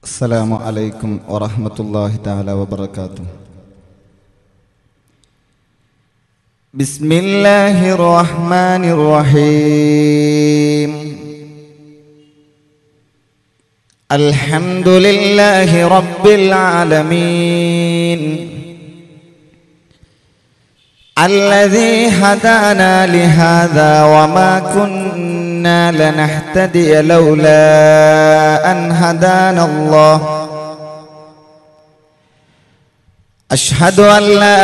السلام عليكم ورحمة الله تعالى وبركاته بسم الله الرحمن الرحيم الحمد لله رب العالمين الذي هدانا لهذا وما كنا لنهتدي لولا أن هدانا الله أشهد أن لا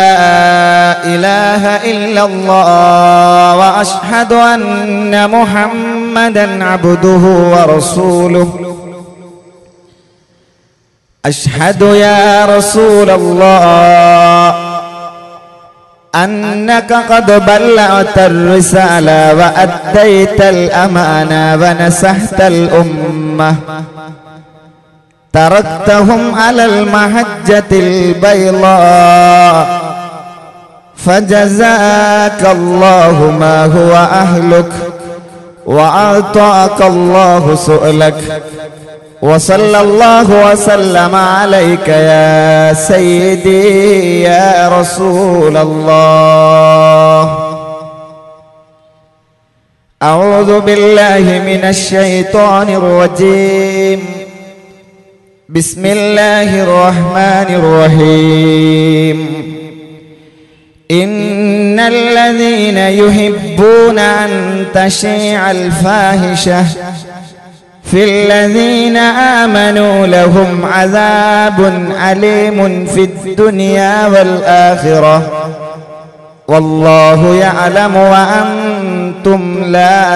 إله إلا الله وأشهد أن محمدا عبده ورسوله أشهد يا رسول الله أنك قد بلغت الرسالة وأديت الأمانة ونسحت الأمة تركتهم على المحجة البيضاء فجزاك الله ما هو أهلك وأعطاك الله سؤلك وصلى الله وسلم عليك يا سيدي يا رسول الله أعوذ بالله من الشيطان الرجيم بسم الله الرحمن الرحيم إن الذين يحبون أن تشيع الفاحشة في الذين آمنوا لهم عذاب عليم في الدنيا والآخرة والله يعلم وأنتم لا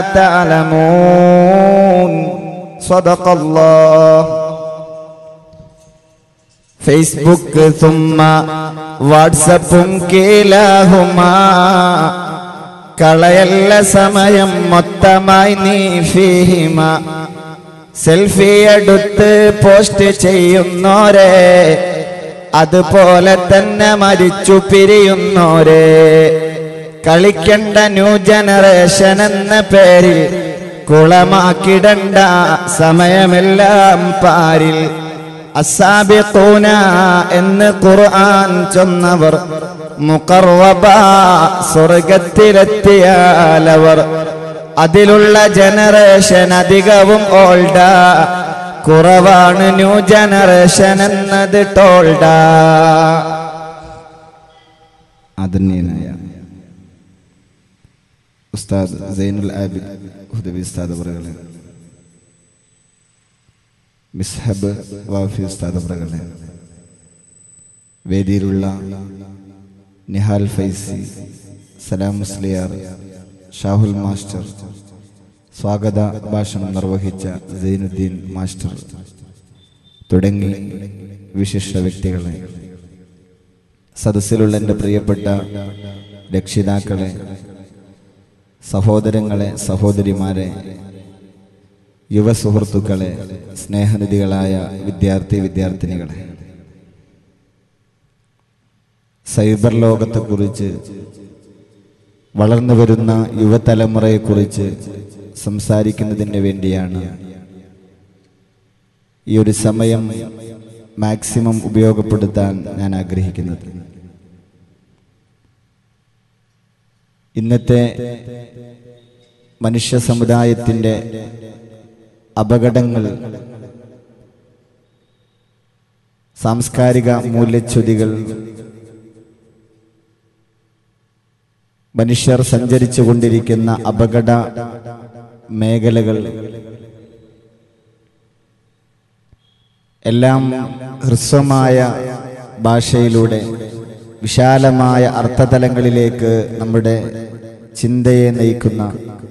تعلمون صدق الله Facebook തുമ്മ വാട്സപ്പും കീലാഹുമാ കളയല്ല സമയം മൊത്തമായി നീ ഫീഹിമ സെൽഫി എടുത്ത് പോസ്റ്റ് ചെയ്യുന്നോരെ അതുപോലെ തന്നെ മരിച്ചു പിരിയുന്നോരെ കളിക്കണ്ട ന്യൂ ജനറേഷൻ എന്ന പേരിൽ കുളമാക്കിടണ്ട സമയമെല്ലാം പാരിൽ അസാബിഖൂന എന്ന് ഖുർആൻ ചൊന്നവർ മുഖർവബ സ്വർഗത്തിലെത്തിയാലവർ അതിലുള്ള ജനറേഷൻ അധികവും ഓൾഡ കുറവാണ് ന്യൂ ജനറേഷൻ എന്നത് ടോൾഡ ആദരണീയനായ ഉസ്താദ് സൈനുൽ ആബിദ് ഹുദവി ഉസ്താദ് അവറുകളെ മിസ്ഹബ് വാഫി ഉസ്താദ് അവറുകളെ വേദിയിലുള്ള നിഹാൽ ഫൈസി സലാം മുസ്ലിയാർ ഷാഹുൽ മാസ്റ്റർ സ്വാഗത ഭാഷണം നിർവഹിച്ച സൈനുദ്ദീൻ മാസ്റ്റർ തുടങ്ങി വിശിഷ്ട വ്യക്തികളെ സദസ്സിലുള്ള എൻ്റെ പ്രിയപ്പെട്ട രക്ഷിതാക്കളെ സഹോദരങ്ങളെ സഹോദരിമാരെ യുവസുഹൃത്തുക്കളെ സ്നേഹനിധികളായ വിദ്യാർത്ഥി വിദ്യാർത്ഥിനികളെ സൈബർ ലോകത്തെക്കുറിച്ച് വളർന്നു വരുന്ന യുവതലമുറയെക്കുറിച്ച് സംസാരിക്കുന്നതിന് വേണ്ടിയാണ് ഈ ഒരു സമയം മാക്സിമം ഉപയോഗപ്പെടുത്താൻ ഞാൻ ആഗ്രഹിക്കുന്നത് ഇന്നത്തെ മനുഷ്യ സമുദായത്തിൻ്റെ അപകടങ്ങൾ സാംസ്കാരിക മൂല്യച്യുതികൾ മനുഷ്യർ സഞ്ചരിച്ചു കൊണ്ടിരിക്കുന്ന അപകട മേഖലകൾ എല്ലാം ഹ്രസ്വമായ ഭാഷയിലൂടെ വിശാലമായ അർത്ഥതലങ്ങളിലേക്ക് നമ്മുടെ ചിന്തയെ നയിക്കുന്ന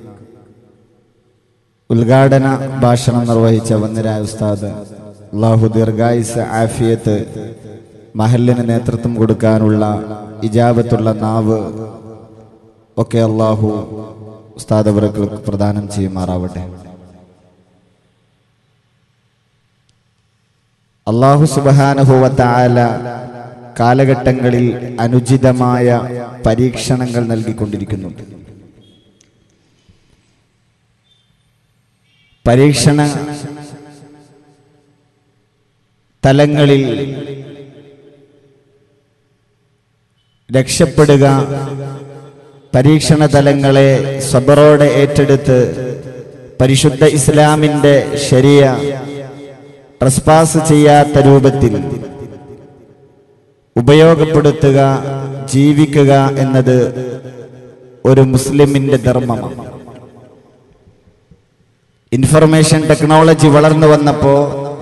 ഉദ്ഘാടന ഭാഷണം നിർവഹിച്ച വന്നരായ ഉസ്താദ് അള്ളാഹു ദീർഘായുസ് ആഫിയത്ത് മഹലിന് നേതൃത്വം കൊടുക്കാനുള്ള ഇജാബത്തുള്ള നാവ് ഒക്കെ അള്ളാഹു ഉസ്താദ് അവർക്ക് പ്രദാനം ചെയ്യുമാറാവട്ടെ അള്ളാഹു സുബാനുഭവത്തായ കാലഘട്ടങ്ങളിൽ അനുചിതമായ പരീക്ഷണങ്ങൾ നൽകിക്കൊണ്ടിരിക്കുന്നുണ്ട് പരീക്ഷണ തലങ്ങളിൽ രക്ഷപ്പെടുക പരീക്ഷണ തലങ്ങളെ സ്വബറോടെ ഏറ്റെടുത്ത് പരിശുദ്ധ ഇസ്ലാമിൻ്റെ ശരിയ ട്രസ്പാസ് ചെയ്യാത്ത രൂപത്തിൽ ഉപയോഗപ്പെടുത്തുക ജീവിക്കുക എന്നത് ഒരു മുസ്ലിമിന്റെ ധർമ്മമാണ് ഇൻഫർമേഷൻ ടെക്നോളജി വളർന്നു വന്നപ്പോ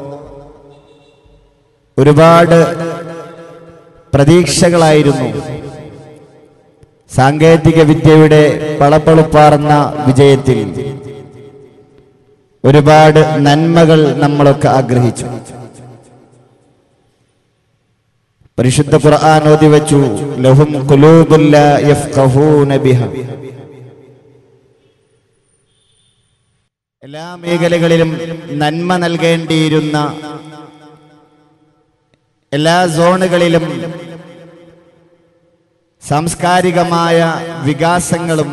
ഒരുപാട് പ്രതീക്ഷകളായിരുന്നു സാങ്കേതിക വിദ്യയുടെ പളപ്പളുപ്പാർന്ന വിജയത്തിൽ ഒരുപാട് നന്മകൾ നമ്മളൊക്കെ ആഗ്രഹിച്ചു പരിശുദ്ധ ഖുർആൻ ഓതി വെച്ചു ലഹും ഖുലൂബുല്ല യഫ്ഖഹൂന ബിഹ എല്ലാ മേഖലകളിലും നന്മ നൽകേണ്ടിയിരുന്ന എല്ലാ സോണുകളിലും സാംസ്കാരികമായ വികാസങ്ങളും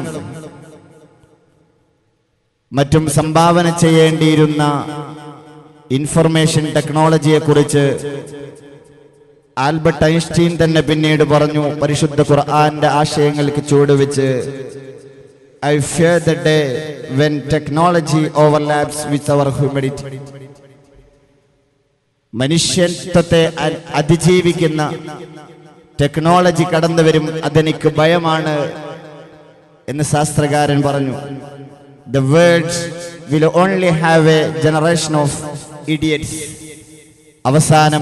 മറ്റും സംഭാവന ചെയ്യേണ്ടിയിരുന്ന ഇൻഫർമേഷൻ ടെക്നോളജിയെക്കുറിച്ച് ആൽബർട്ട് ഐൻസ്റ്റീൻ തന്നെ പിന്നീട് പറഞ്ഞു പരിശുദ്ധ ഖുർആന്റെ ആശയങ്ങൾക്ക് ചുവടുവെച്ച് I fear the day when technology overlaps with our humidity മനുഷ്യത്വത്തെ അ- അതിജീവിക്കുന്ന ടെക്നോളജി കടന്നു വരും അതെനിക്ക് ഭയമാണ് എന്ന് ശാസ്ത്രകാരൻ പറഞ്ഞു the world will only have a generation of idiots അവസാനം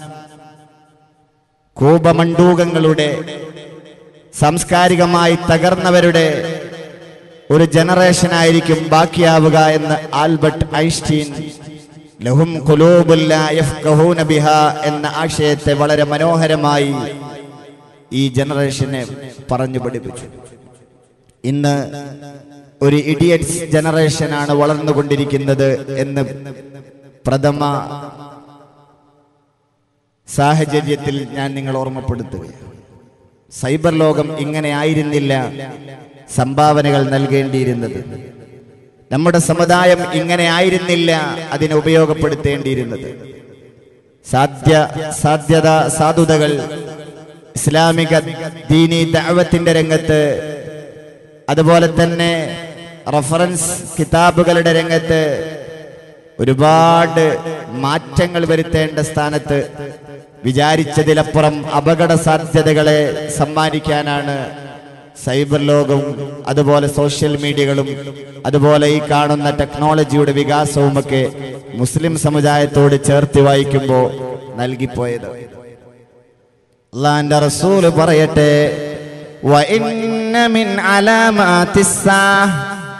കൂപമണ്ടൂകങ്ങളുടെ സാംസ്കാരികമായി തകർന്നവരുടെ ഒരു ജനറേഷൻ ആയിരിക്കും ബാക്കിയാവുക എന്ന് ആൽബർട്ട് ഐൻസ്റ്റീൻ ലഹും ഖുലൂബുല്ല യഫ്ഖഹൂന ബിഹാ എന്ന ആശയത്തെ വളരെ മനോഹരമായി ഈ ജനറേഷനെ പറഞ്ഞു പഠിപ്പിച്ചു ഇന്ന് ഒരു ഇഡിയറ്റ്സ് ജനറേഷനാണ് വളർന്നുകൊണ്ടിരിക്കുന്നത് എന്ന് പ്രഥമ സാഹചര്യത്തിൽ ഞാൻ നിങ്ങൾ ഓർമ്മപ്പെടുത്തുകയാണ് സൈബർ ലോകം ഇങ്ങനെ ആയിരുന്നില്ല സംഭാവനകൾ നൽകേണ്ടിയിരുന്നത് നമ്മുടെ സമുദായം ഇങ്ങനെ ആയിരുന്നില്ല അതിനെ ഉപയോഗപ്പെടുത്തേണ്ടിയിരുന്നത് സാധ്യ സാധ്യത സാധുതകൾ ഇസ്ലാമിക ദീനി ദഅവത്തിന്റെ രംഗത്ത് അതുപോലെ തന്നെ റഫറൻസ് കിതാബുകളുടെ രംഗത്ത് ഒരുപാട് മാറ്റങ്ങൾ വരുത്തേണ്ട സ്ഥാനത്ത് വിചാരിച്ചതിലപ്പുറം അപകട സാധ്യതകളെ സമ്മാനിക്കാനാണ് സൈബർ ലോകവും അതുപോലെ സോഷ്യൽ മീഡിയകളും അതുപോലെ ഈ കാണുന്ന ടെക്നോളജിയുടെ വികാസവുമൊക്കെ മുസ്ലിം സമുദായത്തോട് ചേർത്ത് വായിക്കുമ്പോൾ നൽകിപ്പോയത് അള്ളാന്റെ റസൂല് പറയട്ടെ وإن من علامات الساعة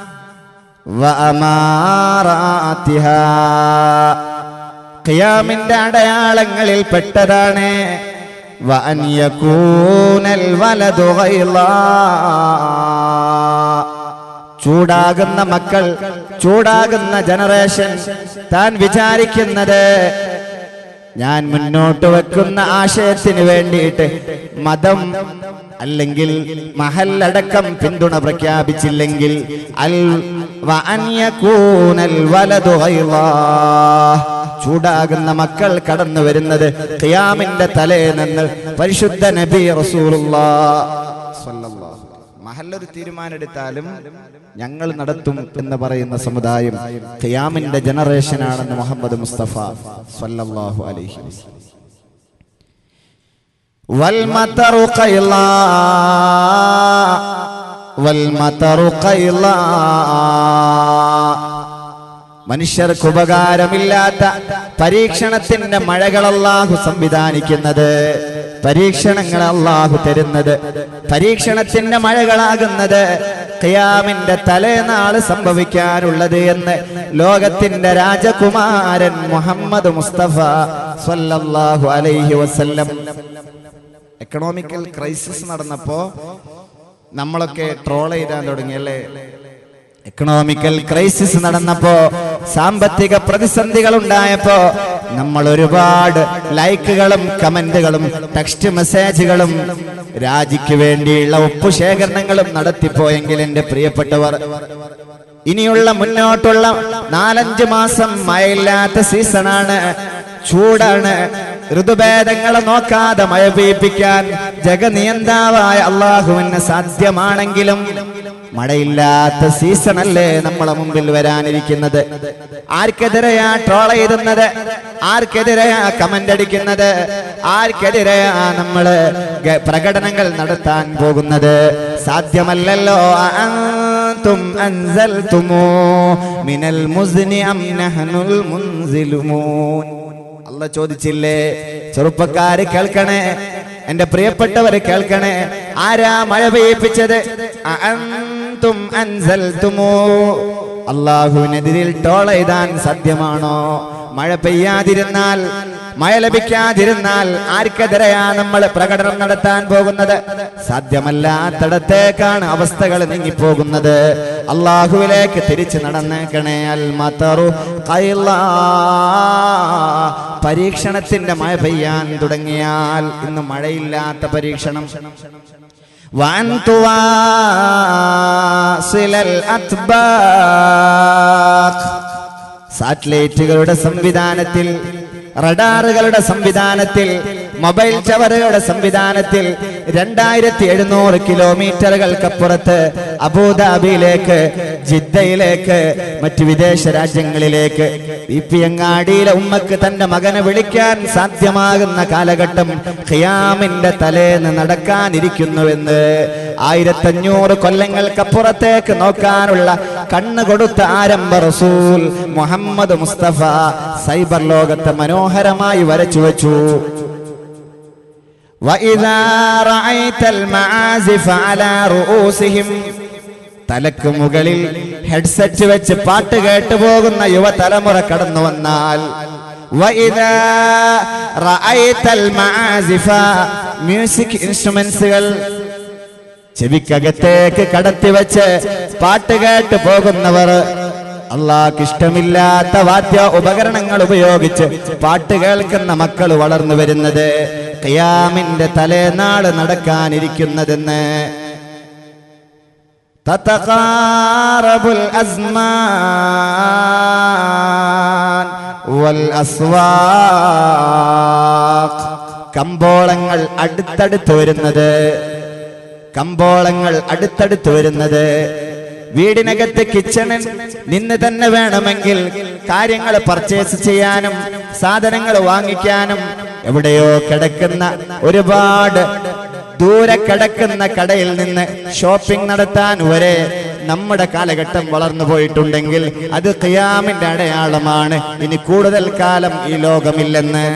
وأماراتها ഖിയാമിന്റെ അടയാളങ്ങളിൽ പെട്ടതാണ് വഅൻ യകൂനൽ വലദു ഗൈളാ. ചൂടാകുന്ന മക്കൾ ചൂടാകുന്ന ജനറേഷൻ താൻ വിചാരിക്കുന്നത് ഞാൻ മുന്നോട്ട് വെക്കുന്ന ആശയത്തിന് വേണ്ടിയിട്ട് മതം അല്ലെങ്കിൽ മഹല്ലടക്കം പിന്തുണ പ്രഖ്യാപിച്ചില്ലെങ്കിൽ അൽ വഅൻ യകൂനൽ വലദു ഗൈളാ. ചൂടാകുന്ന മക്കൾ കടന്നു വരുന്നത് ഖിയാമിന്റെ തലേന്ന് പരിശുദ്ധ നബി റസൂലുള്ളാഹ് മഹല്ലൊരു തീരുമാനമെടുത്താലും ഞങ്ങൾ നടത്തും എന്ന് പറയുന്ന സമുദായം ഖിയാമിന്റെ ജനറേഷനാണെന്ന് മുഹമ്മദ് മുസ്തഫ സല്ലല്ലാഹു അലൈഹി വസല്ലം والمطر قيلا والمطر قيلا മനുഷ്യർക്ക് ഉപകാരമില്ലാത്ത പരീക്ഷണത്തിന്റെ മഴകൾ അല്ലാഹു സംവിധാനിക്കുന്നത് പരീക്ഷണങ്ങൾ അല്ലാഹു തരുന്നത് പരീക്ഷണത്തിന്റെ മഴകളാകുന്നത് ഖിയാമിന്റെ തലേനാള് സംഭവിക്കാനുള്ളത് എന്ന് ലോകത്തിന്റെ രാജകുമാരൻ മുഹമ്മദ് മുസ്തഫ സ്വല്ലല്ലാഹു അലൈഹി വസല്ലം എക്കണോമിക്കൽ ക്രൈസിസ് നടന്നപ്പോ നമ്മളൊക്കെ ട്രോൾ ചെയ്താൻ തുടങ്ങി അല്ലേ എക്കണോമിക്കൽ ക്രൈസിസ് നടന്നപ്പോ സാമ്പത്തിക പ്രതിസന്ധികൾ ഉണ്ടായപ്പോ നമ്മൾ ഒരുപാട് ലൈക്കുകളും കമന്റുകളും ടെക്സ്റ്റ് മെസ്സേജുകളും രാജിക്ക് വേണ്ടിയുള്ള ഒപ്പുശേഖരണങ്ങളും നടത്തിപ്പോയെങ്കിൽ എന്റെ പ്രിയപ്പെട്ടവർ ഇനിയുള്ള മുന്നോട്ടുള്ള നാലഞ്ച് മാസം മഴയില്ലാത്ത സീസണാണ് ചൂടാണ് ഋതുഭേദങ്ങളെ നോക്കാതെ മഴ പെയ്യിപ്പിക്കാൻ ജഗനിയന്താവായ അള്ളാഹുവിന് സാധ്യമാണെങ്കിലും മഴയില്ലാത്ത സീസണല്ലേ നമ്മളെ മുമ്പിൽ വരാനിരിക്കുന്നത് ആർക്കെതിരെയാ ട്രോൾ എഴുതുന്നത് ആർക്കെതിരെയാ കമന്റ് അടിക്കുന്നത് ആർക്കെതിരെയാ നമ്മള് ഗ- പ്രകടനങ്ങൾ നടത്താൻ പോകുന്നത് സാധ്യമല്ലല്ലോ അഅൻതും അൻസൽതുമോ മിനൽ മുസ്നി അം നഹ്നുൽ മുൻസിലുമൂൻ അല്ല ചോദിച്ചില്ലേ ചെറുപ്പക്കാര് കേൾക്കണേ എന്റെ പ്രിയപ്പെട്ടവര് കേൾക്കണേ ആരാ മഴ പെയ്യിപ്പിച്ചത് അഅൻതും അൻസൽതുമോ അള്ളാഹുവിനെതിരിൽ ടോൾ എഴുതാൻ സാധ്യമാണോ മഴ പെയ്യാതിരുന്നാൽ മഴ ലഭിക്കാതിരുന്നാൽ ആർക്കെതിരെയാ നമ്മൾ പ്രകടനം നടത്താൻ പോകുന്നത് സാധ്യമല്ലാത്തടത്തേക്കാണ് അവസ്ഥകൾ നീങ്ങിപ്പോകുന്നത് അള്ളാഹുവിലേക്ക് തിരിച്ചു നടന്നേക്കണേ അൽ മതറു ഖൈലാ. പരീക്ഷണത്തിന്റെ മഴ പെയ്യാൻ തുടങ്ങിയാൽ ഇന്ന് മഴയില്ലാത്ത പരീക്ഷണം وأن تواصل الأطباق സാറ്റലൈറ്റുകളുടെ സംവിധാനത്തിൽ റഡാറുകളുടെ സംവിധാനത്തിൽ മൊബൈൽ ടവറുകളുടെ സംവിധാനത്തിൽ രണ്ടായിരത്തി എഴുന്നൂറ് കിലോമീറ്ററുകൾക്കപ്പുറത്ത് അബുദാബിയിലേക്ക് ജിദ്ദയിലേക്ക് മറ്റു വിദേശ രാജ്യങ്ങളിലേക്ക് ബി പി അങ്ങാടിയിലെ ഉമ്മക്ക് തന്റെ മകനെ വിളിക്കാൻ സാധ്യമാകുന്ന കാലഘട്ടം ഖിയാമിന്റെ തലേന്ന് നടക്കാനിരിക്കുന്നുവെന്ന് ആയിരത്തഞ്ഞൂറ് കൊല്ലങ്ങൾക്കപ്പുറത്തേക്ക് നോക്കാനുള്ള കണ്ണ് കൊടുത്ത ആരംഭ റസൂൽ മുഹമ്മദ് മുസ്തഫ സൈബർ ലോകത്തെ മനോഹരമായി വരച്ചു വെച്ചു وإذا رأيت المعازف على رؤوسهم തലക്ക് മുകളിൽ ഹെഡ്സെറ്റ് വെച്ച് പാട്ട് കേട്ടു പോകുന്ന യുവതലമുറ കടന്നു വന്നാൽ وإذا رأيت المعازف മ്യൂസിക് ഇൻസ്ട്രുമെന്റ്സുകൾ ചെവിക്കകത്തേക്ക് കടത്തി വെച്ച് പാട്ട് കേട്ട് പോകുന്നവർ അള്ളാഹ്ക്ക് ഇഷ്ടമില്ലാത്ത വാദ്യ ഉപകരണങ്ങൾ ഉപയോഗിച്ച് പാട്ട് കേൾക്കുന്ന മക്കൾ വളർന്നു വരുന്നത് ഖിയാമിന്റെ തലേനാള് നടക്കാനിരിക്കുന്നതെന്ന് تتقارب الأزمان والأسواق കമ്പോളങ്ങൾ അടുത്തടുത്ത് വരുന്നത് കമ്പോളങ്ങൾ അടുത്തടുത്ത് വരുന്നത് വീടിനകത്ത് കിച്ചണിൽ നിന്ന് തന്നെ വേണമെങ്കിൽ കാര്യങ്ങൾ പർച്ചേസ് ചെയ്യാനും സാധനങ്ങൾ വാങ്ങിക്കാനും എവിടെയോ കിടക്കുന്ന ഒരുപാട് ദൂരെ കിടക്കുന്ന കടയിൽ നിന്ന് ഷോപ്പിംഗ് നടത്താൻ വരെ നമ്മുടെ കാലഘട്ടം വളർന്നു പോയിട്ടുണ്ടെങ്കിൽ അത് ഖിയാമിന്റെ അടയാളമാണ് ഇനി കൂടുതൽ കാലം ഈ ലോകമില്ലെന്ന്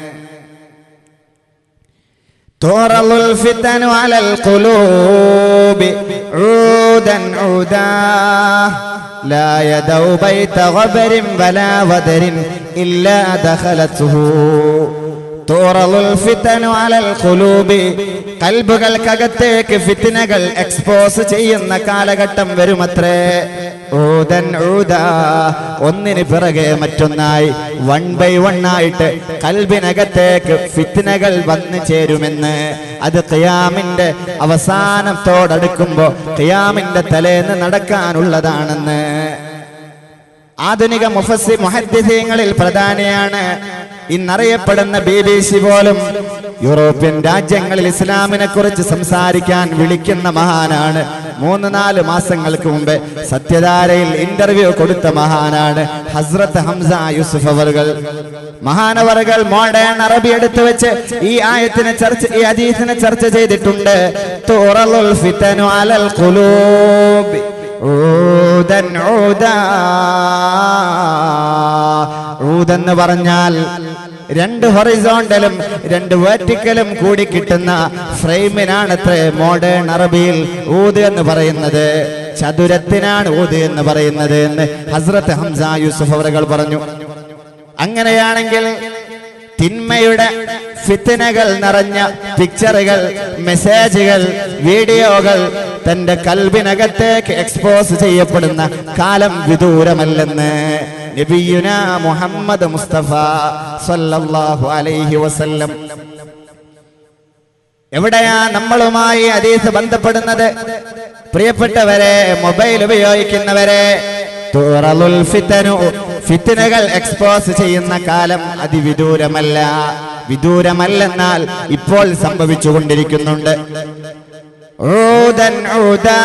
تعرض الفتن على القلوب عودا عودا لا يدعو بيت غبر ولا ودر إلا دخلته تعرض الفتن على القلوب കൽബുകൾക്കകത്തേക്ക് ഫിത്തിനകൾ എക്സ്പോസ് ചെയ്യുന്ന കാലഘട്ടം വരുമത്രേ ഊതൻ ഊതാ ഒന്നിന് പിറകെ മറ്റൊന്നായി വൺ ബൈ വൺ ആയിട്ട് കൽബിനകത്തേക്ക് ഫിത്തിനകൾ വന്നു ചേരുമെന്ന് അത് ഖിയാമിന്റെ അവസാനത്തോടടുക്കുമ്പോ ഖിയാമിന്റെ തലേന്ന് നടക്കാനുള്ളതാണെന്ന് ആധുനിക മുഫസ്സി മുഹദ്ദിസീങ്ങളിൽ പ്രധാനിയാണ് ഇന്നറിയപ്പെടുന്ന ബി ബി സി പോലും യൂറോപ്യൻ രാജ്യങ്ങളിൽ ഇസ്ലാമിനെ കുറിച്ച് സംസാരിക്കാൻ വിളിക്കുന്ന മഹാനാണ് മൂന്ന് നാല് മാസങ്ങൾക്ക് മുമ്പ് സത്യധാരയിൽ ഇന്റർവ്യൂ കൊടുത്ത മഹാനാണ് ഹസ്രത്ത് ഹംസ യൂസുഫ് അവറുകൾ മഹാനവറുകൾ മോഡേൺ അറബി എടുത്തു വെച്ച് ഈ ആയത്തിനെ ചർച്ച ഈ അദീസിനെ ചർച്ച ചെയ്തിട്ടുണ്ട് തുറലുൽ ഫിതനു അലൽ ഖുലൂബ് ഊദൻ ഊദാ. ഊതെന്ന് പറഞ്ഞാൽ രണ്ട് ഹൊറിസോണ്ടലും രണ്ട് വെർട്ടിക്കലും കൂടി കിട്ടുന്ന ഫ്രെയിമിനാണ് അത്ര മോഡേൺ അറബിയിൽ ഊത് എന്ന് പറയുന്നത് ചതുരത്തിനാണ് ഊത് എന്ന് പറയുന്നത് എന്ന് ഹസ്രത്ത് ഹംസ യൂസുഫ് അവറുകൾ പറഞ്ഞു അങ്ങനെയാണെങ്കിൽ തിന്മയുടെ ഫിത്തിനകൾ നിറഞ്ഞ പിക്ചറുകൾ മെസ്സേജുകൾ വീഡിയോകൾ തന്റെ കൽബിനകത്തേക്ക് എക്സ്പോസ് ചെയ്യപ്പെടുന്ന കാലം വിദൂരമല്ലെന്ന് നബിയുന മുഹമ്മദ് മുസ്തഫ സല്ലല്ലാഹു അലൈഹി വസല്ലം എവിടെയാ നമ്മളുമായി അതീസ് ബന്ധപ്പെടുന്നത് പ്രിയപ്പെട്ടവരെ മൊബൈൽ ഉപയോഗിക്കുന്നവരെ തുറലുൽ ഫിത്തനു ഫിത്തിനകൾ എക്സ്പോസ് ചെയ്യുന്ന കാലം അതിവിദൂരമല്ല വിദൂരമല്ലെന്നാൽ ഇപ്പോൾ സംഭവിച്ചുകൊണ്ടിരിക്കുന്നുണ്ട് ഊദൻ ഊദാ.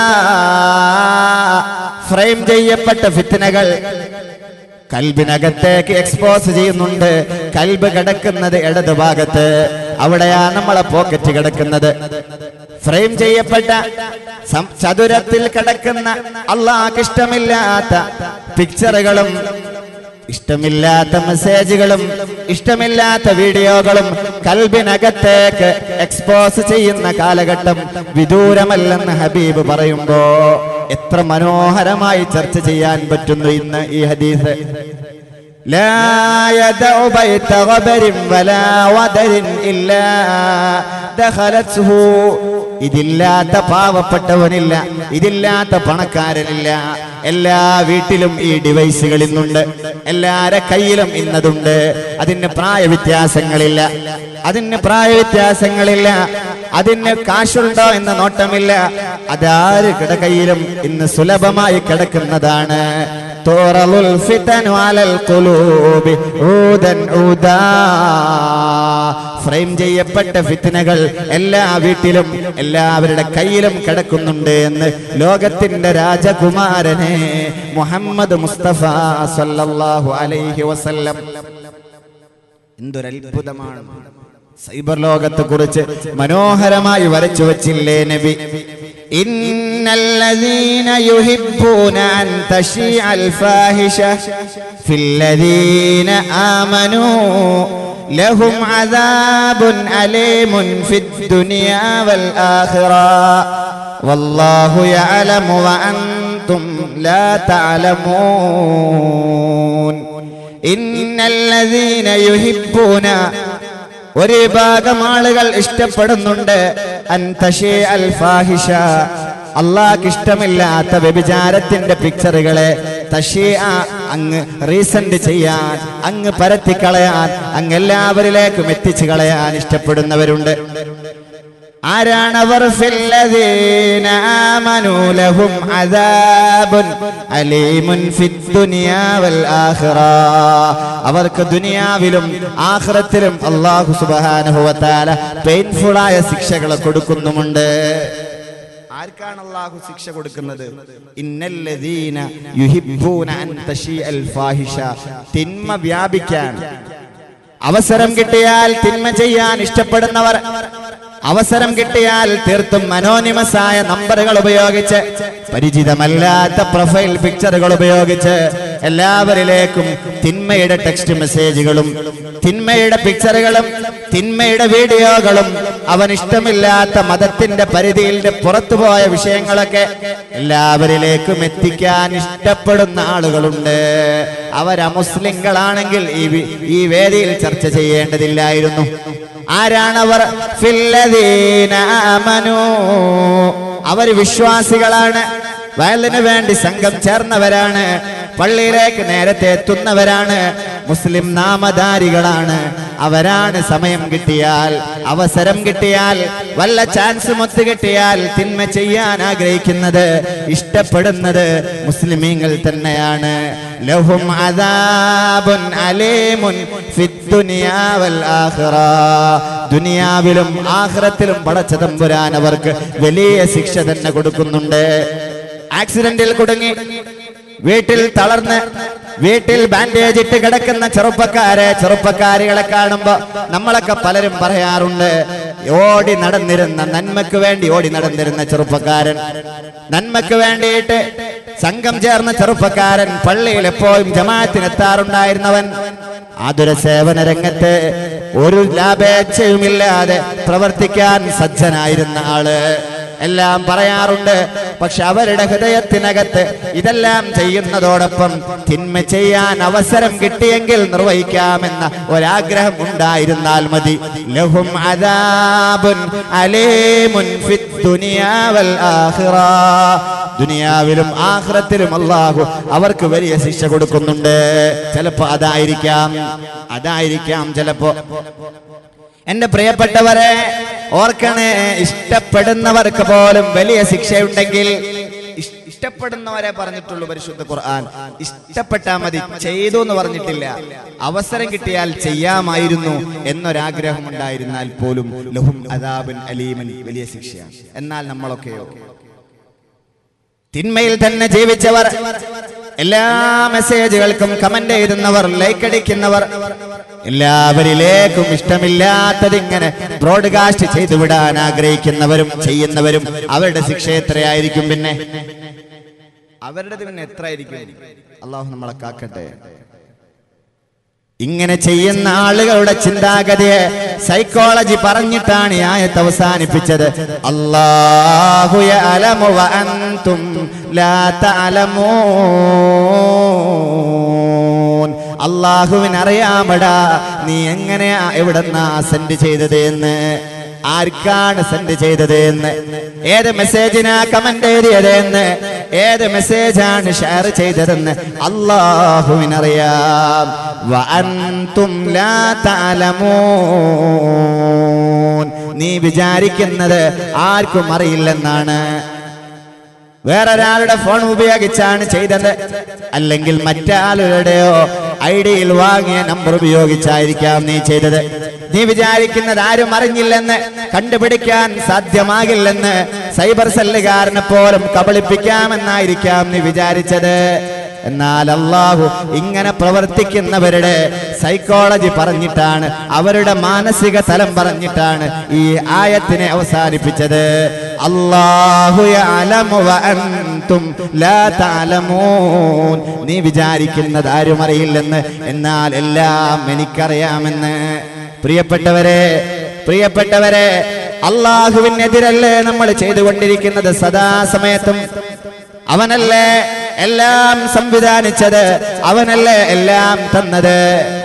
ഫ്രെയിം ചെയ്യപ്പെട്ട ഫിത്തിനകൾ കൽബിനകത്തേക്ക് എക്സ്പോസ് ചെയ്യുന്നുണ്ട് കൽബ് കിടക്കുന്നത് ഇടത് ഭാഗത്ത് അവിടെയാണ് നമ്മളെ പോക്കറ്റ് കിടക്കുന്നത് ഫ്രെയിം ചെയ്യപ്പെട്ട സം- ചതുരത്തിൽ കിടക്കുന്ന അള്ളാഹ്ക്ക് ഇഷ്ടമില്ലാത്ത പിക്ചറുകളും ഇഷ്ടമില്ലാത്ത മെസ്സേജുകളും ഇഷ്ടമില്ലാത്ത വീഡിയോകളും കൽബിനകത്തേക്ക് എക്സ്പോസ് ചെയ്യുന്ന കാലഘട്ടം വിദൂരമല്ലെന്ന് ഹബീബ് പറയുമ്പോ എത്ര മനോഹരമായി ചർച്ച ചെയ്യാൻ പറ്റുന്നു ഇന്ന് ഈ ഹദീസ് لا يدع بيت غبر ولا ودر إلا دخلته ഇതില്ലാത്ത പാവപ്പെട്ടവനില്ല ഇതില്ലാത്ത പണക്കാരനില്ല എല്ലാ വീട്ടിലും ഈ ഡിവൈസുകൾ ഇന്നുണ്ട് എല്ലാരെ കയ്യിലും ഇന്നതുണ്ട് അതിന് പ്രായ വ്യത്യാസങ്ങളില്ല അതിന് പ്രായ വ്യത്യാസങ്ങളില്ല അതിന് കാശുണ്ടോ എന്ന നോട്ടമില്ല അതാര് കിടകയിലും ഇന്ന് സുലഭമായി കിടക്കുന്നതാണ് തോറലുൽ ഫിതനു അലൽ ഖുലൂബി ഊദൻ ഊദാ ഫ്രെയിം ചെയ്യപ്പെട്ട ഫിത്തിനകൾ എല്ലാ വീട്ടിലും എല്ലാവരുടെ കയ്യിലും കിടക്കുന്നുണ്ട് എന്ന് ലോകത്തിന്റെ രാജകുമാരനെ മുഹമ്മദ് മുസ്തഫ സല്ലല്ലാഹു അലൈഹി വസല്ലം എന്തൊരത്ഭുതമാണ് സൈബർ ലോകത്തെ കുറിച്ച് മനോഹരമായി വരച്ചു വച്ചില്ലേ നബി ഇന്നല്ലദീന യുഹിബ്ബൂന അൻ തശീഅൽ ഫാഹിഷ ഫില്ലദീന ആമനൂ ലഹും അദാബുൻ അലീമുൻ ഫിദ്ദുനിയാ വൽ ആഖിറ വല്ലാഹു യഅലമു വഅൻതും ലാ തഅലമൂൻ ഇന്നല്ലദീന യുഹിബ്ബൂന ഒരു വിഭാഗം ആളുകൾ ഇഷ്ടപ്പെടുന്നുണ്ട് അൻതശേ അൽ ഫാഹിഷ അള്ളാഹ്ക്ക് ഇഷ്ടമില്ലാത്ത വ്യഭിചാരത്തിന്റെ പിക്ചറുകളെ തഷേ അങ്ങ് റീസെന്റ് ചെയ്യാൻ അങ്ങ് പരത്തിക്കളയാൻ അങ്ങ് എല്ലാവരിലേക്കും എത്തിച്ചു കളയാൻ ഇഷ്ടപ്പെടുന്നവരുണ്ട് ആരാണവർ ഫില്ലദീന ആമനൂ ലഹും അദാബുൻ അലീമുൻ ഫിദ്ദുനിയാ വൽ ആഖിറ അവർക്ക് ദുനിയാവിലും ആഖിറത്തിലും അല്ലാഹു സുബ്ഹാനഹു വ തആല പെയിൻഫുൾ ആയ ശിക്ഷകൾ കൊടുക്കുന്നുമുണ്ട് ആർക്കാണ് അല്ലാഹു ശിക്ഷ കൊടുക്കുന്നത് ഇന്നല്ലദീന യുഹിബ്ബൂന അൻ തശീഅൽ ഫാഹിഷ തിന്മ വ്യാപിക്കാൻ അവസരം കിട്ടിയാൽ തിന്മ ചെയ്യാൻ ഇഷ്ടപ്പെടുന്നവർ അവസരം കിട്ടിയാൽ തീർത്തും അനോണിമസ് ആയ നമ്പറുകൾ ഉപയോഗിച്ച് പരിചിതമല്ലാത്ത പ്രൊഫൈൽ പിക്ചറുകൾ ഉപയോഗിച്ച് എല്ലാവരിലേക്കും തിന്മയുടെ ടെക്സ്റ്റ് മെസ്സേജുകളും തിന്മയുടെ പിക്ചറുകളും തിന്മയുടെ വീഡിയോകളും അവൻ ഇഷ്ടമില്ലാത്ത മതത്തിന്റെ പരിധിയിൽ പുറത്തുപോയ വിഷയങ്ങളൊക്കെ എല്ലാവരിലേക്കും എത്തിക്കാൻ ഇഷ്ടപ്പെടുന്ന ആളുകളുണ്ട് അവർ അമുസ്ലിങ്ങളാണെങ്കിൽ ഈ വി- ഈ വേദിയിൽ ചർച്ച ചെയ്യേണ്ടതില്ലായിരുന്നു ആരാണവർ ഫില്ലദീന ആമനൂ അവർ വിശ്വാസികളാണ് വയലിന് വേണ്ടി സംഘം ചേർന്നവരാണ് പള്ളിയിലേക്ക് നേരത്തെ എത്തുന്നവരാണ് മുസ്ലിം നാമധാരികളാണ് അവരാണ് സമയം കിട്ടിയാൽ അവസരം കിട്ടിയാൽ വല്ല ചാൻസും ഒത്തു കിട്ടിയാൽ തിന്മ ചെയ്യാൻ ആഗ്രഹിക്കുന്നത് ഇഷ്ടപ്പെടുന്നത് മുസ്ലിമീങ്ങൾ തന്നെയാണ് ലഹും അദാബുൻ അലീമുൻ ഫിദ്ദുനിയാ വൽ ആഖിറ ദുനിയാവിലും ആഖിറത്തിലും പടച്ച തമ്പുരാൻ അവർക്ക് വലിയ ശിക്ഷ തന്നെ കൊടുക്കുന്നുണ്ട് ആക്സിഡന്റിൽ കുടുങ്ങി വീട്ടിൽ തളർന്ന് വീട്ടിൽ ബാൻഡേജ് ഇട്ട് കിടക്കുന്ന ചെറുപ്പക്കാരെ ചെറുപ്പക്കാരികളെ കാണുമ്പോ നമ്മളൊക്കെ പലരും പറയാറുണ്ട് ഓടി നടന്നിരുന്ന നന്മയ്ക്ക് വേണ്ടി ഓടി നടന്നിരുന്ന ചെറുപ്പക്കാരൻ നന്മയ്ക്ക് വേണ്ടിയിട്ട് സംഘം ചേർന്ന ചെറുപ്പക്കാരൻ പള്ളിയിൽ എപ്പോഴും ജമാഅത്തിനെത്താറുണ്ടായിരുന്നവൻ ആതുര സേവന രംഗത്ത് ഒരു ലാഭേച്ഛയുമില്ലാതെ പ്രവർത്തിക്കാൻ സജ്ജനായിരുന്ന ആള് എല്ലാം പറയാറുണ്ട് പക്ഷെ അവരുടെ ഹൃദയത്തിനകത്ത് ഇതെല്ലാം ചെയ്യുന്നതോടൊപ്പം തിന്മ ചെയ്യാൻ അവസരം കിട്ടിയെങ്കിൽ നിർവഹിക്കാമെന്ന ഒരാഗ്രഹം ഉണ്ടായിരുന്നാൽ മതി ലഹും അദാബുൻ അലീമുൻ ഫിദ്ദുനിയാ വൽ ആഖിറ ദുനിയാവിലും ആഖിറത്തിലും അല്ലാഹു അവർക്ക് വലിയ ശിക്ഷ കൊടുക്കുന്നുണ്ട് ചിലപ്പോ അതായിരിക്കാം അതായിരിക്കാം ചിലപ്പോ എന്റെ പ്രിയപ്പെട്ടവരെ ഓർക്കണേ ഇഷ്ടപ്പെടുന്നവർക്ക് പോലും വലിയ ശിക്ഷയുണ്ടെങ്കിൽ ഇഷ്ടപ്പെടുന്നവരെ പറഞ്ഞിട്ടുള്ളൂ പരിശുദ്ധ ഖുർആൻ ഇഷ്ടപ്പെട്ടാൽ മതി ചെയ്തു എന്ന് പറഞ്ഞിട്ടില്ല അവസരം കിട്ടിയാൽ ചെയ്യാമായിരുന്നു എന്നൊരാഗ്രഹം ഉണ്ടായിരുന്നാൽ പോലും ലഹും അദാബൻ അലീമൻ വലിയ ശിക്ഷയാണ് എന്നാൽ നമ്മളൊക്കെയോ തിന്മയിൽ തന്നെ ജീവിച്ചവർ എല്ലാ മെസ്സേജുകൾക്കും കമന്റ് എഴുതുന്നവർ ലൈക്ക് അടിക്കുന്നവർ എല്ലാവരിലേക്കും ഇഷ്ടമില്ലാത്തത് ഇങ്ങനെ ബ്രോഡ്കാസ്റ്റ് ചെയ്തു വിടാൻ ആഗ്രഹിക്കുന്നവരും ചെയ്യുന്നവരും അവരുടെ ശിക്ഷ എത്രയായിരിക്കും പിന്നെ അവരുടേത് പിന്നെ എത്രയായിരിക്കും അള്ളാഹു നമ്മളെ കാക്കട്ടെ ഇങ്ങനെ ചെയ്യുന്ന ആളുകളുടെ ചിന്താഗതിയെ സൈക്കോളജി പറഞ്ഞിട്ടാണ് ഈ ആയത്ത് അവസാനിപ്പിച്ചത് അല്ലാഹു യഅലമു വ അൻതും ലാ തഅലമൂൻ അള്ളാഹുവിന് അറിയാമടാ നീ എങ്ങനെയാ എവിടെന്നാ സെൻഡ് ചെയ്തത് എന്ന് ആർക്കാണ് സെൻഡ് ചെയ്തത് എന്ന് ഏത് മെസ്സേജിനാ കമന്റ് എഴുതിയത് എന്ന് ഏത് മെസ്സേജാണ് ഷെയർ ചെയ്തതെന്ന് അള്ളാഹുവിനറിയാം വഅൻതും ലാ തഅലമൂൻ നീ വിചാരിക്കുന്നത് ആർക്കും അറിയില്ലെന്നാണ് വേറൊരാളുടെ ഫോൺ ഉപയോഗിച്ചാണ് ചെയ്തത് അല്ലെങ്കിൽ മറ്റാളുടെയോ ഐഡിയിൽ വാങ്ങിയ നമ്പർ ഉപയോഗിച്ചായിരിക്കാം നീ ചെയ്തത് നീ വിചാരിക്കുന്നത് ആരും അറിഞ്ഞില്ലെന്ന് കണ്ടുപിടിക്കാൻ സാധ്യമാകില്ലെന്ന് സൈബർ സെല്ലുകാരനെ പോലും കബളിപ്പിക്കാമെന്നായിരിക്കാം നീ വിചാരിച്ചത് എന്നാൽ അള്ളാഹു ഇങ്ങനെ പ്രവർത്തിക്കുന്നവരുടെ സൈക്കോളജി പറഞ്ഞിട്ടാണ് അവരുടെ മാനസിക തലം പറഞ്ഞിട്ടാണ് ഈ ആയത്തിനെ അവസാനിപ്പിച്ചത് അല്ലാഹു യഅലമു വ അൻതും ലാ തഅലമൂൻ നീ വിചാരിക്കുന്നത് ആരും അറിയില്ലെന്ന് എന്നാൽ എല്ലാം എനിക്കറിയാമെന്ന് പ്രിയപ്പെട്ടവരെ പ്രിയപ്പെട്ടവരെ അള്ളാഹുവിനെതിരല്ലേ നമ്മൾ ചെയ്തുകൊണ്ടിരിക്കുന്നത് സദാസമയത്തും അവനല്ലേ എല്ലാം സംവിധാനിച്ചത് അവനല്ലേ എല്ലാം തന്നത്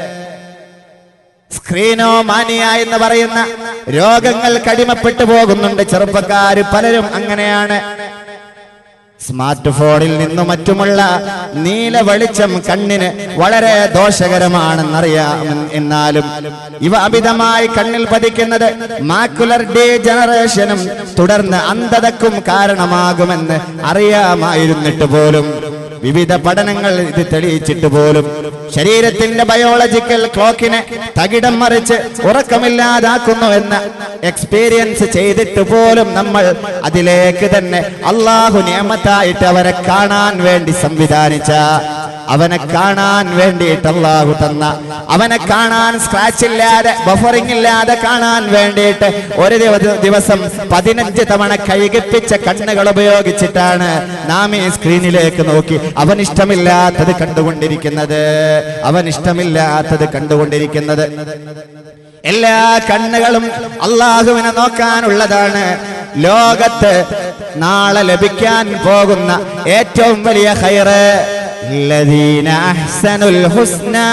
സ്ക്രീനോ മാനിയ എന്ന് പറയുന്ന രോഗങ്ങൾ കടിമപ്പെട്ടു പോകുന്നുണ്ട് ചെറുപ്പക്കാര് പലരും അങ്ങനെയാണ് സ്മാർട്ട് ഫോണിൽ നിന്നും മറ്റുമുള്ള നീല വെളിച്ചം കണ്ണിന് വളരെ ദോഷകരമാണെന്നറിയാം എന്നാലും ഇവ അമിതമായി കണ്ണിൽ പതിക്കുന്നത് മാക്കുലർ ഡീജനറേഷനും തുടർന്ന് അന്ധതക്കും കാരണമാകുമെന്ന് അറിയാമായിരുന്നിട്ട് പോലും വിവിധ പഠനങ്ങൾ ഇത് തെളിയിച്ചിട്ട് പോലും ശരീരത്തിന്റെ ബയോളജിക്കൽ ക്ലോക്കിനെ തകിടം മറിച്ച് ഉറക്കമില്ലാതാക്കുന്നു എന്ന എക്സ്പീരിയൻസ് ചെയ്തിട്ട് പോലും നമ്മൾ അതിലേക്ക് തന്നെ അള്ളാഹു നിയമത്തായിട്ട് അവരെ കാണാൻ വേണ്ടി സംവിധാനിച്ച അവനെ കാണാൻ വേണ്ടിയിട്ട് അള്ളാഹു തന്ന അവനെ കാണാൻ സ്ക്രാച്ച് ഇല്ലാതെ ബഫറിംഗ് ഇല്ലാതെ കാണാൻ വേണ്ടിയിട്ട് ഒരു ദിവ- ദിവസം പതിനഞ്ച് തവണ കഴുകിപ്പിച്ച കണ്ണുകൾ ഉപയോഗിച്ചിട്ടാണ് നാം ഈ സ്ക്രീനിലേക്ക് നോക്കി അവൻ ഇഷ്ടമില്ലാത്തത് കണ്ടുകൊണ്ടിരിക്കുന്നത് അവൻ ഇഷ്ടമില്ലാത്തത് കണ്ടുകൊണ്ടിരിക്കുന്നത് എല്ലാ കണ്ണുകളും അള്ളാഹുവിനെ നോക്കാനുള്ളതാണ് ലോകത്ത് നാളെ ലഭിക്കാൻ പോകുന്ന ഏറ്റവും വലിയ ഹൈറ് الذين أحسنوا الحسنى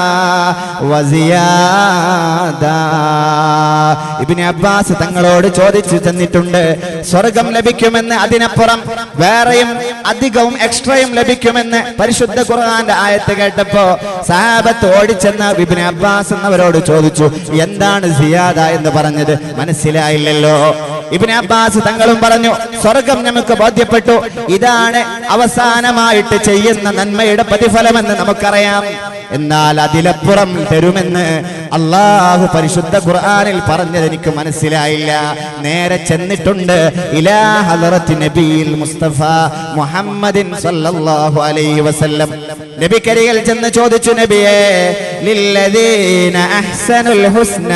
وزيادة ഇബിന് അബ്ബാസ് തങ്ങളോട് ചോദിച്ചു തന്നിട്ടുണ്ട് സ്വർഗം ലഭിക്കുമെന്ന് അതിനപ്പുറം വേറെയും അധികവും എക്സ്ട്രയും ലഭിക്കുമെന്ന് പരിശുദ്ധ ഖുർആന്റെ ആയത്ത് കേട്ടപ്പോ സാബത്ത് ഓടിച്ചെന്ന ഇബിന് അബ്ബാസ് എന്നവരോട് ചോദിച്ചു എന്താണ് സിയാദ എന്ന് പറഞ്ഞത് മനസ്സിലായില്ലല്ലോ ഇബിന് അബ്ബാസ് തങ്ങളും പറഞ്ഞു സ്വർഗം നമുക്ക് ബോധ്യപ്പെട്ടു ഇതാണ് അവസാനമായിട്ട് ചെയ്യുന്ന നന്മയുടെ പ്രതിഫലമെന്ന് നമുക്കറിയാം എന്നാൽ അതിലപ്പുറം തരുമെന്ന് അള്ളാഹു പരിശുദ്ധ ഖുർആനിൽ പറഞ്ഞത് എനിക്ക് മനസ്സിലായില്ല നേരെ ചെന്നിട്ടുണ്ട് ഇലാ ഹലറത്ത് നബിയിൽ മുസ്തഫ മുഹമ്മദിൻ സല്ലല്ലാഹു അലൈഹി വസല്ലം നബിക്കരികൾ ചെന്ന് ചോദിച്ചു നബിയെ ലില്ലദീന അഹ്സനുൽ ഹുസ്ന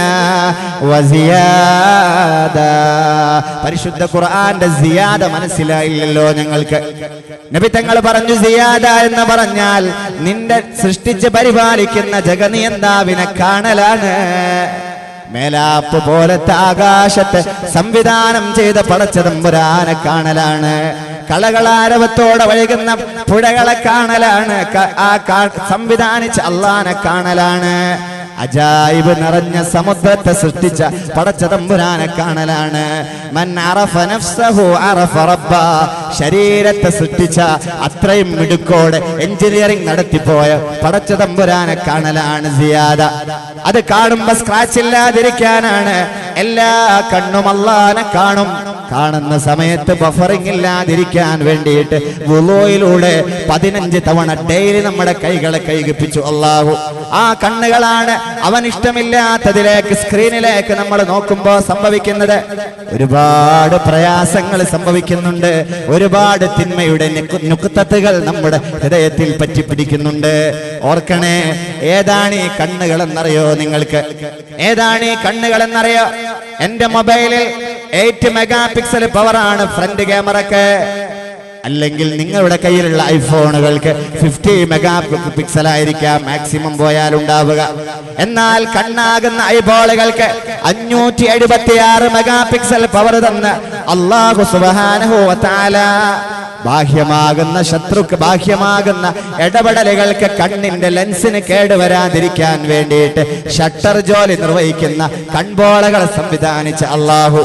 വസിയാദ പരിശുദ്ധ ഖുർആന്റെ സിയാദ മനസ്സിലായില്ലല്ലോ ഞങ്ങൾക്ക് നബി തങ്ങൾ പറഞ്ഞു സിയാദ എന്ന് പറഞ്ഞാൽ നിന്റെ സൃഷ്ടിച്ച് പരിപാലിക്കുന്ന ജഗനിയന്താവിനെ കാണലാണ് മേലാപ്പ് പോലത്തെ ആകാശത്ത് സംവിധാനം ചെയ്ത പടച്ചതമ്പുരാനെ കാണലാണ് കളകളാരവത്തോടെ വഴുകുന്ന പുഴകളെ കാണലാണ് ക- ആ കാ- സംവിധാനിച്ച അള്ളാനെ കാണലാണ് അജായിബ് നിറഞ്ഞ സമുദ്രത്തെ സൃഷ്ടിച്ച പടച്ചതമ്പുരാനെ കാണലാണ് മൻ അറഫ നഫ്സഹു അറഫ റബ്ബ ശരീരത്തെ സൃഷ്ടിച്ച അത്രയും മിടുക്കോടെ എഞ്ചിനീയറിംഗ് നടത്തിപ്പോയ പടച്ചതമ്പുരാനെ കാണലാണ് സിയാദ അത് കാണുമ്പോ സ്ക്രാച്ച് ഇല്ലാതിരിക്കാനാണ് എല്ലാ കണ്ണും അള്ളാനെ കാണും കാണുന്ന സമയത്ത് ബഫറിംഗ് ഇല്ലാതിരിക്കാൻ വേണ്ടിയിട്ട് വുളോയിലൂടെ പതിനഞ്ച് തവണ ഡെയിലി നമ്മുടെ കൈകളെ കൈകിപ്പിച്ചു അള്ളാഹു ആ കണ്ണുകളാണ് അവൻ ഇഷ്ടമില്ലാത്തതിലേക്ക് സ്ക്രീനിലേക്ക് നമ്മൾ നോക്കുമ്പോൾ സംഭവിക്കുന്നത് ഒരുപാട് പ്രയാസങ്ങൾ സംഭവിക്കുന്നുണ്ട് ഒരുപാട് തിന്മയുടെ നുക്ക് നുക്കുത്തത്തുകൾ നമ്മുടെ ഹൃദയത്തിൽ പറ്റിപ്പിടിക്കുന്നുണ്ട് ഓർക്കണേ ഏതാണ് ഈ കണ്ണുകൾ എന്നറിയോ നിങ്ങൾക്ക് ഏതാണ് ഈ കണ്ണുകൾ എന്നറിയോ എന്റെ മൊബൈലിൽ എയ്റ്റ് മെഗാ പിക്സൽ പവറാണ് ഫ്രണ്ട് ക്യാമറക്ക് അല്ലെങ്കിൽ നിങ്ങളുടെ കയ്യിലുള്ള ഐഫോണുകൾക്ക് ഫിഫ്റ്റി മെഗാ പിക്സൽ ആയിരിക്കാം മാക്സിമം പോയാൽ ഉണ്ടാവുക എന്നാൽ കണ്ണാകുന്ന ഐബോളുകൾക്ക് അഞ്ഞൂറ്റി എഴുപത്തി ആറ് മെഗാ പിക്സൽ പവർ തന്ന് അള്ളാഹു സുബാനഹോ താല ബാഹ്യമാകുന്ന ശത്രുക്ക് ബാഹ്യമാകുന്ന ഇടപെടലുകൾക്ക് കണ്ണിന്റെ ലെൻസിന് കേടുവരാതിരിക്കാൻ വേണ്ടിയിട്ട് ഷട്ടർ ജോലി നിർവഹിക്കുന്ന കൺപോളകളെ സംവിധാനിച്ച അള്ളാഹു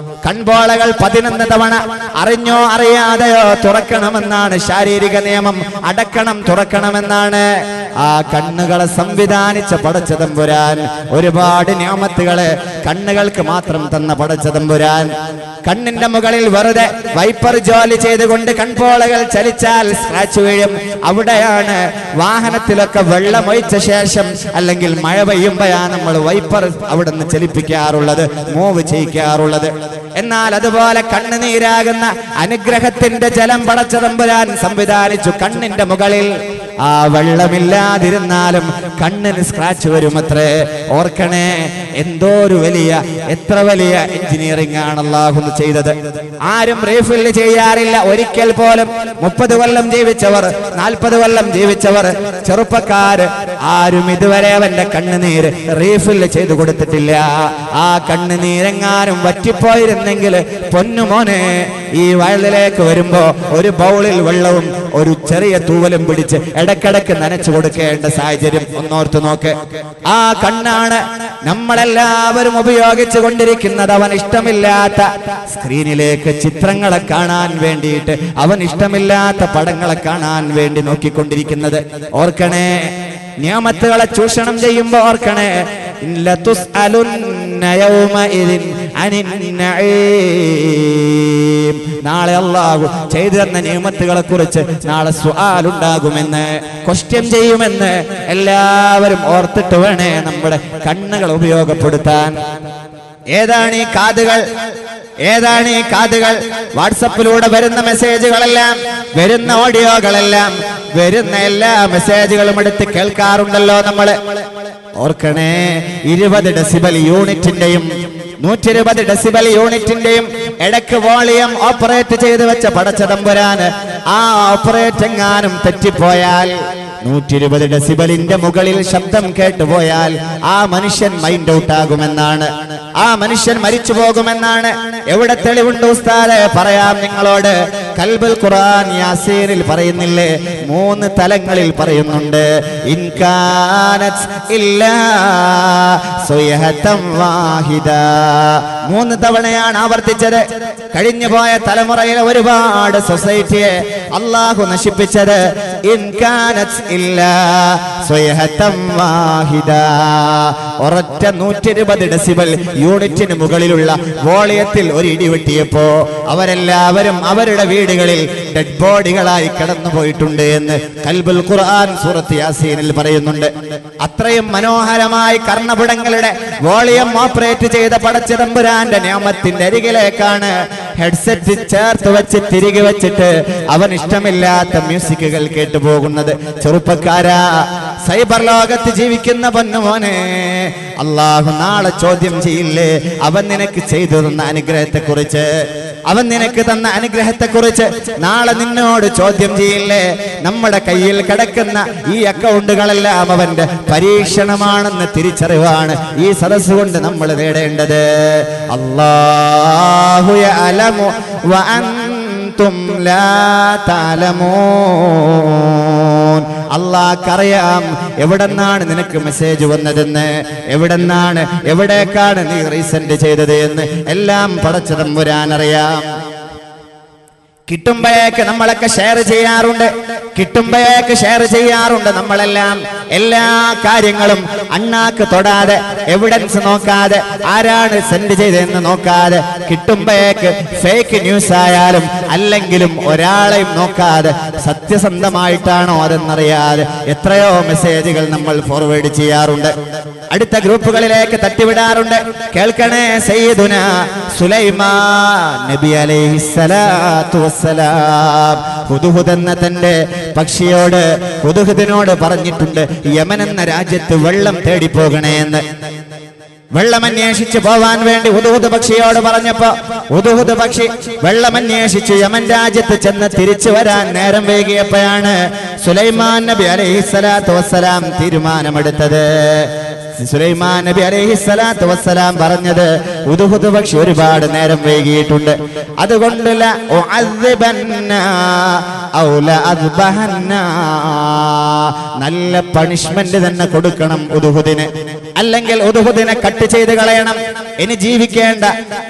കൺപോളകൾ പതിനൊന്ന് തവണ അറിഞ്ഞോ അറിയാതെയോ തുറക്കണമെന്നാണ് ശാരീരിക നിയമം അടക്കണം തുറക്കണമെന്നാണ് ആ കണ്ണുകളെ സംവിധാനിച്ച പടച്ചതമ്പുരാൻ ഒരുപാട് നിയമത്തുകള് കണ്ണുകൾക്ക് മാത്രം തന്ന പടച്ചതമ്പുരാൻ കണ്ണിന്റെ മുകളിൽ വെറുതെ വൈപ്പർ ജോലി ചെയ്തുകൊണ്ട് കൺപോളകൾ ചലിച്ചാൽ സ്ക്രാച്ച് വീഴും അവിടെയാണ് വാഹനത്തിലൊക്കെ വെള്ളമൊഴിച്ച ശേഷം അല്ലെങ്കിൽ മഴ പെയ്യുമ്പോഴാണ് നമ്മൾ വൈപ്പർ അവിടെ നിന്ന് ചലിപ്പിക്കാറുള്ളത് മൂവ് ചെയ്യിക്കാറുള്ളത് എന്നാൽ അതുപോലെ കണ്ണുനീരാകുന്ന അനുഗ്രഹത്തിന്റെ ജലം പടച്ചതമ്പുരാൻ സംവിധാനിച്ചു കണ്ണിന്റെ മുകളിൽ ആ വെള്ളമില്ലാതിരുന്നാലും കണ്ണിന് സ്ക്രാച്ച് വരുമത്രേ ഓർക്കണേ എന്തോ ഒരു വലിയ എത്ര വലിയ എഞ്ചിനീയറിംഗ് ആണ് അള്ളാഹു ചെയ്തത് ആരും റീഫിൽ ചെയ്യാറില്ല ഒരിക്കൽ പോലും മുപ്പത് കൊല്ലം ജീവിച്ചവർ നാൽപ്പത് കൊല്ലം ജീവിച്ചവർ ചെറുപ്പക്കാര് ആരും ഇതുവരെ അവന്റെ കണ്ണുനീര് റീഫിൽ ചെയ്തു കൊടുത്തിട്ടില്ല ആ കണ്ണുനീരെങ്ങാനും വറ്റിപ്പോയിരുന്നെങ്കിൽ പൊന്നുമോനെ ഈ വയലിലേക്ക് വരുമ്പോ ഒരു ബൗളിൽ വെള്ളവും ഒരു ചെറിയ തൂവലും പിടിച്ച് ഇടക്കിടക്ക് നനച്ചു കൊടുക്കേണ്ട സാഹചര്യം ഒന്നോർത്ത് നോക്ക് ആ കണ്ണാണ് നമ്മളെല്ലാവരും ഉപയോഗിച്ചു കൊണ്ടിരിക്കുന്നത് അവൻ ഇഷ്ടമില്ലാത്ത സ്ക്രീനിലേക്ക് ചിത്രങ്ങളെ കാണാൻ വേണ്ടിയിട്ട് അവൻ ഇഷ്ടമില്ലാത്ത പടങ്ങളെ കാണാൻ വേണ്ടി നോക്കിക്കൊണ്ടിരിക്കുന്നത് ഓർക്കണേ നിയമത്തുകളെ ചൂഷണം ചെയ്യുമ്പോ ഓർക്കണേ ലതുസ്അലുന്ന യൗമഇദിൻ അനിൻ നഈം. നാളെ അള്ളാഹു ചെയ്തു തന്ന നിയമത്തുകളെ കുറിച്ച് നാളെ സുആലുണ്ടാകുമെന്ന് ക്വസ്റ്റ്യൻ ചെയ്യുമെന്ന് എല്ലാവരും ഓർത്തിട്ട് വേണേ നമ്മുടെ കണ്ണുകൾ ഉപയോഗപ്പെടുത്താൻ ഏതാണ് ഈ കാതുകൾ ഏതാണ് ഈ കാതുകൾ വാട്സപ്പിലൂടെ വരുന്ന മെസ്സേജുകളെല്ലാം വരുന്ന ഓഡിയോകളെല്ലാം വരുന്ന എല്ലാ മെസ്സേജുകളും എടുത്ത് കേൾക്കാറുണ്ടല്ലോ നമ്മള് ഓർക്കണേ ഇരുപത് ഡെസിബൽ യൂണിറ്റിന്റെയും നൂറ്റി ഇരുപത് ഡെസിബൽ യൂണിറ്റിന്റെയും ഇടക്ക് വോളിയം ഓപ്പറേറ്റ് ചെയ്ത് വെച്ച പടച്ചതമ്പുരാന് ആ ഓപ്പറേറ്റ് എങ്ങാനും തെറ്റിപ്പോയാൽ നൂറ്റി ഇരുപത് ഡെസിബലിന്റെ മുകളിൽ ശബ്ദം കേട്ടുപോയാൽ ആ മനുഷ്യൻ മൈൻഡ് ഔട്ട് ആകുമെന്നാണ് ആ മനുഷ്യൻ മരിച്ചു പോകുമെന്നാണ് എവിടെ തെളിവുണ്ട് ഉസ്താദെ പറയാം നിങ്ങളോട് കൽബുൽ ഖുർആൻ യാസീനിൽ പറയുന്നില്ലേ മൂന്ന് തലങ്ങളിൽ പറയുന്നുണ്ട് ഇൻകാനത് ഇല്ലാ സുയഹതം വാഹിദ മൂന്ന് തവണയാണ് ആവർത്തിച്ചത് കഴിഞ്ഞു പോയ തലമുറയിലെ ഒരുപാട് സൊസൈറ്റിയെ അള്ളാഹു നശിപ്പിച്ചത് ഇൻകാനത് ഇല്ലാ സുയഹതം വാഹിദ ഒരൊറ്റ നൂറ്റി ഇരുപത് ഡെസിബൽ യൂണിറ്റിന് മുകളിലുള്ള വോളിയത്തിൽ ഒരു ഇടി വെട്ടിയപ്പോ അവരെല്ലാവരും അവരുടെ വീടുകളിൽ ഡെഡ് ബോഡികളായി കടന്നു പോയിട്ടുണ്ട് എന്ന് കൽബുൽ ഖുർആൻ സൂറത്ത് യാസീനിൽ പറയുന്നുണ്ട് അത്രയും മനോഹരമായി കർണപുടങ്ങളുടെ വോളിയം ഓപ്പറേറ്റ് ചെയ്ത പടച്ചിടമ്പുരാന്റെ നിയമത്തിന്റെ അരികിലേക്കാണ് ഹെഡ്സെറ്റ് ചേർത്ത് വെച്ച് തിരികെ വെച്ചിട്ട് അവൻ ഇഷ്ടമില്ലാത്ത മ്യൂസിക്കുകൾ കേട്ടു പോകുന്നത് ചെറുപ്പക്കാരാ സൈബർ ലോകത്ത് ജീവിക്കുന്ന പൊന്നുമോനെ അള്ളാഹു നാളെ ചോദ്യം ചെയ്യില്ലേ അവൻ നിനക്ക് ചെയ്തു തന്ന അനുഗ്രഹത്തെ കുറിച്ച് അവൻ നിനക്ക് തന്ന അനുഗ്രഹത്തെ കുറിച്ച് നാളെ നിന്നോട് ചോദ്യം ചെയ്യില്ലേ നമ്മുടെ കയ്യിൽ കിടക്കുന്ന ഈ അക്കൗണ്ടുകളെല്ലാം അവന്റെ പരീക്ഷണമാണെന്ന് തിരിച്ചറിവാണ് ഈ സദസ് കൊണ്ട് നമ്മൾ നേടേണ്ടത് അള്ളാഹു അലമു അൻതും ലാ തഅലമൂൻ അള്ളാഹ്ക്കറിയാം എവിടെന്നാണ് നിനക്ക് മെസ്സേജ് വന്നതെന്ന് എവിടെന്നാണ് എവിടേക്കാണ് നീ റീസെന്റ് ചെയ്തത് എന്ന് എല്ലാം പടച്ചതമ്പുരാൻ അറിയാം കിട്ടുമ്പോഴേക്ക് നമ്മളൊക്കെ ഷെയർ ചെയ്യാറുണ്ട് കിട്ടുമ്പോഴേക്ക് ഷെയർ ചെയ്യാറുണ്ട് നമ്മളെല്ലാം എല്ലാ കാര്യങ്ങളും അണ്ണാക്ക് തൊടാതെ എവിഡൻസ് നോക്കാതെ ആരാണ് സെൻഡ് ചെയ്തതെന്ന് നോക്കാതെ കിട്ടുമ്പോഴേക്ക് ഫേക്ക് ന്യൂസ് ആയാലും അല്ലെങ്കിലും ഒരാളെയും നോക്കാതെ സത്യസന്ധമായിട്ടാണോ അതെന്നറിയാതെ എത്രയോ മെസ്സേജുകൾ നമ്മൾ ഫോർവേഡ് ചെയ്യാറുണ്ട് അടുത്ത ഗ്രൂപ്പുകളിലേക്ക് തട്ടിവിടാറുണ്ട് കേൾക്കണേ സയ്യിദുന സുലൈമാൻ നബി അലൈഹിസ്സലാത്തു വസ്സലാം ഹുദുഹുദ് എന്ന തന്റെ പക്ഷിയോട് ഹുദുഹുദിനോട് പറഞ്ഞിട്ടുണ്ട് യമൻ എന്ന രാജ്യത്ത് വെള്ളം തേടി പോകണേ എന്ന് വെള്ളം അന്വേഷിച്ച് പോവാൻ വേണ്ടി ഉദുഹുദ് പക്ഷിയോട് പറഞ്ഞപ്പോ ഉദുഹുദ് പക്ഷി വെള്ളം അന്വേഷിച്ച് യമൻ രാജ്യത്ത് ചെന്ന് തിരിച്ചു വരാൻ നേരം വൈകിയപ്പോഴാണ് സുലൈമാൻ നബി അലൈഹിസ്സലാത്തു വസ്സലാം തീരുമാനമെടുത്തത് സുലൈമാൻ നബി അലൈഹിസ്സലാത്തു വസ്സലാം പറഞ്ഞത് ഉദുഹുദ് പക്ഷി ഒരുപാട് നേരം വൈകിയിട്ടുണ്ട് അതുകൊണ്ട് ല ഉഅദ്ദിബന്ന ഔ ലഅദ്ബഹന്ന. നല്ല പണിഷ്മെന്റ് തന്നെ കൊടുക്കണം ഉദുഹുദിന് അല്ലെങ്കിൽ ഉദുഹുദിനെ കട്ട് ചെയ്ത് കളയണം ഇനി ജീവിക്കേണ്ട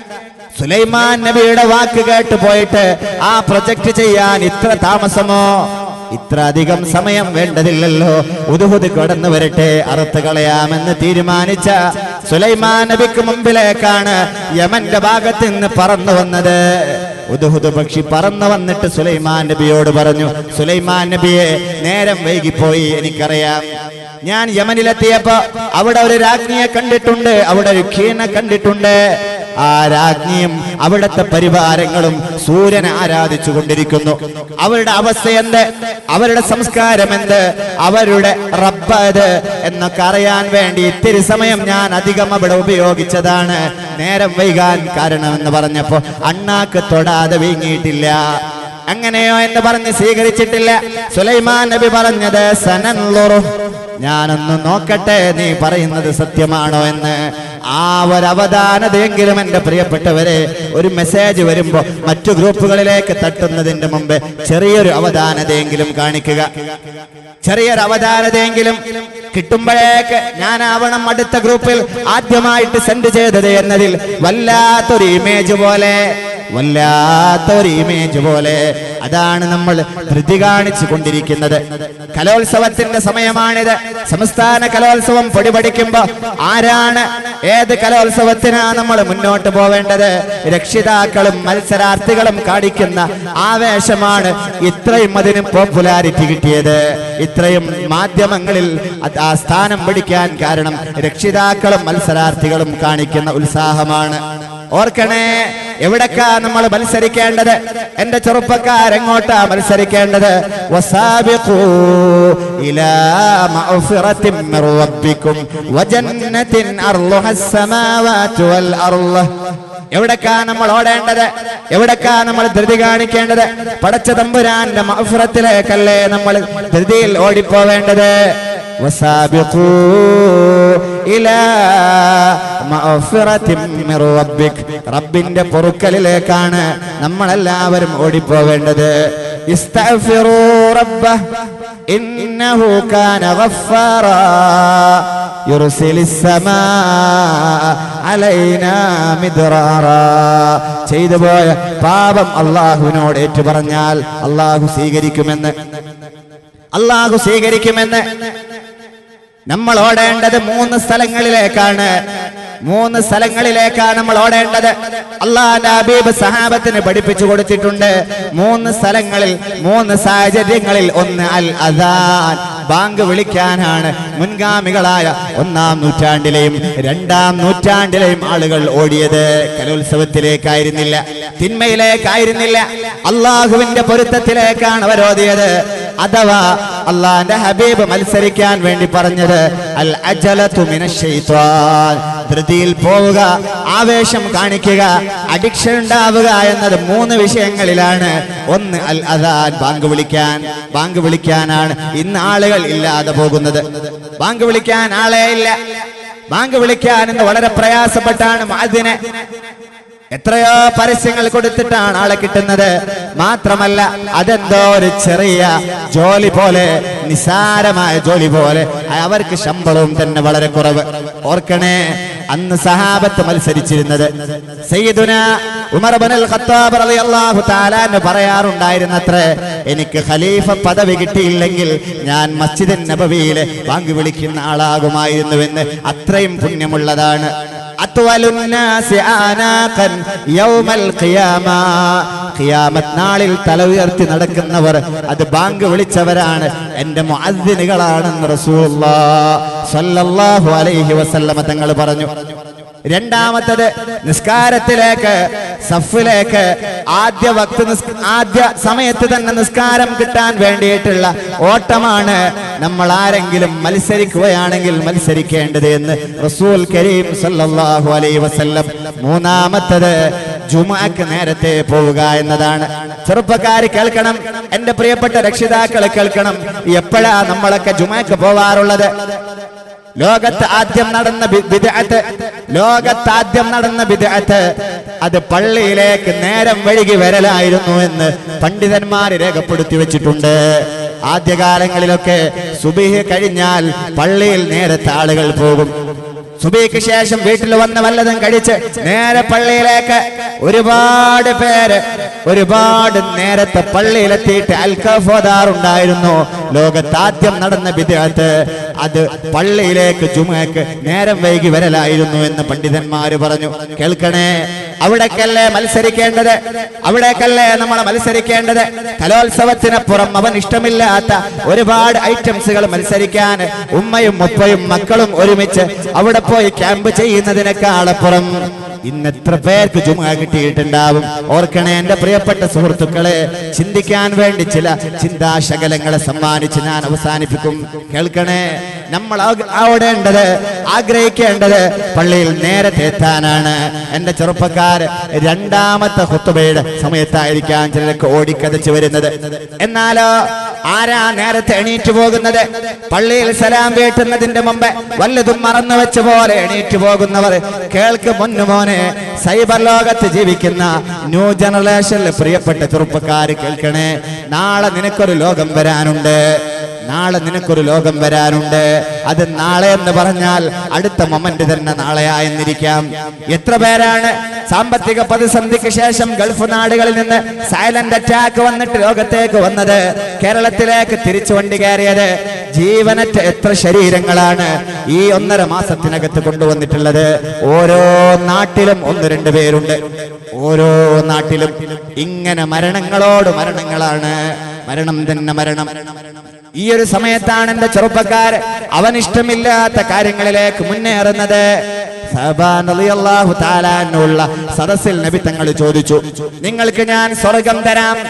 സുലൈമാൻ നബിയുടെ വാക്ക് കേട്ട് പോയിട്ട് ആ പ്രൊജക്ട് ചെയ്യാൻ ഇത്ര താമസമോ ഇത്ര അധികം സമയം വേണ്ടതില്ലല്ലോ ഉദുഹുദ് കടന്നു വരട്ടെ അറുത്ത് കളയാമെന്ന് തീരുമാനിച്ച സുലൈമാൻ നബിക്ക് മുമ്പിലേക്കാണ് യമന്റെ ഭാഗത്ത് നിന്ന് പറന്നു വന്നത് ഉദുഹുദ് പക്ഷി പറന്നു വന്നിട്ട് സുലൈമാൻ നബിയോട് പറഞ്ഞു സുലൈമാൻ നബിയെ നേരം വൈകിപ്പോയി എനിക്കറിയാം ഞാൻ യമനിലെത്തിയപ്പോ അവിടെ ഒരു രാജ്ഞിയെ കണ്ടിട്ടുണ്ട് അവിടെ ഒരു ഖീനെ കണ്ടിട്ടുണ്ട് ആ രാജ്ഞിയും അവിടുത്തെ പരിവാരങ്ങളും സൂര്യനെ ആരാധിച്ചു കൊണ്ടിരിക്കുന്നു അവരുടെ അവസ്ഥ എന്ത് അവരുടെ സംസ്കാരം എന്ത് അവരുടെ റബ്ബ് ഏത് എന്നൊക്കെ അറിയാൻ വേണ്ടി ഇത്തിരി സമയം ഞാൻ അധികം അവിടെ ഉപയോഗിച്ചതാണ് നേരം വൈകാൻ കാരണമെന്ന് പറഞ്ഞപ്പോ അണ്ണാക്ക് തൊടാതെ വീങ്ങിയിട്ടില്ല അങ്ങനെയോ എന്ന് പറഞ്ഞ് സ്വീകരിച്ചിട്ടില്ല സുലൈമാൻ നബി പറഞ്ഞത് സനൻലുറു ഞാനൊന്ന് നോക്കട്ടെ നീ പറയുന്നത് സത്യമാണോ എന്ന് ആ ഒരു അവധാനതയെങ്കിലും എൻ്റെ പ്രിയപ്പെട്ടവരെ ഒരു മെസ്സേജ് വരുമ്പോ മറ്റു ഗ്രൂപ്പുകളിലേക്ക് തട്ടുന്നതിന്റെ മുമ്പ് ചെറിയൊരു അവധാനതയെങ്കിലും കാണിക്കുക ചെറിയൊരു അവധാനതയെങ്കിലും കിട്ടുമ്പോഴേക്ക് ഞാനാവണം അടുത്ത ഗ്രൂപ്പിൽ ആദ്യമായിട്ട് സെൻഡ് ചെയ്തത് എന്നതിൽ വല്ലാത്തൊരു ഇമേജ് പോലെ വല്ലാത്തൊരു ഇമേജ് പോലെ അതാണ് നമ്മൾ ധൃതി കാണിച്ചു കൊണ്ടിരിക്കുന്നത് കലോത്സവത്തിന്റെ സമയമാണിത് സംസ്ഥാന കലോത്സവം പൊടിപടിക്കുമ്പോ ആരാണ് ഏത് കലോത്സവത്തിനാ നമ്മൾ മുന്നോട്ട് പോവേണ്ടത് രക്ഷിതാക്കളും മത്സരാർത്ഥികളും കാണിക്കുന്ന ആവേശമാണ് ഇത്രയും അതിന് പോപ്പുലാരിറ്റി കിട്ടിയത് ഇത്രയും മാധ്യമങ്ങളിൽ അത് ആ സ്ഥാനം പിടിക്കാൻ കാരണം രക്ഷിതാക്കളും മത്സരാർത്ഥികളും കാണിക്കുന്ന ഉത്സാഹമാണ് ഓർക്കണേ എവിടക്കാ നമ്മൾ മത്സരിക്കേണ്ടത് എന്റെ ചെറുപ്പക്കാരെങ്ങോട്ടാ മത്സരിക്കേണ്ടത് വസാബിഖൂ ഇലാ മഗ്ഫിറത്തിൻ മിർ റബ്ബിക്കും വജന്നത്തിൻ അർളുഹ السماوات والأرض എവിടക്കാ നമ്മൾ ഓടേണ്ടത് എവിടക്കാ നമ്മൾ ധൃതി കാണിക്കേണ്ടത് പടച്ച തമ്പുരാന്റെ മഫ്രത്തിലേക്കല്ലേ നമ്മൾ ധൃതിയിൽ ഓടിപ്പോവേണ്ടത് وسابقوا إلى مغفرة من ربك റബ്ബിന്റെ പൊറുക്കലിലേക്കാണ് നമ്മളെല്ലാവരും ഓടിപ്പോവേണ്ടത് ഇസ്തഗ്ഫിറൂ റബ്ബഹ് ഇന്നഹു കാന ഗഫാറാ യുർസിലി السماء علينا مدرارا ചെയ്തു പോയ പാപം അള്ളാഹുവിനോട് ഏറ്റു പറഞ്ഞാൽ അള്ളാഹു സ്വീകരിക്കുമെന്ന് അള്ളാഹു സ്വീകരിക്കുമെന്ന് നമ്മൾ ഓടേണ്ടത് മൂന്ന് സ്ഥലങ്ങളിലേക്കാണ് മൂന്ന് സ്ഥലങ്ങളിലേക്കാണ് നമ്മൾ ഓടേണ്ടത് അള്ളാന്റെ ഹബീബ് സഹാബത്തിന് പഠിപ്പിച്ചു കൊടുത്തിട്ടുണ്ട് മൂന്ന് സ്ഥലങ്ങളിൽ മൂന്ന് സാഹചര്യങ്ങളിൽ ഒന്ന് അൽ അദാൻ ബാങ്ക് വിളിക്കാനാണ് മുൻഗാമികളായ ഒന്നാം നൂറ്റാണ്ടിലെയും രണ്ടാം നൂറ്റാണ്ടിലെയും ആളുകൾ ഓടിയത് കലോത്സവത്തിലേക്കായിരുന്നില്ല തിന്മയിലേക്കായിരുന്നില്ല അള്ളാഹുവിന്റെ പൊരുത്തത്തിലേക്കാണ് അവർ ഓതിയത് അഥവാ അള്ളാന്റെ ഹബീബ് മത്സരിക്കാൻ വേണ്ടി പറഞ്ഞത് അൽ അജലതു മിനശ് ശൈത്വാൻ ധൃതിയിൽ പോവുക ആവേശം കാണിക്കുക അഡിക്ഷൻ ഉണ്ടാവുക എന്നത് മൂന്ന് വിഷയങ്ങളിലാണ് ഒന്ന് അൽ അദാൻ ബാങ്ക് വിളിക്കാൻ ബാങ്ക് വിളിക്കാനാണ് ഇന്ന് ആളുകൾ ഇല്ലാതെ പോകുന്നത് ബാങ്ക് വിളിക്കാൻ ആളെ ഇല്ല ബാങ്ക് വിളിക്കാൻ ഇന്ന് വളരെ പ്രയാസപ്പെട്ടാണ് അതിനെ എത്രയോ പരസ്യങ്ങൾ കൊടുത്തിട്ടാണ് ആളെ കിട്ടുന്നത് മാത്രമല്ല അതെന്തോ ഒരു ചെറിയ ജോലി പോലെ നിസാരമായ ജോലി പോലെ അവർക്ക് ശമ്പളവും തന്നെ വളരെ കുറവ് ഓർക്കണേ അന്ന് സഹാബത്ത് മത്സരിച്ചിരുന്നത് സയ്യിദുന ഉമർ ഇബ്നുൽ ഖത്താബ് റളിയല്ലാഹു തആല അൻഹു പറയാറുണ്ടായിരുന്നത്രേ എനിക്ക് ഖലീഫ പദവി കിട്ടിയില്ലെങ്കിൽ ഞാൻ മസ്ജിദ് നബവിയിലെ ബാങ്ക് വിളിക്കുന്ന ആളാകുമായിരുന്നുവെന്ന് അത്രയും പുണ്യമുള്ളതാണ് അത്വലുന്നാസി ആനാഖൻ യൗമൽ ഖിയാമ ഖിയാമത്ത് നാളിൽ തല ഉയർത്തി നടക്കുന്നവർ അത് ബാങ്ക് വിളിച്ചവരാണ് എന്റെ മുഅദ്ദിനുകളാണെന്ന് റസൂലുള്ളാഹ് സ്വല്ലല്ലാഹു അലൈഹി വസല്ലമ തങ്ങൾ പറഞ്ഞു രണ്ടാമത്തത് നിസ്കാരത്തിലേക്ക് സഫിലേക്ക് ആദ്യ വക്ത് നിസ്- ആദ്യ സമയത്ത് തന്നെ നിസ്കാരം കിട്ടാൻ വേണ്ടിയിട്ടുള്ള ഓട്ടമാണ് നമ്മൾ ആരെങ്കിലും മത്സരിക്കുകയാണെങ്കിൽ മത്സരിക്കേണ്ടത് എന്ന് റസൂൽ കരീം സല്ലല്ലാഹു അലൈഹി വസല്ലം മൂന്നാമത്തത് ജുമാക്ക് നേരത്തെ പോവുക എന്നതാണ് ചെറുപ്പക്കാർ കേൾക്കണം എന്റെ പ്രിയപ്പെട്ട രക്ഷിതാക്കൾ കേൾക്കണം എപ്പോഴാ നമ്മളൊക്കെ ജുമാക്ക് പോവാറുള്ളത് ലോകത്ത് ആദ്യം നടന്ന ബി- ബിദ്അത്ത് ലോകത്ത് ആദ്യം നടന്ന ബിദ്അത്ത് അത് പള്ളിയിലേക്ക് നേരം വഴുകി വരലായിരുന്നു എന്ന് പണ്ഡിതന്മാർ രേഖപ്പെടുത്തി വെച്ചിട്ടുണ്ട് ആദ്യകാലങ്ങളിലൊക്കെ സുബിഹ് കഴിഞ്ഞാൽ പള്ളിയിൽ നേരത്തെ ആളുകൾ പോകും സുബിക്ക് ശേഷം വീട്ടിൽ വന്ന് വല്ലതും കഴിച്ച് നേരെ പള്ളിയിലേക്ക് ഒരുപാട് പേര് ഒരുപാട് നേരത്തെ പള്ളിയിലെത്തിയിട്ട് അൽക്കഫോദാറുണ്ടായിരുന്നു ലോകത്ത് ആദ്യം നടന്ന വിദ്യാർത്ഥ് അത് പള്ളിയിലേക്ക് ജുമക്ക് നേരം വൈകി വരലായിരുന്നു എന്ന് പണ്ഡിതന്മാര് പറഞ്ഞു കേൾക്കണേ അവിടേക്കല്ലേ മത്സരിക്കേണ്ടത് അവിടേക്കല്ലേ നമ്മൾ മത്സരിക്കേണ്ടത് കലോത്സവത്തിനപ്പുറം അവൻ ഇഷ്ടമില്ലാത്ത ഒരുപാട് ഐറ്റംസുകൾ മത്സരിക്കാൻ ഉമ്മയും ഉപ്പയും മക്കളും ഒരുമിച്ച് അവിടെ പോയി ക്യാമ്പ് ചെയ്യുന്നതിനേക്കാളപ്പുറം ഇന്ന് എത്ര പേർക്ക് ജുമ കിട്ടിയിട്ടുണ്ടാവും ഓർക്കണേ എന്റെ പ്രിയപ്പെട്ട സുഹൃത്തുക്കളെ ചിന്തിക്കാൻ വേണ്ടി ചില ചിന്താശകലങ്ങളെ സമ്മാനിച്ച് ഞാൻ അവസാനിപ്പിക്കും കേൾക്കണേ നമ്മൾ ആഗ്- ആവടേണ്ടത് ആഗ്രഹിക്കേണ്ടത് പള്ളിയിൽ നേരത്തെ എത്താനാണ് എന്റെ ചെറുപ്പക്കാർ രണ്ടാമത്തെ ഹുത്തുബയുടെ സമയത്തായിരിക്കാം ചിലർക്ക് ഓടിക്കതച്ച് വരുന്നത് എന്നാലോ ആരാ നേരത്തെ എണീറ്റ് പോകുന്നത് പള്ളിയിൽ സലാം വീട്ടുന്നതിന്റെ മുമ്പ് വല്ലതും മറന്നു വെച്ച പോലെ എണീറ്റ് പോകുന്നവർ കേൾക്ക് മുന്നു മോനെ സൈബർ ലോകത്ത് ജീവിക്കുന്ന ന്യൂ ജനറേഷനിലെ പ്രിയപ്പെട്ട ചെറുപ്പക്കാർ കേൾക്കണേ നാളെ നിനക്കൊരു ലോകം വരാനുണ്ട് നാളെ നിനക്കൊരു ലോകം വരാനുണ്ട് അത് നാളെ എന്ന് പറഞ്ഞാൽ അടുത്ത മൊമെന്റ് തന്നെ നാളെയായെന്നിരിക്കാം എത്ര പേരാണ് സാമ്പത്തിക പ്രതിസന്ധിക്ക് ശേഷം ഗൾഫ് നാടുകളിൽ നിന്ന് സൈലന്റ് അറ്റാക്ക് വന്നിട്ട് ലോകത്തേക്ക് വന്നത് കേരളത്തിലേക്ക് തിരിച്ചു വണ്ടി കയറിയത് ജീവനറ്റ എത്ര ശരീരങ്ങളാണ് ഈ ഒന്നര മാസത്തിനകത്ത് കൊണ്ടുവന്നിട്ടുള്ളത് ഓരോ നാട്ടിലും ഒന്ന് രണ്ട് പേരുണ്ട് ഓരോ നാട്ടിലും ഇങ്ങനെ മരണങ്ങളോട് മരണങ്ങളാണ് മരണം തന്നെ മരണം ഈ ഒരു സമയത്താണ് എന്റെ ചെറുപ്പക്കാർ അവൻ ഇഷ്ടമില്ലാത്ത കാര്യങ്ങളിലേക്ക് മുന്നേറുന്നത് സഹബാൻ റളിയല്ലാഹു തആല അൻഹുള്ള സദസ്സിൽ നബി തങ്ങൾ ചോദിച്ചു നിങ്ങൾക്ക് ഞാൻ സ്വർഗം തരാം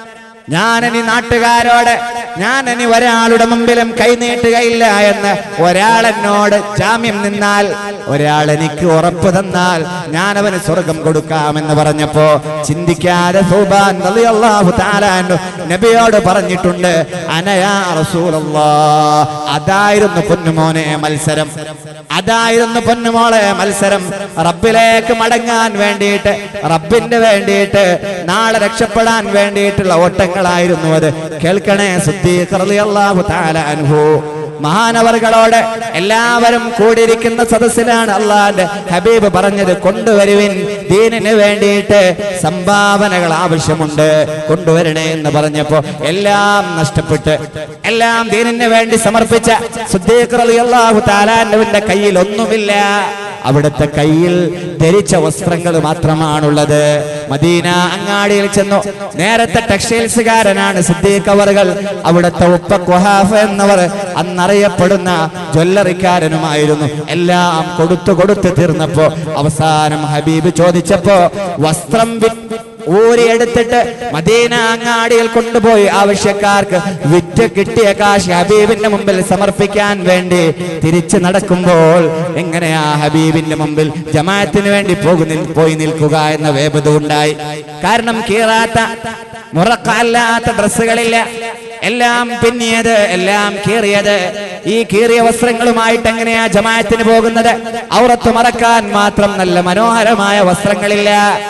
ഞാനിനി നാട്ടുകാരോട് ഞാനിനി ഒരാളുടെ മുമ്പിലും കൈനീട്ടുകയില്ല എന്ന് ഒരാൾ എന്നോട് ജാമ്യം നിന്നാൽ ഒരാൾ എനിക്ക് ഉറപ്പ് തന്നാൽ ഞാൻ അവന് സ്വർഗം കൊടുക്കാമെന്ന് പറഞ്ഞപ്പോ ചിന്തിക്കാതെ സൗബാൻ റളിയല്ലാഹു തആല അൻഹു നബിയോട് പറഞ്ഞിട്ടുണ്ട് അനയാ റസൂലല്ലാ അതായിരുന്നു പൊന്നുമോനെ മത്സരം അതായിരുന്നു പൊന്നുമോളെ മത്സരം റബ്ബിലേക്ക് മടങ്ങാൻ വേണ്ടിയിട്ട് റബ്ബിന്റെ വേണ്ടിയിട്ട് നാളെ രക്ഷപ്പെടാൻ വേണ്ടിയിട്ടുള്ള ഓട്ടങ്ങളായിരുന്നു അത് കേൾക്കണേ സിദ്ദീഖ് റളിയല്ലാഹു തആല അൻഹു മഹാനവറുകളോട് എല്ലാവരും കൂടിയിരിക്കുന്ന സദസ്സിലാണ് അള്ളാന്റെ ഹബീബ് പറഞ്ഞത് കൊണ്ടുവരുവിൻ ദീനിന് വേണ്ടിയിട്ട് സംഭാവനകൾ ആവശ്യമുണ്ട് കൊണ്ടുവരണേ എന്ന് പറഞ്ഞപ്പോ എല്ലാം നഷ്ടപ്പെട്ട് എല്ലാം ദീനിന് വേണ്ടി സമർപ്പിച്ച സുദ്ദീഖ് റളിയല്ലാഹു താലാന്റെ കയ്യിൽ ഒന്നുമില്ല അവിടുത്തെ കയ്യിൽ ധരിച്ച വസ്ത്രങ്ങൾ മാത്രമാണുള്ളത് മദീന അങ്ങാടിയിൽ ചെന്നു നേരത്തെ ടെക്സ്റ്റൈൽസുകാരനാണ് സിദ്ദീഖ് അവറുകൾ അവിടുത്തെ ഉപ്പ കുഹാഫ് എന്നവർ അന്നറിയപ്പെടുന്ന ജ്വല്ലറിക്കാരനുമായിരുന്നു എല്ലാം കൊടുത്തു കൊടുത്തു തീർന്നപ്പോ അവസാനം ഹബീബ് ചോദിച്ചപ്പോ വസ്ത്രം വി- ഊരിയെടുത്തിട്ട് മദീന അങ്ങാടിയിൽ കൊണ്ടുപോയി ആവശ്യക്കാർക്ക് വിറ്റ് കിട്ടിയ കാശ് ഹബീബിന്റെ മുമ്പിൽ സമർപ്പിക്കാൻ വേണ്ടി തിരിച്ചു നടക്കുമ്പോൾ എങ്ങനെയാ ഹബീബിന്റെ മുമ്പിൽ ജമാഅത്തിന് വേണ്ടി പോകുന്ന പോയി നിൽക്കുക എന്ന വേപത ഉണ്ടായി കാരണം കീറാത്ത മുറക്കല്ലാത്ത ഡ്രസ്സുകളില്ല എല്ലാം പിന്നിയത് എല്ലാം കീറിയത് ഈ കീറിയ വസ്ത്രങ്ങളുമായിട്ട് എങ്ങനെയാ ജമാഅത്തിന് പോകുന്നത് ഔറത്ത് മറക്കാൻ മാത്രം നല്ല മനോഹരമായ വസ്ത്രങ്ങളില്ല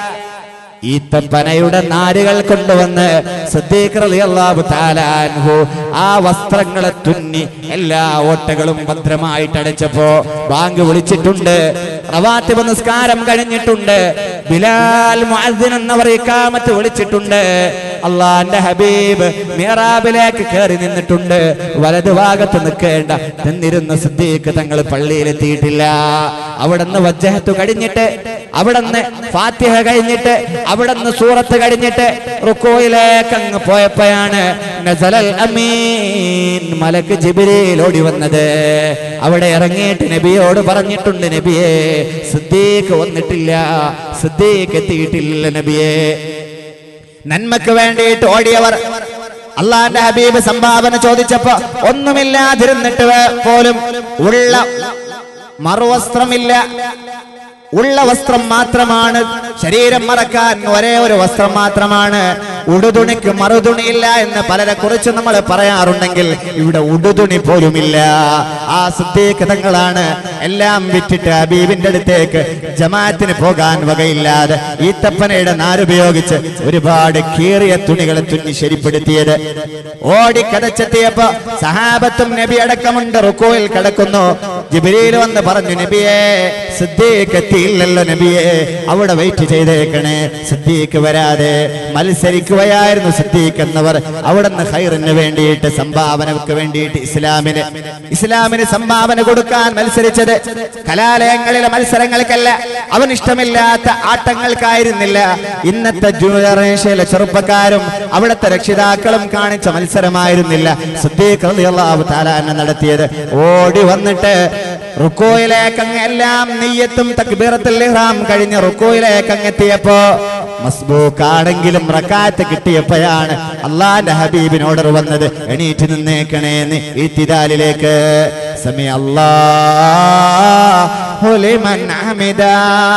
ഈത്തപ്പനയുടെ നാരുകൾ കൊണ്ടുവന്ന് സിദ്ദീഖ് റളിയല്ലാഹു തആല അൻഹു ആ വസ്ത്രങ്ങളെ തുന്നി എല്ലാ ഓട്ടകളും ഭദ്രമായിട്ട് അടച്ചപ്പോ ബാങ്ക് വിളിച്ചിട്ടുണ്ട് റവാത്തിബ് നിസ്കാരം കഴിഞ്ഞിട്ടുണ്ട് ബിലാൽ മുഅദ്ദിൻ എന്നവർ ഇക്കാമത്ത് വിളിച്ചിട്ടുണ്ട് അള്ളാന്റെ ഹബീബ് മിഹറാബിലേക്ക് കയറി നിന്നിട്ടുണ്ട് വലതുഭാഗത്ത് നിൽക്കേണ്ട നിന്നിരുന്ന സിദ്ദീഖ് തങ്ങൾ പള്ളിയിലെത്തിയിട്ടില്ല അവിടുന്ന് വജ്ജഹത്ത് കഴിഞ്ഞിട്ട് അവിടുന്ന് ഫാത്തിഹ കഴിഞ്ഞിട്ട് അവിടുന്ന് സൂറത്ത് കഴിഞ്ഞിട്ട് റുക്കോയിലേക്ക് അങ്ങ് പോയപ്പോഴാണ് നസലൽ അമീൻ മലക്ക് ജിബിരിയിൽ ഓടി വന്നത് അവിടെ ഇറങ്ങിയിട്ട് നബിയോട് പറഞ്ഞിട്ടുണ്ട് നബിയെ സിദ്ദീഖ് വന്നിട്ടില്ല സിദ്ദീഖ് എത്തിയിട്ടില്ല നബിയെ നന്മക്ക് വേണ്ടിയിട്ട് ഓടിയവർ അള്ളാന്റെ ഹബീബ് സംഭാവന ചോദിച്ചപ്പോ ഒന്നുമില്ലാതിരുന്നിട്ട് വേ- പോലും ഉള്ള മറുവസ്ത്രമില്ല ഉള്ള വസ്ത്രം മാത്രമാണ് ശരീരം മറക്കാൻ ഒരേ ഒരു വസ്ത്രം മാത്രമാണ് ഉടുതുണിക്ക് മറുതുണിയില്ല എന്ന് പലരെ കുറിച്ച് നമ്മൾ പറയാറുണ്ടെങ്കിൽ ഇവിടെ ഉടുതുണി പോലുമില്ല ആ സിദ്ധീകതങ്ങളാണ് എല്ലാം വിറ്റിട്ട് ഹബീബിന്റെ അടുത്തേക്ക് ജമാഅത്തിന് പോകാൻ വകയില്ലാതെ ഈത്തപ്പനയുടെ നാരുപയോഗിച്ച് ഒരുപാട് കീറിയ തുണികൾ തുന്നി ശരിപ്പെടുത്തിയത് ഓടി കതച്ചെത്തിയപ്പോ സഹാബത്തും നബി അടക്കമുണ്ട് റുക്കോയിൽ കിടക്കുന്നു ജിബിരിയിൽ വന്ന് പറഞ്ഞു നബിയെ സിദ്ദീഖ് എത്തിയില്ലല്ലോ നബിയെ അവിടെ വെയിറ്റ് ചെയ്തേക്കണേ സിദ്ദീഖ് വരാതെ മത്സരിക്കുകയായിരുന്നു സിദ്ദീഖ് എന്നവർ അവിടെ നിന്ന് ഹൈറിന് വേണ്ടിയിട്ട് സംഭാവനക്ക് വേണ്ടിയിട്ട് ഇസ്ലാമിന് ഇസ്ലാമിന് സംഭാവന കൊടുക്കാൻ മത്സരിച്ചത് കലാലയങ്ങളിലെ മത്സരങ്ങൾക്കല്ല അവൻ ഇഷ്ടമില്ലാത്ത ആട്ടങ്ങൾക്കായിരുന്നില്ല ഇന്നത്തെ ജനറേഷനിലെ ചെറുപ്പക്കാരും അവിടുത്തെ രക്ഷിതാക്കളും കാണിച്ച മത്സരമായിരുന്നില്ല സിദ്ദീഖ് റളിയല്ലാഹു തആല അൻഹു നടത്തിയത് ഓടി വന്നിട്ട് റുക്കോയിലേക്ക് അങ്ങ് എല്ലാം നെയ്യത്തും തക്ബീറത്തുൽ ഇഹ്റാം കഴിഞ്ഞ് റുക്കോയിലേക്ക് അങ്ങ് എത്തിയപ്പോ മസ്ബൂക്കാണെങ്കിലും റക്കാത്ത് കിട്ടിയപ്പോഴാണ് അള്ളാന്റെ ഹബീബിനോട് വന്നത് എണീറ്റ് നിന്നേക്കണേന്ന് ഈ തിരാലിലേക്ക് സമയ അല്ലാഹു ലിമൻ ഹമിദാ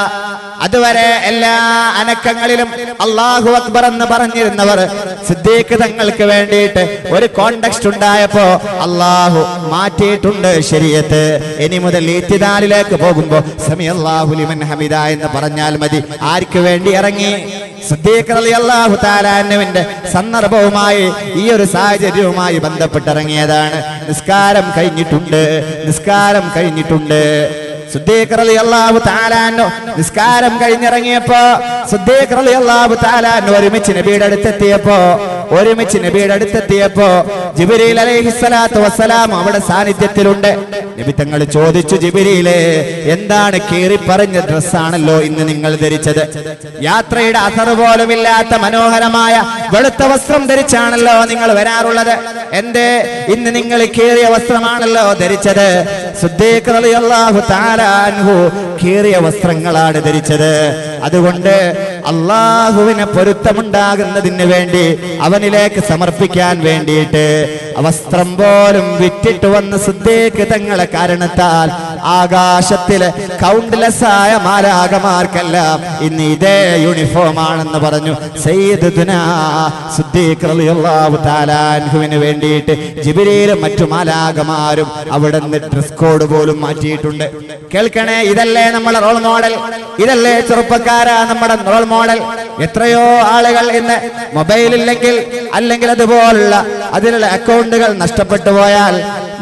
അതുവരെ എല്ലാ അനക്കങ്ങളിലും അള്ളാഹു അക്ബർ എന്ന് പറഞ്ഞിരുന്നവർ സിദ്ദീഖ് തങ്ങൾക്ക് വേണ്ടിയിട്ട് ഒരു കോണ്ടക്സ്റ്റ് ഉണ്ടായപ്പോ അള്ളാഹു മാറ്റിയിട്ടുണ്ട് ശരീരത്ത് ഇനി മുതൽ ഈത്തിദാലിലേക്ക് പോകുമ്പോ സമി അള്ളാഹു ലിമൻ ഹമിദ എന്ന് പറഞ്ഞാൽ മതി ആർക്ക് വേണ്ടി ഇറങ്ങി സിദ്ദീഖ് റളിയല്ലാഹു തആലാനുവിന്റെ സന്ദർഭവുമായി ഈ ഒരു സാഹചര്യവുമായി ബന്ധപ്പെട്ടിറങ്ങിയതാണ് നിസ്കാരം കഴിഞ്ഞിട്ടുണ്ട് നിസ്കാരം കഴിഞ്ഞിട്ടുണ്ട് സിദ്ദീഖ് റളിയല്ലാഹു തആലാനു നിസ്കാരം കഴിഞ്ഞിറങ്ങിയപ്പോ സിദ്ദീഖ് റളിയല്ലാഹു തആലാനു ഒരുമിച്ച് നബിയുടെ അടുത്തെത്തിയപ്പോ ഒരുമിച്ച് നബിയുടെ അടുത്തെത്തിയപ്പോ ജിബ്രീൽ അലൈഹിസ്സലാത്തു വസ്സലാം അവിടെ സാന്നിധ്യത്തിലുണ്ട് നബി തങ്ങൾ ചോദിച്ചു ജിബ്രീലേ എന്താണ് കീറി പറഞ്ഞ ഡ്രസ്സാണല്ലോ ഇന്ന് നിങ്ങൾ ധരിച്ചത് യാത്രയുടെ അസർ പോലും ഇല്ലാത്ത മനോഹരമായ വെളുത്ത വസ്ത്രം ധരിച്ചാണല്ലോ നിങ്ങൾ വരാറുള്ളത് എന്തേ ഇന്ന് നിങ്ങൾ കീറിയ വസ്ത്രമാണല്ലോ ധരിച്ചത് സിദ്ദീഖ് റളിയല്ലാഹു തആല അൻഹു കീറിയ വസ്ത്രങ്ങളാണ് ധരിച്ചത് അതുകൊണ്ട് അള്ളാഹുവിന് പൊരുത്തമുണ്ടാകുന്നതിന് വേണ്ടി അവനിലേക്ക് സമർപ്പിക്കാൻ വേണ്ടിയിട്ട് വസ്ത്രം പോലും വിറ്റിട്ട് വന്ന് സിദ്ദീഖ് തങ്ങളെ കാരണത്താൽ ആകാശത്തിലെ കൗണ്ട്ലെസ് ആയ മാലാകമാർക്കെല്ലാം ഇന്ന് ഇതേ യൂണിഫോം ആണെന്ന് പറഞ്ഞു സയ്യിദുനാ സിദ്ദീഖ് റളിയല്ലാഹു തആല അൻഹുവിന് വേണ്ടിയിട്ട് ജിബ്രീലും മറ്റു മാലാകമാരും അവിടെ നിന്ന് ഡ്രസ് കോഡ് പോലും മാറ്റിയിട്ടുണ്ട് കേൾക്കണേ ഇതല്ലേ നമ്മുടെ റോൾ മോഡൽ ഇതല്ലേ ചെറുപ്പക്കാരാ നമ്മുടെ റോൾ മോഡൽ എത്രയോ ആളുകൾ ഇന്ന് മൊബൈൽ ഇല്ലെങ്കിൽ അല്ലെങ്കിൽ അതുപോലുള്ള അതിലുള്ള അക്കൗണ്ടുകൾ നഷ്ടപ്പെട്ടു പോയാൽ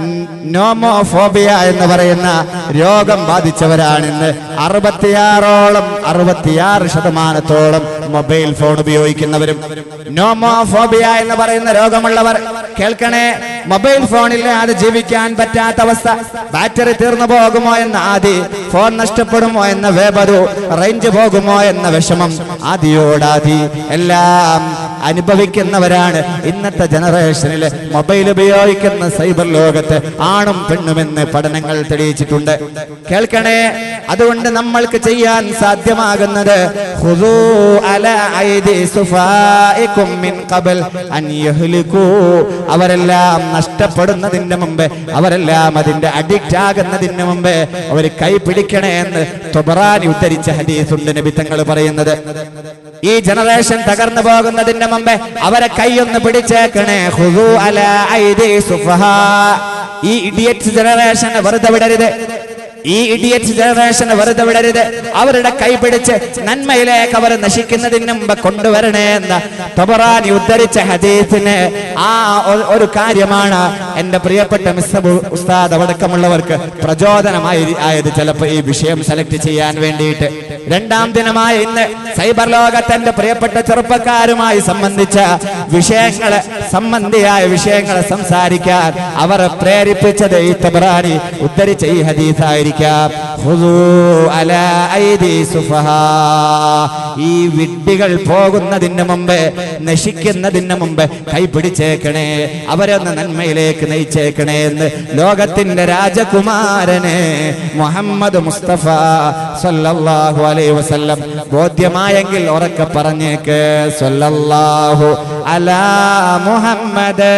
നോമോഫോബിയ എന്ന് പറയുന്ന രോഗം ബാധിച്ചവരാണ് ഇന്ന് അറുപത്തിയാറോളം അറുപത്തിയാറ് ശതമാനത്തോളം മൊബൈൽ ഫോൺ ഉപയോഗിക്കുന്നവരും നോമോഫോബിയ എന്ന് പറയുന്ന രോഗമുള്ളവർ കേൾക്കണേ മൊബൈൽ ഫോണില്ലാതെ ജീവിക്കാൻ പറ്റാത്ത അവസ്ഥ ബാറ്ററി തീർന്നു പോകുമോ എന്ന ആദി ഫോൺ നഷ്ടപ്പെടുമോ എന്ന വേപതു റേഞ്ച് പോകുമോ എന്ന വിഷമം ആദിയോടാദി എല്ലാം അനുഭവിക്കുന്നവരാണ് ഇന്നത്തെ ജനറേഷനിൽ മൊബൈൽ ഉപയോഗിക്കുന്ന സൈബർ ലോകത്ത് ആണും പെണ്ണുമെന്ന് പഠനങ്ങൾ തെളിയിച്ചിട്ടുണ്ട് കേൾക്കണേ അതുകൊണ്ട് നമ്മൾക്ക് ചെയ്യാൻ സാധ്യമാകുന്നത് ഖുദൂ അലാ ഐദി സുഫായിക്കും മിൻ ഖബൽ അൻ യഹ്ലികൂ അവരെല്ലാം നഷ്ടപ്പെടുന്നതിന് മുമ്പ് അവരെല്ലാം അതിന്റെ അഡിക്റ്റ് ആകുന്നതിന് മുമ്പ് അവർ കൈ പിടിക്കണേ എന്ന് തൊബറാനി ഉദ്ധരിച്ച ഹദീസുണ്ട് നബി തങ്ങൾ പറയുന്നത് ഈ ജനറേഷൻ തകർന്നു പോകുന്നതിന് മുമ്പ് അവരെ കൈയൊന്ന് പിടിച്ചേക്കണേ ഖുദൂ അലാ ഐദി സുഫഹാ ഈ ഇഡിയറ്റ് ജനറേഷൻ വെറുതെ വിടരുത് ഈ ഇഡിയറ്റ് ജനറേഷന് വെറുതെ വിടരുത് അവരുടെ കൈ പിടിച്ച് നന്മയിലേക്ക് അവർ നശിക്കുന്നതിന് മുമ്പ് കൊണ്ടുവരണേ എന്ന തൊബറാനി ഉദ്ധരിച്ച ഹദീസിന് ആ ഒ- ഒരു കാര്യമാണ് എന്റെ പ്രിയപ്പെട്ട മിസ്സബ് ഉസ്താദ് അടക്കമുള്ളവർക്ക് പ്രചോദനമായി ആയത് ചിലപ്പോൾ ഈ വിഷയം സെലക്ട് ചെയ്യാൻ വേണ്ടിയിട്ട് രണ്ടാം ദിനമായ ഇന്ന് സൈബർ ലോകത്ത് എന്റെ പ്രിയപ്പെട്ട ചെറുപ്പക്കാരുമായി സംബന്ധിച്ച വിഷയങ്ങളെ സംബന്ധിയായ വിഷയങ്ങളെ സംസാരിക്കാൻ അവർ പ്രേരിപ്പിച്ചത് ഈ തബറാനി ഉദ്ധരിച്ച ഈ ഹദീസായിരിക്കാം ഖുദൂ അലാ ഐദി സുഫഹാ. ഈ വിഡ്ഢികൾ പോകുന്നതിന് മുമ്പ് നശിക്കുന്നതിന് മുമ്പ് കൈപിടിച്ചേക്കണേ അവരൊന്ന് നന്മയിലേക്ക് നയിച്ചേക്കണേ എന്ന് ലോകത്തിന്റെ രാജകുമാരന് മുഹമ്മദ് മുസ്തഫ സല്ലല്ലാഹു അലൈഹി വസല്ലം ബോധ്യമായെങ്കിൽ ഉറക്കെ പറഞ്ഞേക്ക് സല്ലല്ലാഹു അലാ മുഹമ്മദ്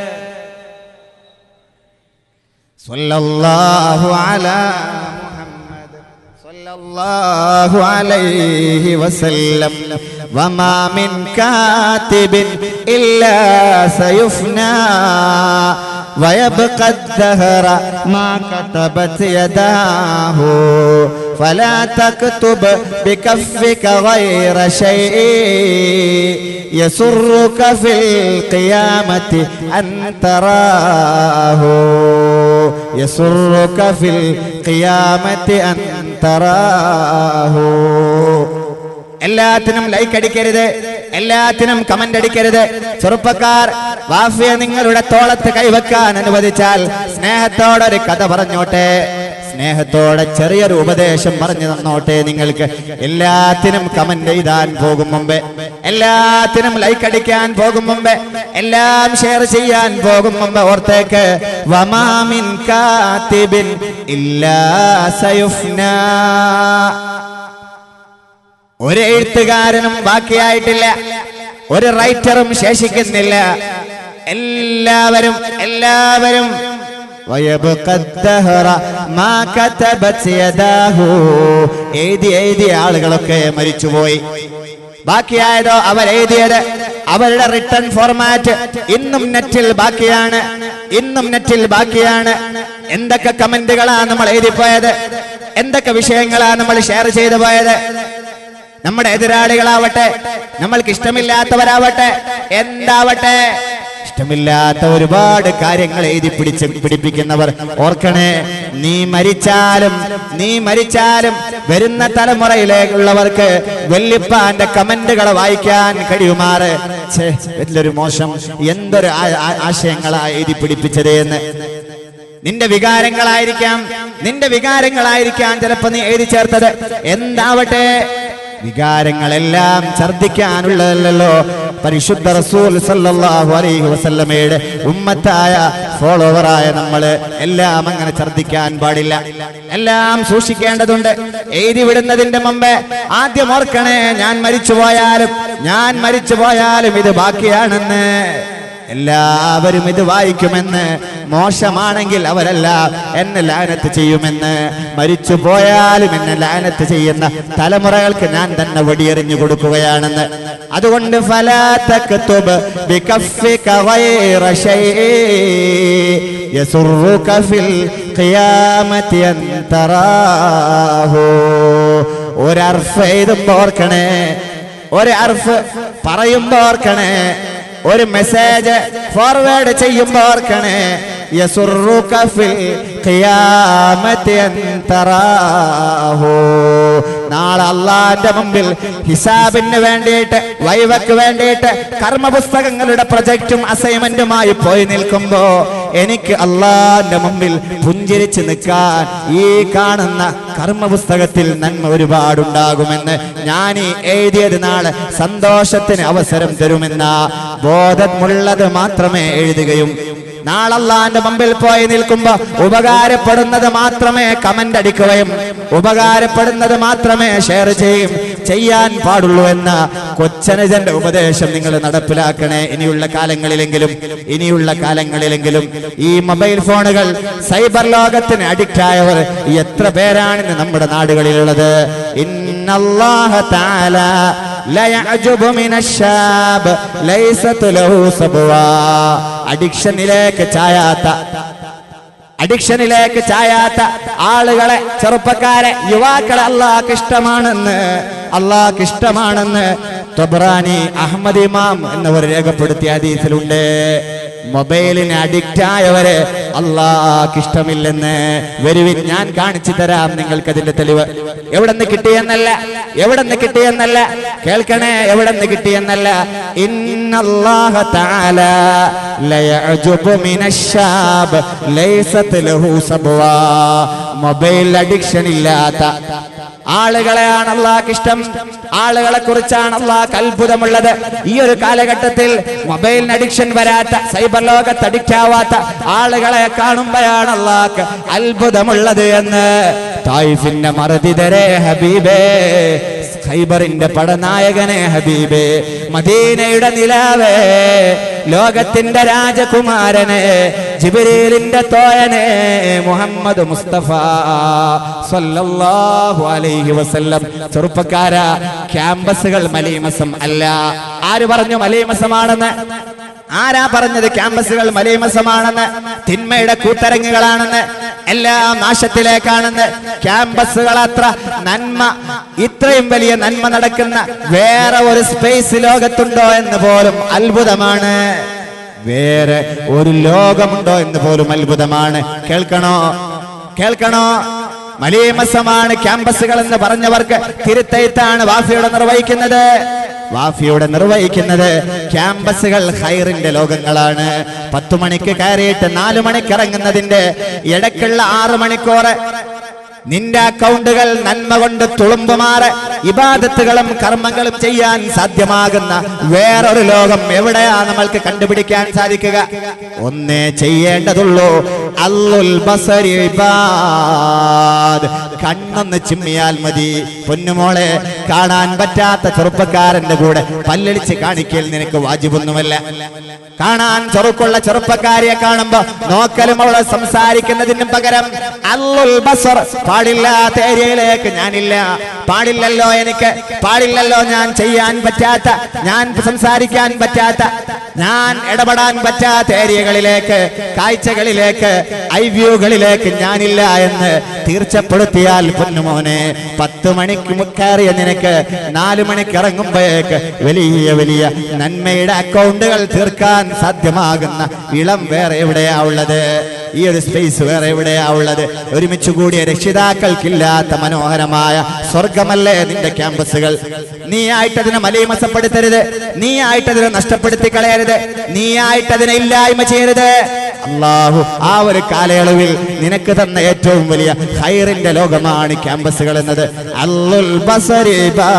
صلى الله على محمد صلى الله عليه وسلم وما من كاتب إلا سيفنى ويبقى الدهر ما كتبت يداه فلا تكتب بكفك غير شيء يسرك في القيامة أن تراه يسرك في القيامة أن تراه എല്ലാത്തിനും ലൈക്ക് അടിക്കരുത് എല്ലാത്തിനും കമന്റ് അടിക്കരുത് ചെറുപ്പക്കാർ വാഫിയ നിങ്ങളുടെ തോളത്ത് കൈവെക്കാൻ അനുവദിച്ചാൽ സ്നേഹത്തോടൊരു കഥ പറഞ്ഞോട്ടെ സ്നേഹത്തോടെ ചെറിയൊരു ഉപദേശം പറഞ്ഞു തന്നോട്ടെ നിങ്ങൾക്ക് എല്ലാത്തിനും കമന്റ് എഴുതാൻ പോകും മുമ്പേ എല്ലാത്തിനും ലൈക്ക് അടിക്കാൻ പോകും മുമ്പേ എല്ലാം ഷെയർ ചെയ്യാൻ പോകും മുമ്പ് ഓർത്തേക്ക് വമാമിൻ കാത്തിബിൻ ഇല്ലാ സയുഫ്നാ ഒരു എഴുത്തുകാരനും ബാക്കിയായിട്ടില്ല ഒരു റൈറ്ററും ശേഷിക്കുന്നില്ല എല്ലാവരും എല്ലാവരും ويبقى الدهر ما كتبت يداه എഴുതി എഴുതിയ ആളുകളൊക്കെ മരിച്ചുപോയി ബാക്കിയായതോ അവർ എഴുതിയത് അവരുടെ റിട്ടേൺ ഫോർമാറ്റ് ഇന്നും നെറ്റിൽ ബാക്കിയാണ് ഇന്നും നെറ്റിൽ ബാക്കിയാണ് എന്തൊക്കെ കമന്റുകളാ നമ്മൾ എഴുതിപ്പോയത് എന്തൊക്കെ വിഷയങ്ങളാ നമ്മൾ ഷെയർ ചെയ്തു പോയത് നമ്മുടെ എതിരാളികളാവട്ടെ നമ്മൾക്ക് ഇഷ്ടമില്ലാത്തവരാവട്ടെ എന്താവട്ടെ ഇഷ്ടമില്ലാത്ത ഒരുപാട് കാര്യങ്ങൾ എഴുതി പിടിച്ച് പിടിപ്പിക്കുന്നവർ ഓർക്കണേ നീ മരിച്ചാലും നീ മരിച്ചാലും വരുന്ന തലമുറയിലേക്കുള്ളവർക്ക് വെല്ലിപ്പാന്റെ കമന്റുകൾ വായിക്കാൻ കഴിയുമാറ് ഛേ, വലിയൊരു മോശം എന്തൊരു ആ- ആ- ആശയങ്ങളാ എഴുതി പിടിപ്പിച്ചത് എന്ന് നിന്റെ വികാരങ്ങളായിരിക്കാം നിന്റെ വികാരങ്ങളായിരിക്കാം ചിലപ്പോ നീ എഴുതി ചേർത്തത് എന്താവട്ടെ വികാരങ്ങളെല്ലാം ഛർദിക്കാനുള്ളതല്ലോ പരിശുദ്ധ റസൂൽ സല്ലല്ലാഹു അലൈഹി വസല്ലമയുടെ ഉമ്മത്തായ ഫോളോവറായ നമ്മള് എല്ലാം അങ്ങനെ ഛർദിക്കാൻ പാടില്ല എല്ലാം സൂക്ഷിക്കേണ്ടതുണ്ട് എഴുതി വിടുന്നതിന്റെ മുമ്പ് ആദ്യം ഓർക്കണേ ഞാൻ മരിച്ചു പോയാലും ഞാൻ മരിച്ചു പോയാലും ഇത് ബാക്കിയാണെന്ന് എല്ലാവരും ഇത് വായിക്കുമെന്ന് മോശമാണെങ്കിൽ അവരെല്ലാം എന്നെ ലാനത്ത് ചെയ്യുമെന്ന് മരിച്ചു പോയാലും എന്നെ ലാനത്ത് ചെയ്യുന്ന തലമുറകൾക്ക് ഞാൻ തന്നെ വെടിയെറിഞ്ഞു കൊടുക്കുകയാണെന്ന് അതുകൊണ്ട് ഫലാ തക്തുബ് ബികഫിക ഗൈറ ശൈഇ യസുറുക ഫിൽ ഖിയാമത്തി അൻ തറാഹു ഒരർഫ് എഴുതുമ്പോ ഓർക്കണേ ഒരു അർഫ് പറയുമ്പോ ഓർക്കണേ ഒരു മെസ്സേജ് ഫോർവേഡ് ചെയ്യുമ്പോ ഓർക്കണേ യസുറുക ഫിൽ ഖിയാമത്തി അൻ തറാഹു നാളെ അള്ളാന്റെ മുമ്പിൽ ഹിസാബിന് വേണ്ടിയിട്ട് വൈവക്ക് വേണ്ടിയിട്ട് കർമ്മപുസ്തകങ്ങളുടെ പ്രൊജക്റ്റും അസൈൻമെന്റുമായി പോയി നിൽക്കുമ്പോ എനിക്ക് അള്ളാന്റെ മുമ്പിൽ പുഞ്ചിരിച്ച് നിൽക്കാൻ ഈ കാണുന്ന കർമ്മപുസ്തകത്തിൽ നന്മ ഒരുപാടുണ്ടാകുമെന്ന് ഞാൻ ഈ എഴുതിയത് നാളെ സന്തോഷത്തിന് അവസരം തരുമെന്ന ബോധമുള്ളത് മാത്രമേ എഴുതുകയും നാളല്ലാന്റെ മുമ്പിൽ പോയി നിൽക്കുമ്പോ ഉപകാരപ്പെടുന്നത് മാത്രമേ കമന്റ് അടിക്കുകയും ഉപകാരപ്പെടുന്നത് മാത്രമേ ഷെയർ ചെയ്യും ചെയ്യാൻ പാടുള്ളൂ എന്ന കൊച്ചനുജന്റെ ഉപദേശം നിങ്ങൾ നടപ്പിലാക്കണേ ഇനിയുള്ള കാലങ്ങളിലെങ്കിലും ഇനിയുള്ള കാലങ്ങളിലെങ്കിലും ഈ മൊബൈൽ ഫോണുകൾ സൈബർ ലോകത്തിന് അഡിക്റ്റ് ആയവർ എത്ര പേരാണ് ഇന്ന് നമ്മുടെ നാടുകളിലുള്ളത് ഇന്നല്ലാഹ തആല ليعجب من الشاب ليست له صبوة അഡിക്ഷനിലേക്ക് ചായാത്ത അഡിക്ഷനിലേക്ക് ചായാത്ത ആളുകളെ ചെറുപ്പക്കാരെ യുവാക്കളെ അള്ളാഹ്ക്ക് ഇഷ്ടമാണെന്ന് അള്ളാഹ്ക്ക് ഇഷ്ടമാണെന്ന് തൊബ്രാനി അഹമ്മദ് ഇമാം എന്നവർ രേഖപ്പെടുത്തിയ ഹദീസിലുണ്ട് മൊബൈലിന് അഡിക്റ്റ് ആയവരെ അള്ളാഹ്ക്ക് ഇഷ്ടമില്ലെന്ന് വരുവിൻ ഞാൻ കാണിച്ചു തരാം നിങ്ങൾക്ക് അതിന്റെ തെളിവ് എവിടെ നിന്ന് കിട്ടിയെന്നല്ല എവിടെ നിന്ന് കിട്ടിയെന്നല്ല കേൾക്കണേ എവിടെ നിന്ന് കിട്ടിയെന്നല്ല ഇന്നല്ലാഹ തആല ലയഅജുബു മിനശ്ശാബ് ലൈസത് ലഹു സബ്വാ മൊബൈൽ അഡിക്ഷൻ ഇല്ലാത്ത ആളുകളെയാണ് അള്ളാഹ്ക്ക് ഇഷ്ടം ആളുകളെ കുറിച്ചാണ് അള്ളാഹ്ക്ക് അത്ഭുതമുള്ളത് ഈ ഒരു കാലഘട്ടത്തിൽ മൊബൈലിന് അഡിക്ഷൻ വരാത്ത സൈബർ ലോകത്ത് അഡിക്റ്റ് ആവാത്ത ആളുകളെ കാണുമ്പോഴാണ് അള്ളാഹ്ക്ക് അത്ഭുതമുള്ളത് എന്ന് തായിഫിന്റെ മറുതിതരെ ഹബീബേ ഖൈബറിന്റെ പടനായകനെ ഹബീബേ മദീനയുടെ നിലാവേ ലോകത്തിന്റെ രാജകുമാരനെ ജിബിരീലിന്റെ തോയനെ മുഹമ്മദ് മുസ്തഫ സല്ലല്ലാഹു അലൈഹി വസല്ലം ചെറുപ്പക്കാര ക്യാമ്പസുകൾ മലീമസം അല്ല ആര് പറഞ്ഞു മലീമസമാണെന്ന് ആരാ പറഞ്ഞത് ക്യാമ്പസുകൾ മലീമസമാണെന്ന് തിന്മയുടെ കൂത്തരങ്ങുകളാണെന്ന് എല്ലാം നാശത്തിലേക്കാണെന്ന് ക്യാമ്പസുകൾ അത്ര നന്മ ഇത്രയും വലിയ നന്മ നടക്കുന്ന വേറെ ഒരു സ്പേസ് ലോകത്തുണ്ടോ എന്ന് പോലും അത്ഭുതമാണ് വേറെ ഒരു ലോകമുണ്ടോ എന്ന് പോലും അത്ഭുതമാണ് കേൾക്കണോ കേൾക്കണോ മലീമസമാണ് ക്യാമ്പസുകൾ എന്ന് പറഞ്ഞവർക്ക് തിരുത്തൈത്താണ് വാഫിയുടെ നിർവഹിക്കുന്നത് വാഫിയുടെ നിർവഹിക്കുന്നത് ക്യാമ്പസുകൾ ഹൈറിന്റെ ലോകങ്ങളാണ് പത്തു മണിക്ക് കയറിയിട്ട് നാലു മണിക്ക് ഇറങ്ങുന്നതിന്റെ ഇടയ്ക്കുള്ള ആറു മണിക്കൂർ നിന്റെ അക്കൗണ്ടുകൾ നന്മ കൊണ്ട് തുളുമ്പുമാറ് ഇബാദത്തുകളും കർമ്മങ്ങളും ചെയ്യാൻ സാധ്യമാകുന്ന വേറൊരു ലോകം എവിടെയാ നമ്മൾക്ക് കണ്ടുപിടിക്കാൻ സാധിക്കുക ഒന്നേ ചെയ്യേണ്ടതുള്ളൂ അല്ലുൽ ബസരി ഇബാദ് കണ്ണൊന്ന് ചിമ്മിയാൽ മതി പൊന്നുമോളെ കാണാൻ പറ്റാത്ത ചെറുപ്പക്കാരന്റെ കൂടെ പല്ലടിച്ച് കാണിക്കൽ നിനക്ക് വാജിബൊന്നുമല്ല കാണാൻ ചെറുക്കുള്ള ചെറുപ്പക്കാരിയെ കാണുമ്പോ നോക്കലും അവളെ സംസാരിക്കുന്നതിനും പകരം അല്ലുൽ ബസർ പാടില്ലാത്ത ഏരിയയിലേക്ക് ഞാനില്ല പാടില്ലല്ലോ എനിക്ക് പാടില്ലല്ലോ ഞാൻ ചെയ്യാൻ പറ്റാത്ത ഞാൻ സംസാരിക്കാൻ പറ്റാത്ത ഞാൻ ഇടപെടാൻ പറ്റാത്ത ഏരിയകളിലേക്ക് കാഴ്ചകളിലേക്ക് ഐവ്യൂകളിലേക്ക് ഞാനില്ല എന്ന് തീർച്ചപ്പെടുത്തിയാൽ പൊന്നുമോനെ പത്ത് മണിക്ക് കയറിയ നിനക്ക് നാലു മണിക്ക് ഇറങ്ങുമ്പോഴേക്ക് വലിയ വലിയ നന്മയുടെ അക്കൗണ്ടുകൾ തീർക്കാൻ സാധ്യമാകുന്ന ഇളം വേറെ എവിടെയാ ഉള്ളത് ഈ ഒരു സ്പേസ് വേറെ എവിടെയാ ഉള്ളത് ഒരുമിച്ച് കൂടിയ രക്ഷിതാക്കൾക്കില്ലാത്ത മനോഹരമായ സ്വർഗമല്ലേ നിന്റെ ക്യാമ്പസുകൾ നീ ആയിട്ടതിനെ മലീമസപ്പെടുത്തരുത് നീ ആയിട്ടതിനെ നഷ്ടപ്പെടുത്തി കളയരുത് നീ ആയിട്ടതിനെ ഇല്ലായ്മ ചെയ്യരുത് അള്ളാഹു ആ ഒരു കാലയളവിൽ നിനക്ക് തന്ന ഏറ്റവും വലിയ ഹൈറിന്റെ ലോകമാണ് ക്യാമ്പസുകൾ എന്നത് അല്ലുൽ ബസരി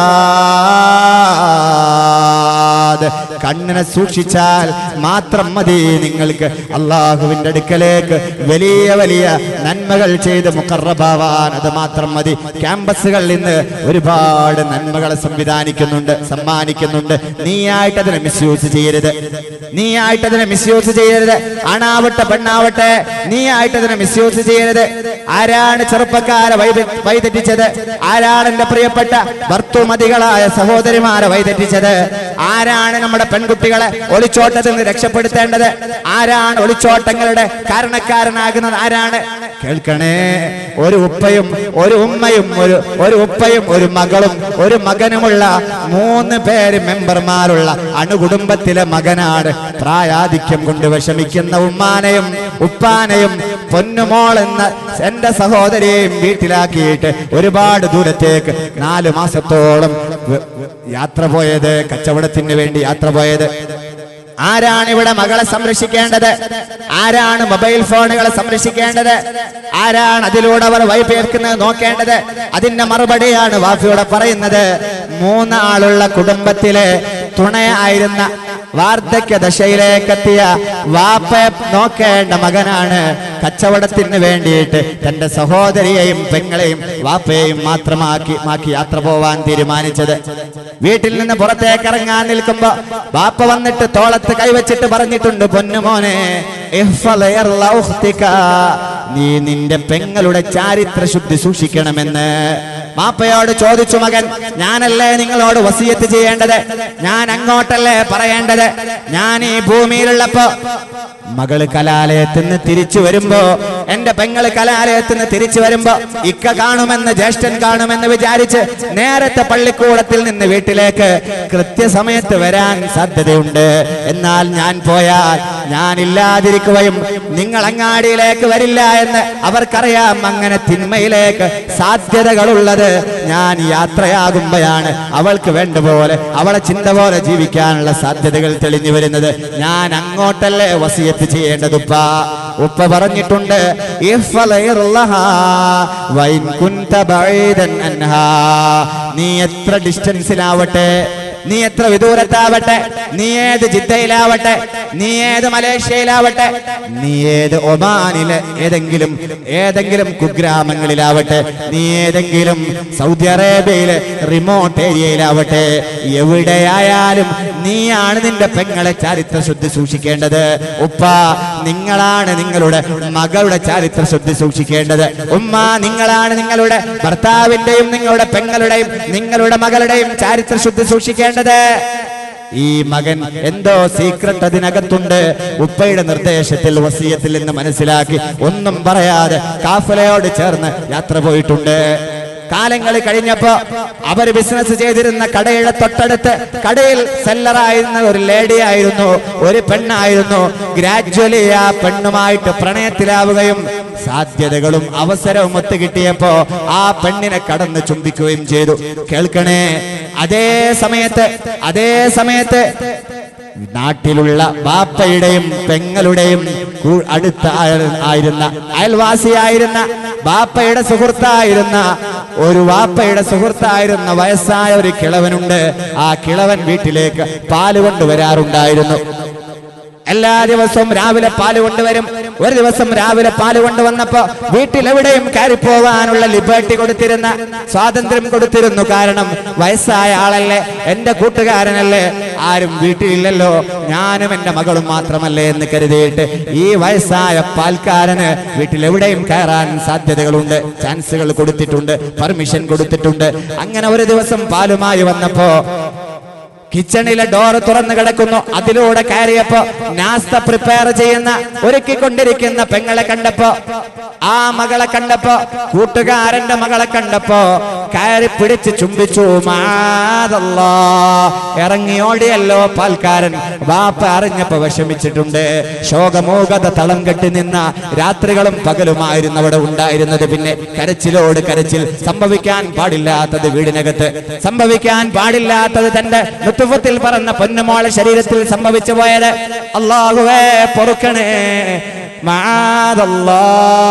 ബാദ്. കണ്ണിനെ സൂക്ഷിച്ചാൽ മാത്രം മതി നിങ്ങൾക്ക് അള്ളാഹുവിന്റെ അടുക്കലേക്ക് വലിയ വലിയ നന്മകൾ ചെയ്ത് മുക്കറബാവാൻ അത് മാത്രം മതി ക്യാമ്പസുകളിൽ നിന്ന് ഒരുപാട് നന്മകളെ സംവിധാനിക്കുന്നുണ്ട് സമ്മാനിക്കുന്നുണ്ട് നീയായിട്ട് അതിനെ മിസ്യൂസ് ചെയ്യരുത് നീയായിട്ട് അതിനെ മിസ്യൂസ് ചെയ്യരുത് ആണാവട്ടെ പെണ്ണാവട്ടെ നീയായിട്ട് അതിനെ മിസ്യൂസ് ചെയ്യരുത് ആരാണ് ചെറുപ്പക്കാരെ വൈദ- വഴിതെറ്റിച്ചത് ആരാണ് എന്റെ പ്രിയപ്പെട്ട ഭർത്തുമതികളായ സഹോദരിമാരെ വഴിതെറ്റിച്ചത് ആരാണ് നമ്മുടെ പെൺകുട്ടികളെ ഒളിച്ചോട്ടത്തിൽ നിന്ന് രക്ഷപ്പെടുത്തേണ്ടത് ആരാണ് ഒളിച്ചോട്ടങ്ങളുടെ കാരണക്കാരനാകുന്നത് ആരാണ് കേൾക്കണേ ഒരു ഉപ്പയും ഒരു ഉമ്മയും ഒരു ഒരു ഉപ്പയും ഒരു മകളും ഒരു മകനുമുള്ള മൂന്ന് പേര് മെമ്പർമാരുള്ള അണുകുടുംബത്തിലെ മകനാണ് പ്രായാധിക്യം കൊണ്ട് വിഷമിക്കുന്ന ഉമ്മാനെയും ഉപ്പാനെയും പൊന്നുമോൾ എന്ന എന്റെ സഹോദരിയെയും വീട്ടിലാക്കിയിട്ട് ഒരുപാട് ദൂരത്തേക്ക് നാല് മാസത്തോളം വ- വ- യാത്ര പോയത് കച്ചവടത്തിന് വേണ്ടി യാത്ര പോയത് ആരാണ് ഇവിടെ മകളെ സംരക്ഷിക്കേണ്ടത് ആരാണ് മൊബൈൽ ഫോണുകളെ സംരക്ഷിക്കേണ്ടത് ആരാണ് അതിലൂടെ അവർ വൈപേർക്കുന്നത് നോക്കേണ്ടത് അതിന്റെ മറുപടിയാണ് വാഫിയോടെ പറയുന്നത് മൂന്നാളുള്ള കുടുംബത്തിലെ തുണയായിരുന്ന വാർദ്ധക്യ ദശയിലേക്കെത്തിയ വാപ്പയെ നോക്കേണ്ട മകനാണ് കച്ചവടത്തിന് വേണ്ടിയിട്ട് തന്റെ സഹോദരിയെയും പെങ്ങളെയും വാപ്പയെയും മാത്രമാക്കി മാക്കി യാത്ര പോവാൻ തീരുമാനിച്ചത് വീട്ടിൽ നിന്ന് പുറത്തേക്ക് ഇറങ്ങാൻ നിൽക്കുമ്പോ വാപ്പ വന്നിട്ട് തോളത്ത് കൈവച്ചിട്ട് പറഞ്ഞിട്ടുണ്ട് പൊന്നുമോനെ ഇഹ്ഫള് ഇർള ഉഖ്തിക. നീ നിന്റെ പെങ്ങളുടെ ചാരിത്ര ശുദ്ധി സൂക്ഷിക്കണമെന്ന് മാപ്പയോട് ചോദിച്ചു മകൻ ഞാനല്ലേ നിങ്ങളോട് വസിയത്ത് ചെയ്യേണ്ടത് ഞാൻ അങ്ങോട്ടല്ലേ പറയേണ്ടത് ഞാൻ ഈ ഭൂമിയിലുള്ളപ്പോ മകള് കലാലയത്തിൽ നിന്ന് തിരിച്ചു വരുമ്പോ എന്റെ പെങ്ങള് കലാലയത്തിൽ നിന്ന് തിരിച്ചു വരുമ്പോ ഇക്ക കാണുമെന്ന് ജ്യേഷ്ഠൻ കാണുമെന്ന് വിചാരിച്ച് നേരത്തെ പള്ളിക്കൂടത്തിൽ നിന്ന് വീട്ടിലേക്ക് കൃത്യസമയത്ത് വരാൻ സാധ്യതയുണ്ട് എന്നാൽ ഞാൻ പോയാൽ ഞാൻ ഇല്ലാതിരിക്കുകയും നിങ്ങൾ അങ്ങാടിയിലേക്ക് വരില്ല എന്ന് അവർക്കറിയാം അങ്ങനെ തിന്മയിലേക്ക് സാധ്യതകളുള്ളത് ഞാൻ യാത്രയാകുമ്പോഴാണ് അവൾക്ക് വേണ്ട പോലെ അവളെ ചിന്ത പോലെ ജീവിക്കാനുള്ള സാധ്യതകൾ തെളിഞ്ഞു വരുന്നത് ഞാൻ അങ്ങോട്ടല്ലേ വസിയത്ത് ചെയ്യേണ്ടത് ഉപ്പ ഉപ്പ പറഞ്ഞിട്ടുണ്ട് ഇഫ്ഫലൈറുള്ളഹാ വൈൻ കുൻത ബഈദൻ അൻഹാ. നീ എത്ര ഡിസ്റ്റൻസിലാവട്ടെ നീ എത്ര വിദൂരത്താവട്ടെ നീ ഏത് ജിദ്ദയിലാവട്ടെ നീ ഏത് മലേഷ്യയിലാവട്ടെ നീ ഏത് ഒമാനിലെ ഏതെങ്കിലും ഏതെങ്കിലും കുഗ്രാമങ്ങളിലാവട്ടെ നീ ഏതെങ്കിലും സൗദി അറേബ്യയിലെ റിമോട്ട് ഏരിയയിലാവട്ടെ എവിടെയായാലും നീയാണ് നിന്റെ പെങ്ങളെ ചാരിത്ര ശുദ്ധി സൂക്ഷിക്കേണ്ടത് ഉപ്പ നിങ്ങളാണ് നിങ്ങളുടെ മകളുടെ ചാരിത്ര ശുദ്ധി സൂക്ഷിക്കേണ്ടത് ഉമ്മ നിങ്ങളാണ് നിങ്ങളുടെ ഭർത്താവിന്റെയും നിങ്ങളുടെ പെങ്ങളുടെയും നിങ്ങളുടെ മകളുടെയും ചാരിത്ര ശുദ്ധി സൂക്ഷിക്കേണ്ടത് ഈ മകൻ എന്തോ സീക്രട്ട് അതിനകത്തുണ്ട് ഉപ്പയുടെ നിർദ്ദേശത്തിൽ വസീയത്തിൽ നിന്ന് മനസ്സിലാക്കി ഒന്നും പറയാതെ കാഫലയോട് ചേർന്ന് യാത്ര പോയിട്ടുണ്ട് കാലങ്ങൾ കഴിഞ്ഞപ്പോ അവർ ബിസിനസ് ചെയ്തിരുന്ന കടയുടെ തൊട്ടടുത്ത് കടയിൽ സെല്ലറായിരുന്ന ഒരു ലേഡി ആയിരുന്നു ഒരു പെണ്ണായിരുന്നു ഗ്രാജ്വലി ആ പെണ്ണുമായിട്ട് പ്രണയത്തിലാവുകയും സാധ്യതകളും അവസരവും ഒത്തു കിട്ടിയപ്പോ ആ പെണ്ണിനെ കടന്ന് ചുംബിക്കുകയും ചെയ്തു കേൾക്കണേ അതേ സമയത്ത് അതേ സമയത്ത് നാട്ടിലുള്ള ബാപ്പയുടെയും പെങ്ങളുടെയും കൂ- അടുത്ത ആയ- ആയിരുന്ന അയൽവാസിയായിരുന്ന ബാപ്പയുടെ സുഹൃത്തായിരുന്ന ഒരു വാപ്പയുടെ സുഹൃത്തായിരുന്ന വയസ്സായ ഒരു കിളവനുണ്ട് ആ കിളവൻ വീട്ടിലേക്ക് പാല് കൊണ്ടുവരാറുണ്ടായിരുന്നു എല്ലാ ദിവസവും രാവിലെ പാല് കൊണ്ടുവരും ഒരു ദിവസം രാവിലെ പാല് കൊണ്ടുവന്നപ്പോ വീട്ടിലെവിടെയും കയറി പോകാനുള്ള ലിബർട്ടി കൊടുത്തിരുന്ന സ്വാതന്ത്ര്യം കൊടുത്തിരുന്നു കാരണം വയസ്സായ ആളല്ലേ എന്റെ കൂട്ടുകാരനല്ലേ ആരും വീട്ടിലില്ലല്ലോ ഞാനും എന്റെ മകളും മാത്രമല്ലേ എന്ന് കരുതിയിട്ട് ഈ വയസ്സായ പാൽക്കാരന് വീട്ടിലെവിടെയും കയറാൻ സാധ്യതകളുണ്ട് ചാൻസുകൾ കൊടുത്തിട്ടുണ്ട് പെർമിഷൻ കൊടുത്തിട്ടുണ്ട് അങ്ങനെ ഒരു ദിവസം പാലുമായി വന്നപ്പോ കിച്ചണിലെ ഡോർ തുറന്നു കിടക്കുന്നു അതിലൂടെ കയറിയപ്പോ നാസ്ത പ്രിപ്പയർ ചെയ്യുന്ന ഒരുക്കിക്കൊണ്ടിരിക്കുന്ന പെങ്ങളെ കണ്ടപ്പോ ആ മകളെ കണ്ടപ്പോ കൂട്ടുകാരന്റെ മകളെ കണ്ടപ്പോ കയറി പിടിച്ച് ചുംബിച്ചു മാതല്ലാ ഇറങ്ങിയോടിയല്ലോ പാൽക്കാരൻ വാപ്പ അറിഞ്ഞപ്പോ വിഷമിച്ചിട്ടുണ്ട് ശോകമോകത തളം കെട്ടി നിന്ന രാത്രികളും പകലുമായിരുന്നു അവിടെ ഉണ്ടായിരുന്നത് പിന്നെ കരച്ചിലോട് കരച്ചിൽ സംഭവിക്കാൻ പാടില്ലാത്തത് വീടിനകത്ത് സംഭവിക്കാൻ പാടില്ലാത്തത് തന്റെ നുത്തുഫത്തിൽ പറന്ന പൊന്നുമോളെ ശരീരത്തിൽ സംഭവിച്ചു പോയത് അള്ളാഹുവേ പൊറുക്കണേ മാതല്ലാ.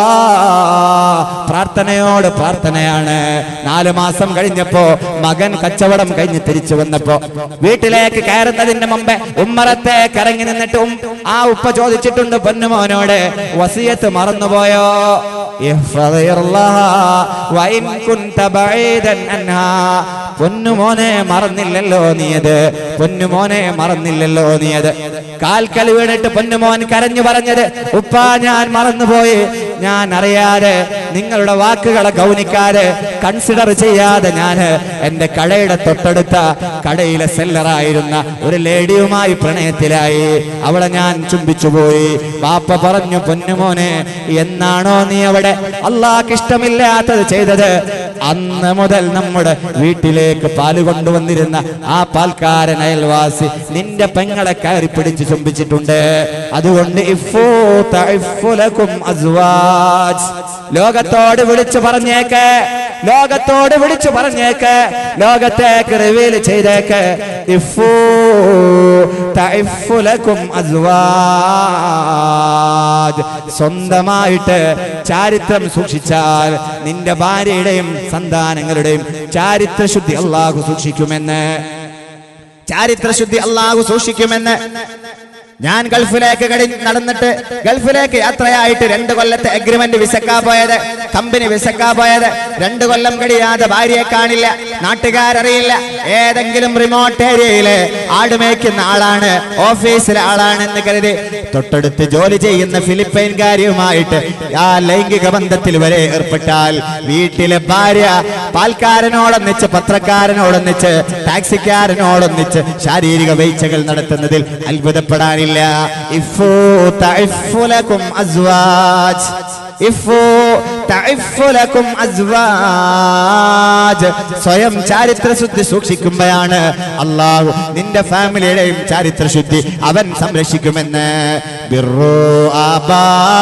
പ്രാർത്ഥനയോട് പ്രാർത്ഥനയാണ് നാല് മാസം കഴിഞ്ഞപ്പോ മകൻ കച്ചവടം കഴിഞ്ഞ് തിരിച്ചു വന്നപ്പോ വീട്ടിലേക്ക് കയറുന്നതിന്റെ മുമ്പേ ഉമ്മറത്തേക്ക് ഇറങ്ങി നിന്നിട്ട് ഉം- ആ ഉപ്പ ചോദിച്ചിട്ടുണ്ട് പൊന്നുമോനോട് വസിയത്ത് മറന്നുപോയോ ഇഹ്ഫദിറുല്ലാഹ വഇൻ കുൻത ബഈദൻ അൻഹാ. പൊന്നുമോനെ മറന്നില്ലല്ലോ നീയത് പൊന്നുമോനെ മറന്നില്ലല്ലോ നീയത് കാൽക്കൽ വീണിട്ട് പൊന്നുമോൻ കരഞ്ഞു പറഞ്ഞത് ഉപ്പ ഞാൻ മറന്നുപോയി ഞാൻ അറിയാതെ നിങ്ങളുടെ വാക്കുകളെ ഗൗനിക്കാതെ കൺസിഡർ ചെയ്യാതെ ഞാൻ എന്റെ കടയുടെ തൊട്ടടുത്ത കടയിലെ സെല്ലറായിരുന്ന ഒരു ലേഡിയുമായി പ്രണയത്തിലായി അവളെ ഞാൻ ചുംബിച്ചു പോയി ബാപ്പ പറഞ്ഞു പൊന്നുമോനെ എന്നാണോ നീ അവിടെ അള്ളാഹ്ക്ക് ഇഷ്ടമില്ലാത്തത് ചെയ്തത് അന്ന് മുതൽ നമ്മുടെ വീട്ടിലേക്ക് പാല് കൊണ്ടുവന്നിരുന്ന ആ പാൽക്കാരൻ അയൽവാസി നിന്റെ പെങ്ങളെ കയറി പിടിച്ച് ചുംബിച്ചിട്ടുണ്ട് അതുകൊണ്ട് ഇഫ്ഫൂ തഇഫ്ഫു ലക്കും അസ്വാജ്. ലോകത്തോട് വിളിച്ചു പറഞ്ഞേക്ക് ലോകത്തോട് വിളിച്ചു പറഞ്ഞേക്ക് ലോകത്തേക്ക് റിവീൽ ചെയ്തേക്ക് ഇഫ്ഫൂ തഇഫ്ഫു ലക്കും അസ്വാജ്. സ്വന്തമായിട്ട് ചാരിത്രം സൂക്ഷിച്ചാൽ നിന്റെ ഭാര്യയുടെയും സന്താനങ്ങളുടെയും ചാരിത്ര ശുദ്ധി അള്ളാഹു സൂക്ഷിക്കുമെന്ന് ചാരിത്ര ശുദ്ധി അള്ളാഹു സൂക്ഷിക്കുമെന്ന് ഞാൻ ഗൾഫിലേക്ക് കടി നടന്നിട്ട് ഗൾഫിലേക്ക് യാത്രയായിട്ട് രണ്ട് കൊല്ലത്തെ അഗ്രിമെന്റ് വിസക്കാ പോയത് കമ്പനി വിസക്കാ പോയത് രണ്ട് കൊല്ലം കഴിയാതെ ഭാര്യയെ കാണില്ല നാട്ടുകാരറിയില്ല ഏതെങ്കിലും റിമോട്ട് ഏരിയയില് ആടുമേക്കുന്ന ആളാണ് ഓഫീസിലെ ആളാണെന്ന് കരുതി തൊട്ടടുത്ത് ജോലി ചെയ്യുന്ന ഫിലിപ്പൈൻകാരിയുമായിട്ട് ആ ലൈംഗിക ബന്ധത്തിൽ വരെ ഏർപ്പെട്ടാൽ വീട്ടിലെ ഭാര്യ പാൽക്കാരനോടൊന്നിച്ച് പത്രക്കാരനോടൊന്നിച്ച് ടാക്സിക്കാരനോടൊന്നിച്ച് ശാരീരിക വീഴ്ചകൾ നടത്തുന്നതിൽ അത്ഭുതപ്പെടാനില്ല ഇഫ്ഫൂ തഇഫ്ഫു ലക്കും അസ്വാജ് ഇഫു തഇഫു ലക്കും അസ്വാജ് സ്വയം ചാരിത്ര ശുദ്ധി സൂക്ഷിക്കുമ്പോഴാണ് അള്ളാഹു നിന്റെ ഫാമിലിയുടെയും ചാരിത്ര ശുദ്ധി അവൻ സംരക്ഷിക്കുമെന്ന് ബിർറു ആബാ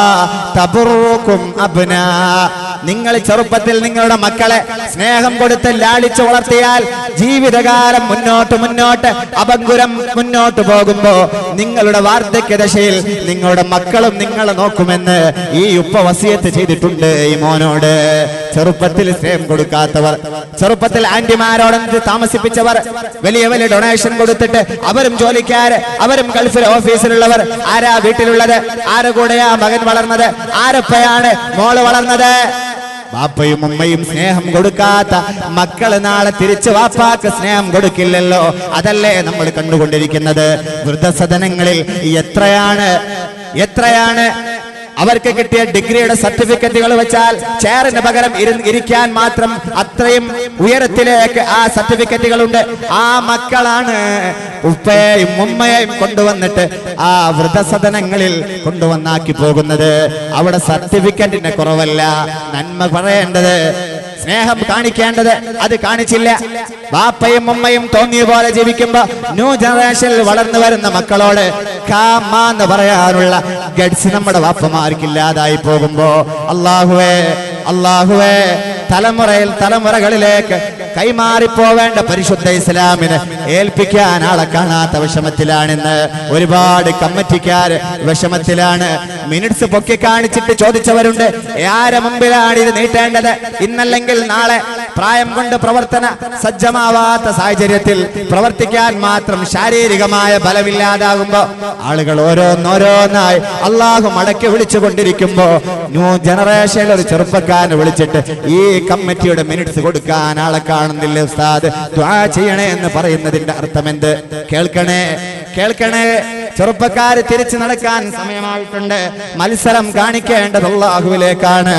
തബുറുക്കും അബ്നാ നിങ്ങൾ ചെറുപ്പത്തിൽ നിങ്ങളുടെ മക്കളെ സ്നേഹം കൊടുത്ത് ലാളിച്ചു വളർത്തിയാൽ ജീവിതകാലം മുന്നോട്ട് മുന്നോട്ട് അപങ്കുരം മുന്നോട്ട് പോകുമ്പോ നിങ്ങളുടെ വാർദ്ധക്യ ദശയിൽ നിങ്ങളുടെ മക്കളും നിങ്ങളെ നോക്കുമെന്ന് ഈ ഉപ്പ വസിയത്ത് ചെയ്തിട്ടുണ്ട് ഈ മോനോട് ചെറുപ്പത്തിൽ സ്നേഹം കൊടുക്കാത്തവർ ചെറുപ്പത്തിൽ ആന്റിമാരോടൊന്ന് താമസിപ്പിച്ചവർ വലിയ വലിയ ഡൊണേഷൻ കൊടുത്തിട്ട് അവരും ജോലിക്കാര് അവരും ഗൾഫിൽ ഓഫീസിലുള്ളവർ ആരാ വീട്ടിലുള്ളത് ആരെ കൂടെയാ മകൻ വളർന്നത് ആരപ്പയാണ് മോള് വളർന്നത് ബാപ്പയും ഉമ്മയും സ്നേഹം കൊടുക്കാത്ത മക്കള് നാളെ തിരിച്ച് വാപ്പാക്ക് സ്നേഹം കൊടുക്കില്ലല്ലോ അതല്ലേ നമ്മൾ കണ്ടുകൊണ്ടിരിക്കുന്നത് വൃദ്ധസദനങ്ങളിൽ എത്രയാണ് എത്രയാണ് അവർക്ക് കിട്ടിയ ഡിഗ്രിയുടെ സർട്ടിഫിക്കറ്റുകൾ വെച്ചാൽ ചെയറിന് പകരം ഇരു- ഇരിക്കാൻ മാത്രം അത്രയും ഉയരത്തിലേക്ക് ആ സർട്ടിഫിക്കറ്റുകളുണ്ട് ആ മക്കളാണ് ഉപ്പയെയും ഉമ്മയെയും കൊണ്ടുവന്നിട്ട് ആ വൃദ്ധസദനങ്ങളിൽ കൊണ്ടുവന്നാക്കി പോകുന്നത് അവിടെ സർട്ടിഫിക്കറ്റിന്റെ കുറവല്ല നന്മ പറയേണ്ടത് സ്നേഹം കാണിക്കേണ്ടത് അത് കാണിച്ചില്ല ബാപ്പയും ഉമ്മയും തോന്നിയ പോലെ ജീവിക്കുമ്പോ ന്യൂ ജനറേഷനിൽ വളർന്നു വരുന്ന മക്കളോട് കാമ എന്ന് പറയാനുള്ള ഗഡ്സ് നമ്മുടെ വാപ്പമാർക്കില്ലാതായി പോകുമ്പോ അള്ളാഹുവേ അള്ളാഹുവേ തലമുറയിൽ തലമുറകളിലേക്ക് കൈമാറിപ്പോവേണ്ട പരിശുദ്ധ ഇസ്ലാമിന് ഏൽപ്പിക്കാൻ ആളെ കാണാത്ത വിഷമത്തിലാണിന്ന് ഒരുപാട് കമ്മിറ്റിക്കാര് വിഷമത്തിലാണ് മിനിറ്റ്സ് പൊക്കി കാണിച്ചിട്ട് ചോദിച്ചവരുണ്ട് ആരെ മുമ്പിലാണ് ഇത് നീട്ടേണ്ടത് ഇന്നല്ലെങ്കിൽ നാളെ പ്രായം കൊണ്ട് പ്രവർത്തന സജ്ജമാവാത്ത സാഹചര്യത്തിൽ പ്രവർത്തിക്കാൻ മാത്രം ശാരീരികമായ ബലമില്ലാതാകുമ്പോ ആളുകൾ ഓരോന്നോരോന്നായി അള്ളാഹു മടക്കി വിളിച്ചു കൊണ്ടിരിക്കുമ്പോ ന്യൂ ജനറേഷനിൽ ഒരു ചെറുപ്പക്കാരനെ വിളിച്ചിട്ട് ഈ കമ്മിറ്റിയുടെ മിനിറ്റ്സ് കൊടുക്കാൻ ആളെ കാണുന്നില്ല ഉസ്താദ് ദ്വാ ചെയ്യണേ എന്ന് പറയുന്നതിന്റെ അർത്ഥം എന്ത് കേൾക്കണേ കേൾക്കണേ ചെറുപ്പക്കാര് തിരിച്ചു നടക്കാൻ സമയമായിട്ടുണ്ട് മത്സരം കാണിക്കേണ്ടത് അള്ളാഹുവിലേക്കാണ്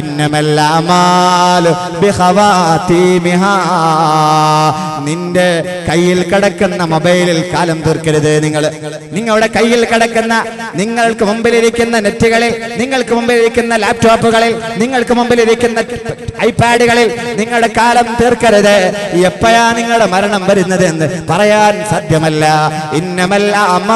ഇന്നമെല്ലാമാലു ബിഖവാതീമിഹാ. നിന്റെ കയ്യിൽ കിടക്കുന്ന മൊബൈലിൽ കാലം തീർക്കരുത് നിങ്ങൾ നിങ്ങളുടെ കയ്യിൽ കിടക്കുന്ന നിങ്ങൾക്ക് മുമ്പിലിരിക്കുന്ന നെറ്റുകളിൽ നിങ്ങൾക്ക് മുമ്പിലിരിക്കുന്ന ലാപ്ടോപ്പുകളിൽ നിങ്ങൾക്ക് മുമ്പിലിരിക്കുന്ന ഐപാഡുകളിൽ നിങ്ങളുടെ കാലം തീർക്കരുത് എപ്പോഴാ നിങ്ങളുടെ മരണം വരുന്നത് എന്ന് പറയാൻ സാധ്യമല്ല ഇന്നമല്ല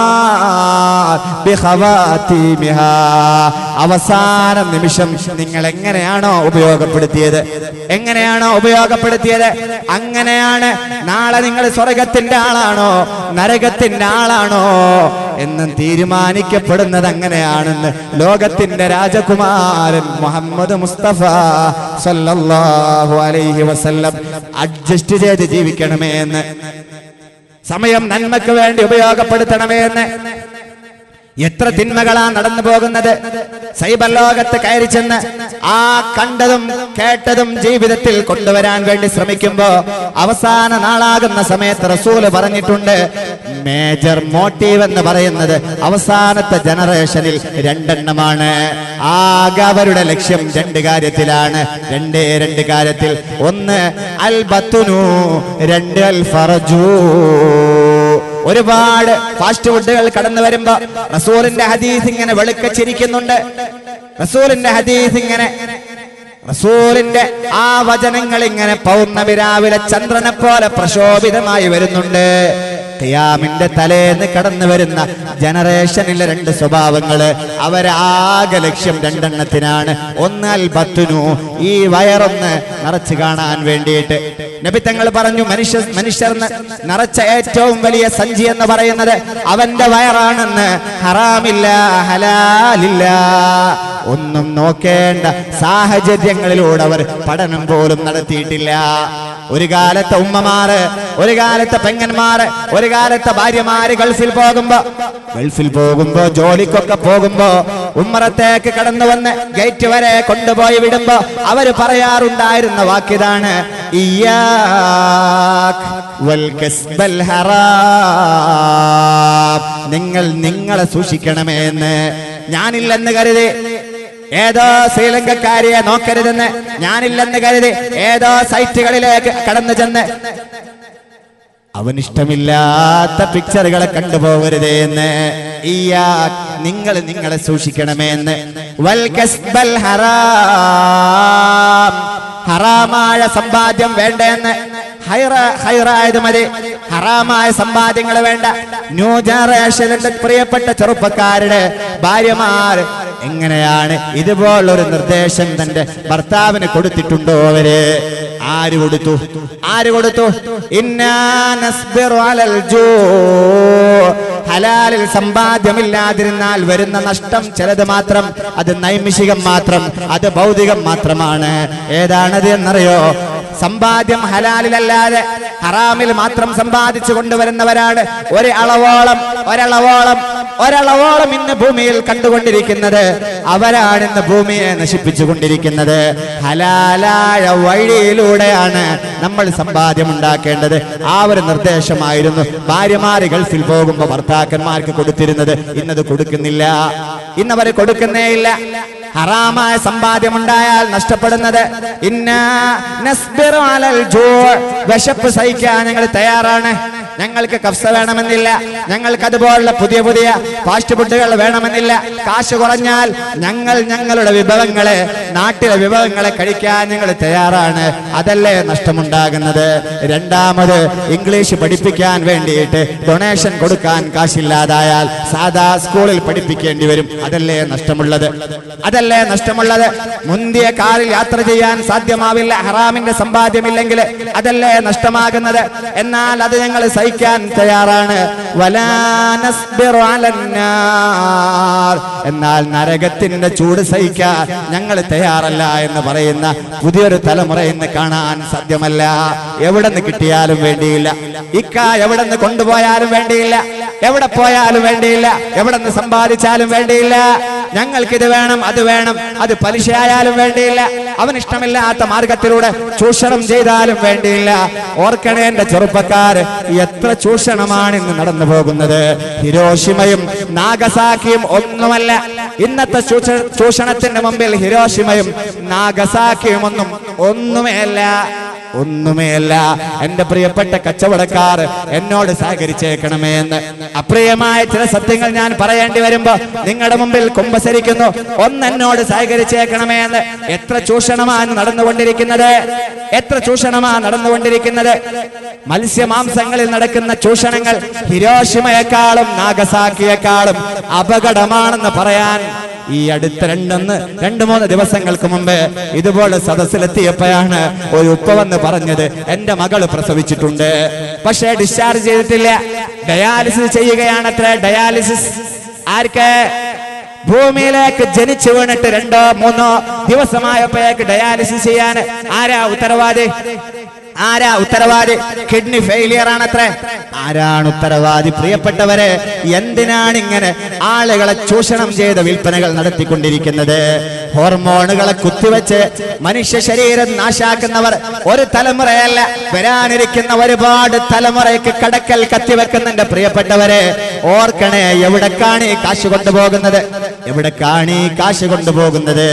അവസാന നിമിഷം നിങ്ങൾ എങ്ങനെയാണോ ഉപയോഗപ്പെടുത്തിയത് എങ്ങനെയാണോ ഉപയോഗപ്പെടുത്തിയത് അങ്ങനെയാണ് നാളെ നിങ്ങൾ സ്വർഗത്തിന്റെ ആളാണോ നരകത്തിന്റെ ആളാണോ എന്ന് തീരുമാനിക്കപ്പെടുന്നത് അങ്ങനെയാണെന്ന് ലോകത്തിന്റെ രാജകുമാരൻ മുഹമ്മദ് മുസ്തഫ സല്ലല്ലാഹു അലൈഹി വസല്ലം അഡ്ജസ്റ്റ് ചെയ്ത് ജീവിക്കണമേ എന്ന് സമയം നന്മയ്ക്ക് വേണ്ടി ഉപയോഗപ്പെടുത്തണമേ എന്ന് എത്ര തിന്മകളാ നടന്നു പോകുന്നത് സൈബർ ലോകത്ത് കയറി ചെന്ന് ആ കണ്ടതും കേട്ടതും ജീവിതത്തിൽ കൊണ്ടുവരാൻ വേണ്ടി ശ്രമിക്കുമ്പോ അവസാന നാളാകുന്ന സമയത്ത് റസൂല് പറഞ്ഞിട്ടുണ്ട് മേജർ മോട്ടീവ് എന്ന് പറയുന്നത് അവസാനത്തെ ജനറേഷനിൽ രണ്ടെണ്ണമാണ് ആകെ അവരുടെ ലക്ഷ്യം രണ്ട് കാര്യത്തിലാണ് രണ്ടേ രണ്ട് കാര്യത്തിൽ ഒന്ന് അൽ ബത്തുനു രണ്ട് അൽ ഫറജു ഒരുപാട് ഫാസ്റ്റ് ഫുഡുകൾ കടന്നു വരുമ്പോ റസൂലിന്റെ ഹദീസ് ഇങ്ങനെ വെളുക്കച്ചിരിക്കുന്നുണ്ട് റസൂലിന്റെ ഹദീസ് ഇങ്ങനെ റസൂലിന്റെ ആ വചനങ്ങൾ ഇങ്ങനെ പൗർണമി രാവിലെ ചന്ദ്രനെ പോലെ പ്രശോഭിതമായി വരുന്നുണ്ട് ഖിയാമിന്റെ തലേന്ന് കടന്നു വരുന്ന ജനറേഷനിലെ രണ്ട് സ്വഭാവങ്ങള് അവരാകെ ലക്ഷ്യം രണ്ടെണ്ണത്തിനാണ് ഒന്ന് അൽബത്തുനു ഈ വയറൊന്ന് നിറച്ചു കാണാൻ വേണ്ടിയിട്ട് നബി തങ്ങൾ പറഞ്ഞു മനുഷ്യ മനുഷ്യർ ന- നിറച്ച ഏറ്റവും വലിയ സഞ്ചി എന്ന് പറയുന്നത് അവന്റെ വയറാണെന്ന് ഹറാമില്ല ഹലാലില്ല ഒന്നും നോക്കേണ്ട സാഹചര്യങ്ങളിലൂടെ അവർ പഠനം പോലും നടത്തിയിട്ടില്ല ഒരു കാലത്തെ ഉമ്മമാര് ഒരു കാലത്തെ പെങ്ങന്മാര് ഒരു കാലത്തെ ഭാര്യമാര് ഗൾഫിൽ പോകുമ്പോ ഗൾഫിൽ പോകുമ്പോ ജോലിക്കൊക്കെ പോകുമ്പോ ഉമ്മറത്തേക്ക് കടന്നു വന്ന് ഗേറ്റ് വരെ കൊണ്ടുപോയി വിടുമ്പോ അവര് പറയാറുണ്ടായിരുന്ന വാക്കിതാണ് ഇയ്യാക് വൽ കസ്ബൽ ഹറാം നിങ്ങൾ നിങ്ങളെ സൂക്ഷിക്കണമേ എന്ന് ഞാനില്ലെന്ന് കരുതി ഏതോ ശ്രീലങ്കക്കാരിയെ നോക്കരുതെന്ന് ഞാനില്ലെന്ന് കരുതി ഏതോ സൈറ്റുകളിലേക്ക് കടന്നു ചെന്ന് അവനിഷ്ടമില്ലാത്ത പിക്ചറുകളെ കണ്ടുപോകരുതേ എന്ന് ഇയ്യാ നിങ്ങൾ നിങ്ങളെ സൂക്ഷിക്കണമേ എന്ന് വൽ കസ്ബൽ ഹറാം ഹറാമായ സമ്പാദ്യം വേണ്ടെന്ന് ഹൈറ ഹൈറായത് മതി ഹറാമായ സമ്പാദ്യങ്ങൾ വേണ്ട ന്യൂ ജനറേഷനിന്റെ പ്രിയപ്പെട്ട ചെറുപ്പക്കാരുടെ ഭാര്യമാർ എങ്ങനെയാണ് ഇതുപോലൊരു നിർദ്ദേശം തന്റെ ഭർത്താവിന് കൊടുത്തിട്ടുണ്ടോ അവര് ആര് കൊടുത്തു ആര് കൊടുത്തു ഇന്നാ നസ്ബിറു അലൽ ജൂ ഹലാലിൽ സമ്പാദ്യമില്ലാതിരുന്നാൽ വരുന്ന നഷ്ടം ചിലത് മാത്രം അത് നൈമിഷികം മാത്രം അത് ഭൗതികം മാത്രമാണ് ഏതാണത് എന്നറിയോ സമ്പാദ്യം ഹലാലിലല്ലാതെ ഹറാമിൽ മാത്രം സമ്പാദിച്ചു കൊണ്ടുവരുന്നവരാണ് ഒരു അളവോളം ഒരളവോളം ഒരളവോളം ഇന്ന് ഭൂമിയിൽ കണ്ടുകൊണ്ടിരിക്കുന്നത് അവരാണ് ഇന്ന് ഭൂമിയെ നശിപ്പിച്ചു കൊണ്ടിരിക്കുന്നത് ഹലാലായ വഴിയിലൂടെയാണ് നമ്മൾ സമ്പാദ്യം ഉണ്ടാക്കേണ്ടത് ആ ഒരു നിർദ്ദേശമായിരുന്നു ഭാര്യമാര് ഗൾഫിൽ പോകുമ്പോ ഭർത്താക്കന്മാർക്ക് കൊടുത്തിരുന്നത് ഇന്നത് കൊടുക്കുന്നില്ല ഇന്നവര് കൊടുക്കുന്നേ ഇല്ല ഹറാമായ സമ്പാദ്യം ഉണ്ടായാൽ നഷ്ടപ്പെടുന്നത് ഇന്നാ നസ്ബിറു അലൽ ജൂ വിശപ്പ് സഹിക്കാൻ ഞങ്ങൾ തയ്യാറാണ് ഞങ്ങൾക്ക് കഫ്സ വേണമെന്നില്ല ഞങ്ങൾക്ക് അതുപോലുള്ള പുതിയ പുതിയ ഫാസ്റ്റ് ഫുഡുകൾ വേണമെന്നില്ല കാശ് കുറഞ്ഞാൽ ഞങ്ങൾ ഞങ്ങളുടെ വിഭവങ്ങളെ നാട്ടിലെ വിഭവങ്ങളെ കഴിക്കാൻ ഞങ്ങൾ തയ്യാറാണ് അതല്ലേ നഷ്ടമുണ്ടാകുന്നത് രണ്ടാമത് ഇംഗ്ലീഷ് പഠിപ്പിക്കാൻ വേണ്ടിയിട്ട് ഡൊണേഷൻ കൊടുക്കാൻ കാശില്ലാതായാൽ സാധാ സ്കൂളിൽ പഠിപ്പിക്കേണ്ടി വരും അതല്ലേ നഷ്ടമുള്ളത് അതല്ലേ നഷ്ടമുള്ളത് മുന്തിയ കാറിൽ യാത്ര ചെയ്യാൻ സാധ്യമാവില്ല ഹറാമിന്റെ സമ്പാദ്യമില്ലെങ്കിൽ അതല്ലേ നഷ്ടമാകുന്നത് എന്നാൽ അത് ഞങ്ങൾ സഹിക്കാൻ തയ്യാറാണ് വലാ നസ്ബിറു അലന്നാർ. എന്നാൽ നരകത്തിന്റെ ചൂട് സഹിക്കാൻ ഞങ്ങൾ തയ്യാറല്ല എന്ന് പറയുന്ന പുതിയൊരു തലമുറ ഇന്ന് കാണാൻ സാധ്യമല്ല എവിടെ നിന്ന് കിട്ടിയാലും വേണ്ടിയില്ല ഇക്ക എവിടെ നിന്ന് കൊണ്ടുപോയാലും വേണ്ടിയില്ല എവിടെ പോയാലും വേണ്ടിയില്ല എവിടെ നിന്ന് സമ്പാദിച്ചാലും വേണ്ടിയില്ല ഞങ്ങൾക്കിത് വേണം അത് വേണം അത് പലിശയായാലും വേണ്ടിയില്ല അവൻ ഇഷ്ടമില്ലാത്ത മാർഗത്തിലൂടെ ചൂഷണം ചെയ്താലും വേണ്ടിയില്ല ഓർക്കണേ എന്റെ ചെറുപ്പക്കാർ എത്ര ചൂഷണമാണ് ഇന്ന് നടന്നു പോകുന്നത് ഹിരോഷിമയും നാഗസാക്കിയും ഒന്നുമല്ല ഇന്നത്തെ ചൂഷ- ചൂഷണത്തിന്റെ മുമ്പിൽ ഹിരോഷിമയും നാഗസാക്കിയും ഒന്നും ഒന്നുമേ അല്ല ഒന്നുമേ അല്ല എന്റെ പ്രിയപ്പെട്ട കച്ചവടക്കാർ എന്നോട് സഹകരിച്ചേക്കണമേ എന്ന് അപ്രിയമായ ചില സത്യങ്ങൾ ഞാൻ പറയേണ്ടി വരുമ്പോ നിങ്ങളുടെ മുമ്പിൽ കുമ്പസരിക്കുന്നു ഒന്ന് എന്നോട് സഹകരിച്ചേക്കണമേ എന്ന് എത്ര ചൂഷണമാണ് നടന്നുകൊണ്ടിരിക്കുന്നത് എത്ര ചൂഷണമാണ് നടന്നുകൊണ്ടിരിക്കുന്നത് മത്സ്യമാംസങ്ങളിൽ നടക്കുന്ന ചൂഷണങ്ങൾ ഹിരോഷിമയെക്കാളും നാഗസാക്കിയെക്കാളും അപകടമാണെന്ന് പറയാൻ ഈ അടുത്ത രണ്ടൊന്ന് രണ്ട് മൂന്ന് ദിവസങ്ങൾക്ക് മുമ്പ് ഇതുപോലെ സദസ്സിലെത്തിയപ്പോഴാണ് ഒരു ഉപ്പ വന്ന് പറഞ്ഞത് എന്റെ മകള് പ്രസവിച്ചിട്ടുണ്ട് പക്ഷേ ഡിസ്ചാർജ് ചെയ്തിട്ടില്ല ഡയാലിസിസ് ചെയ്യുകയാണത്ര ഡയാലിസിസ് ആർക്ക് ഭൂമിയിലേക്ക് ജനിച്ചു വീണിട്ട് രണ്ടോ മൂന്നോ ദിവസമായപ്പോഴേക്ക് ഡയാലിസിസ് ചെയ്യാൻ ആരാ ഉത്തരവാദി ആരാ ഉത്തരവാദി കിഡ്നി ഫെയിലിയർ ആണത്ര ആരാണ് ഉത്തരവാദി പ്രിയപ്പെട്ടവരെ എന്തിനാണ് ഇങ്ങനെ ആളുകളെ ചൂഷണം ചെയ്ത വിൽപ്പനകൾ നടത്തിക്കൊണ്ടിരിക്കുന്നത് ഹോർമോണുകളെ കുത്തിവെച്ച് മനുഷ്യ ശരീരം നാശാക്കുന്നവർ ഒരു തലമുറയല്ല വരാനിരിക്കുന്ന ഒരുപാട് തലമുറയ്ക്ക് കടക്കൽ കത്തിവെക്കുന്നുണ്ട് പ്രിയപ്പെട്ടവരെ ഓർക്കണേ എവിടേക്കാണ് ഈ കാശ് കൊണ്ടുപോകുന്നത് എവിടേക്കാണ് ഈ കാശ് കൊണ്ടുപോകുന്നത്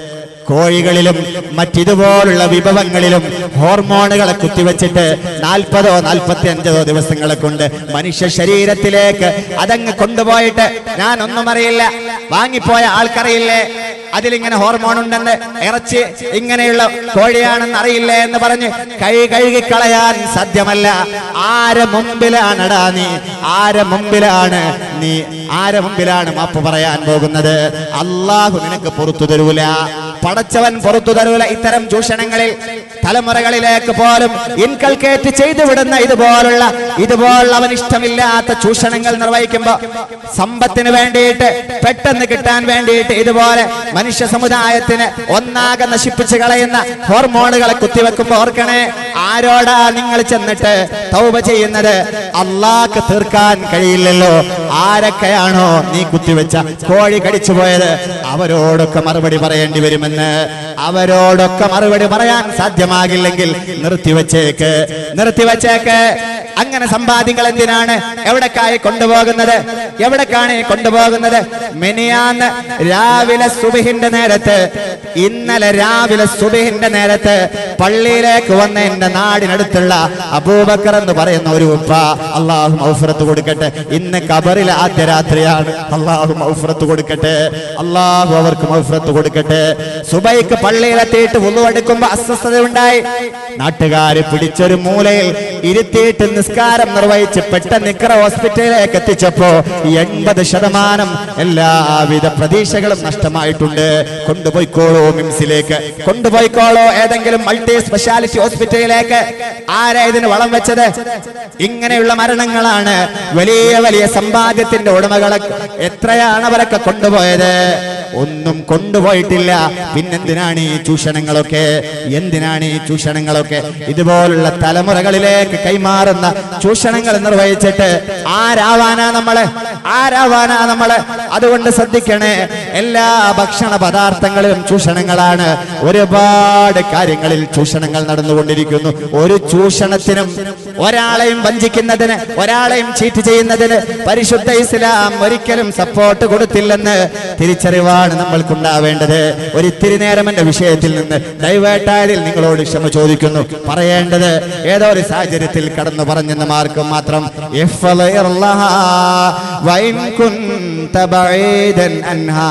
കോഴികളിലും മറ്റിതുപോലുള്ള വിഭവങ്ങളിലും ഹോർമോണുകളെ കുത്തിവെച്ചിട്ട് നാൽപ്പതോ നാൽപ്പത്തി അഞ്ചതോ ദിവസങ്ങളെ കൊണ്ട് മനുഷ്യ ശരീരത്തിലേക്ക് അതങ്ങ് കൊണ്ടുപോയിട്ട് ഞാൻ ഒന്നും അറിയില്ല വാങ്ങിപ്പോയ ആൾക്കറിയില്ലേ അതിലിങ്ങനെ ഹോർമോൺ ഉണ്ടെന്ന് ഇറച്ചി ഇങ്ങനെയുള്ള കോഴിയാണെന്ന് അറിയില്ലേ എന്ന് പറഞ്ഞ് കൈ കഴുകി കളയാൻ സാധ്യമല്ല ആരെ മുമ്പിലാണടാ നീ ആരെ മുമ്പിലാണ് നീ ആരെ മുമ്പിലാണ് മാപ്പ് പറയാൻ പോകുന്നത് അള്ളാഹു നിനക്ക് പുറത്തു തരൂല പടച്ചവൻ പുറത്തു തരൂല ഇത്തരം ചൂഷണങ്ങളിൽ തലമുറകളിലേക്ക് പോലും ഇൻകൾക്കേറ്റ് ചെയ്തു വിടുന്ന ഇതുപോലുള്ള ഇതുപോലുള്ള അവൻ ഇഷ്ടമില്ലാത്ത ചൂഷണങ്ങൾ നിർവഹിക്കുമ്പോ സമ്പത്തിന് വേണ്ടിയിട്ട് പെട്ടെന്ന് കിട്ടാൻ വേണ്ടിയിട്ട് ഇതുപോലെ മനുഷ്യ സമുദായത്തിന് ഒന്നാകെ നശിപ്പിച്ച് കളയുന്ന ഹോർമോണുകളെ കുത്തിവെക്കുമ്പോ ഓർക്കണേ ആരോടാ നിങ്ങൾ ചെന്നിട്ട് തൗബ ചെയ്യുന്നത് അള്ളാക്ക് തീർക്കാൻ കഴിയില്ലല്ലോ ആരൊക്കെയാണോ നീ കുത്തിവെച്ച കോഴി കടിച്ചു പോയത് അവരോടൊക്കെ മറുപടി പറയേണ്ടി വരുമെന്ന് അവരോടൊക്കെ മറുപടി പറയാൻ സാധ്യമാകില്ലെങ്കിൽ നിർത്തിവെച്ചേക്ക് നിർത്തിവെച്ചേക്ക് അങ്ങനെ സമ്പാദ്യങ്ങൾ എന്തിനാണ് എവിടേക്കായി കൊണ്ടുപോകുന്നത് എവിടേക്കാണ് ഈ കൊണ്ടുപോകുന്നത് മെനിയാന്ന് രാവിലെ സുബഹിന്റെ നേരത്ത് ഇന്നലെ രാവിലെ സുബഹിന്റെ നേരത്ത് പള്ളിയിലേക്ക് വന്ന എന്റെ നാടിനടുത്തുള്ള അബൂബക്കർ എന്ന് പറയുന്ന ഒരു ഉപ്പ അള്ളാഹു മൗഫറത്ത് കൊടുക്കട്ടെ ഇന്ന് കബറിലെ ആദ്യ രാത്രിയാണ് അള്ളാഹു മൗഫറത്ത് കൊടുക്കട്ടെ അള്ളാഹു അവർക്ക് മൗഫറത്ത് കൊടുക്കട്ടെ സുബൈക്ക് പള്ളിയിലെത്തിയിട്ട് ഉള്ളുവെടുക്കുമ്പോ അസ്വസ്ഥത ഉണ്ടായി നാട്ടുകാര് പിടിച്ചൊരു മൂലയിൽ ഇരുത്തിയിട്ട് നിസ്കാരം നിർവഹിച്ച് പെട്ടെന്ന് ഇക്കറ ഹോസ്പിറ്റലിലേക്ക് എത്തിച്ചപ്പോ എൺപത് ശതമാനം എല്ലാവിധ പ്രതീക്ഷകളും നഷ്ടമായിട്ടുണ്ട് കൊണ്ടുപോയിക്കോളൂ മിംസിലേക്ക് കൊണ്ടുപോയിക്കോളൂ ഏതെങ്കിലും മൾട്ടി സ്പെഷ്യാലിറ്റി ഹോസ്പിറ്റലിലേക്ക് ആരാ ഇതിന് വളം വെച്ചത് ഇങ്ങനെയുള്ള മരണങ്ങളാണ് വലിയ വലിയ സമ്പാദ്യത്തിന്റെ ഉടമകളെ എത്രയാണ് അവരൊക്കെ കൊണ്ടുപോയത് ഒന്നും കൊണ്ടുപോയിട്ടില്ല പിന്നെന്തിനാണ് ഈ ചൂഷണങ്ങളൊക്കെ എന്തിനാണ് ഈ ചൂഷണങ്ങളൊക്കെ ഇതുപോലുള്ള തലമുറകളിലേക്ക് കൈമാറുന്ന ചൂഷണങ്ങൾ നിർവഹിച്ചിട്ട് ആരാവാനാ നമ്മള് ആരാവാനാ നമ്മള് അതുകൊണ്ട് ശ്രദ്ധിക്കണേ എല്ലാ ഭക്ഷണ പദാർത്ഥങ്ങളിലും ചൂഷണങ്ങളാണ് ഒരുപാട് കാര്യങ്ങളിൽ ചൂഷണങ്ങൾ നടന്നുകൊണ്ടിരിക്കുന്നു ഒരു ചൂഷണത്തിനും ഒരാളെയും വഞ്ചിക്കുന്നതിന് ഒരാളെയും ചീറ്റ് ചെയ്യുന്നതിന് പരിശുദ്ധ ഇസ്ലാം ഒരിക്കലും സപ്പോർട്ട് കൊടുത്തില്ലെന്ന് തിരിച്ചറിവാണ് നമ്മൾക്കുണ്ടാവേണ്ടത് ഒരു ഇത്തിരി നേരം എന്റെ വിഷയത്തിൽ നിന്ന് ഡൈവേർട്ടായതിൽ നിങ്ങളോട് ക്ഷമ ചോദിക്കുന്നു പറയേണ്ടത് ഏതോ ഒരു സാഹചര്യത്തിൽ കടന്നു പറഞ്ഞെന്ന മാർക്കും മാത്രം ഇഫ്ളഇർലഹ വഇൻ കുൻത ബഈദൻ അൻഹാ.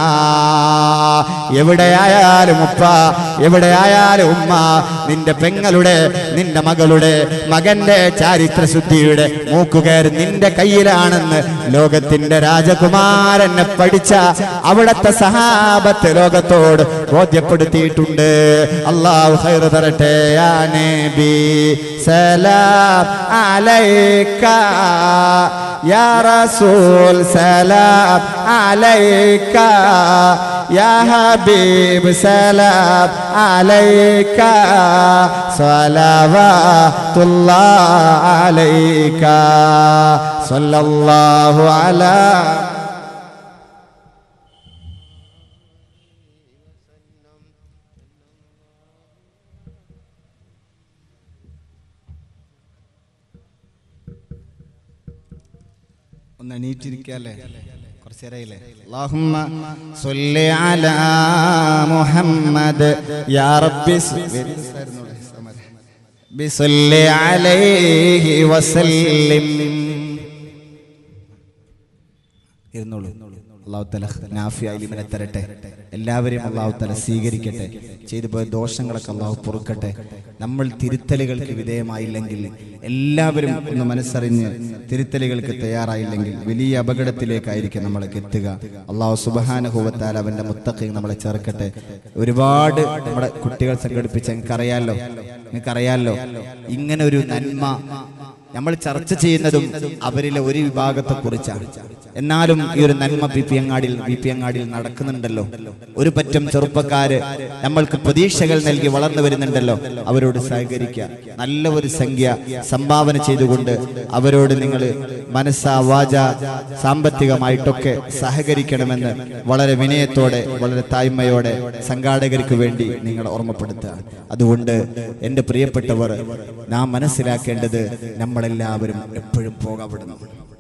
എവിടെയായാലും ഉപ്പ എവിടെയായാലും ഉമ്മ നിന്റെ പെങ്ങളുടെ നിന്റെ മകളുടെ മകന്റെ ചാരിത്ര ശുദ്ധിയുടെ മൂക്കുകയർ നിന്റെ കയ്യിലാണെന്ന് ലോകത്തിന്റെ രാജകുമാരനെ പഠിച്ച അവിടത്തെ സഹാബത്ത് ലോകത്തോട് ബോധ്യപ്പെടുത്തിയിട്ടുണ്ട് അള്ളാഹു ഹൈർ തരട്ടെ യാ നബി സലാം അലൈക യാ റസൂൽ സലാം അലൈക യാ ഹബീബ് സലാം അലൈക സ്വലവാത്തുല്ലാഹ് അലൈക സല്ലല്ലാഹു അലാ ഒന്ന് എണീറ്റിരിക്കല്ലേ കുറച്ച് നേരമായില്ലേ അല്ലാഹുമ്മ സ്വല്ലി അലാ മുഹമ്മദ് യാ റബ്ബി സ്- ബിസ്വല്ലി അലൈഹി വസല്ലിം ഇരുന്നോളൂ അള്ളാഹു തല നാഫിയായി ഇവനെ തരട്ടെ എല്ലാവരെയും അള്ളാഹു തല സ്വീകരിക്കട്ടെ ചെയ്തു പോയ ദോഷങ്ങളൊക്കെ അള്ളാഹു പൊറുക്കട്ടെ നമ്മൾ തിരുത്തലുകൾക്ക് വിധേയമായില്ലെങ്കിൽ എല്ലാവരും ഒന്ന് മനസ്സറിഞ്ഞ് തിരുത്തലുകൾക്ക് തയ്യാറായില്ലെങ്കിൽ വലിയ അപകടത്തിലേക്കായിരിക്കും നമ്മളൊക്കെ എത്തുക അള്ളാഹു സുബഹാനുഭവത്താൽ അവന്റെ മുത്തഖി നമ്മളെ ചേർക്കട്ടെ ഒരുപാട് നമ്മുടെ കുട്ടികൾ സംഘടിപ്പിച്ച നിങ്ങൾക്കറിയാലോ നിങ്ങൾക്കറിയാലോ ഇങ്ങനെ ഒരു നന്മ നമ്മൾ ചർച്ച ചെയ്യുന്നതും അവരിലെ ഒരു വിഭാഗത്തെ കുറിച്ചാണ് എന്നാലും ഈ ഒരു നന്മ ബി പി അങ്ങാടിയിൽ ബി പി അങ്ങാടിയിൽ നടക്കുന്നുണ്ടല്ലോ ഒരു പറ്റം ചെറുപ്പക്കാര് നമ്മൾക്ക് പ്രതീക്ഷകൾ നൽകി വളർന്നു വരുന്നുണ്ടല്ലോ അവരോട് സഹകരിക്കുക നല്ല ഒരു സംഖ്യ സംഭാവന ചെയ്തുകൊണ്ട് അവരോട് നിങ്ങൾ മനസ്സാ വാച സാമ്പത്തികമായിട്ടൊക്കെ സഹകരിക്കണമെന്ന് വളരെ വിനയത്തോടെ വളരെ തായ്മയോടെ സംഘാടകർക്ക് വേണ്ടി നിങ്ങൾ ഓർമ്മപ്പെടുത്തുക അതുകൊണ്ട് എൻ്റെ പ്രിയപ്പെട്ടവർ നാം മനസ്സിലാക്കേണ്ടത് നമ്മളെല്ലാവരും എപ്പോഴും പോകപ്പെടുന്നു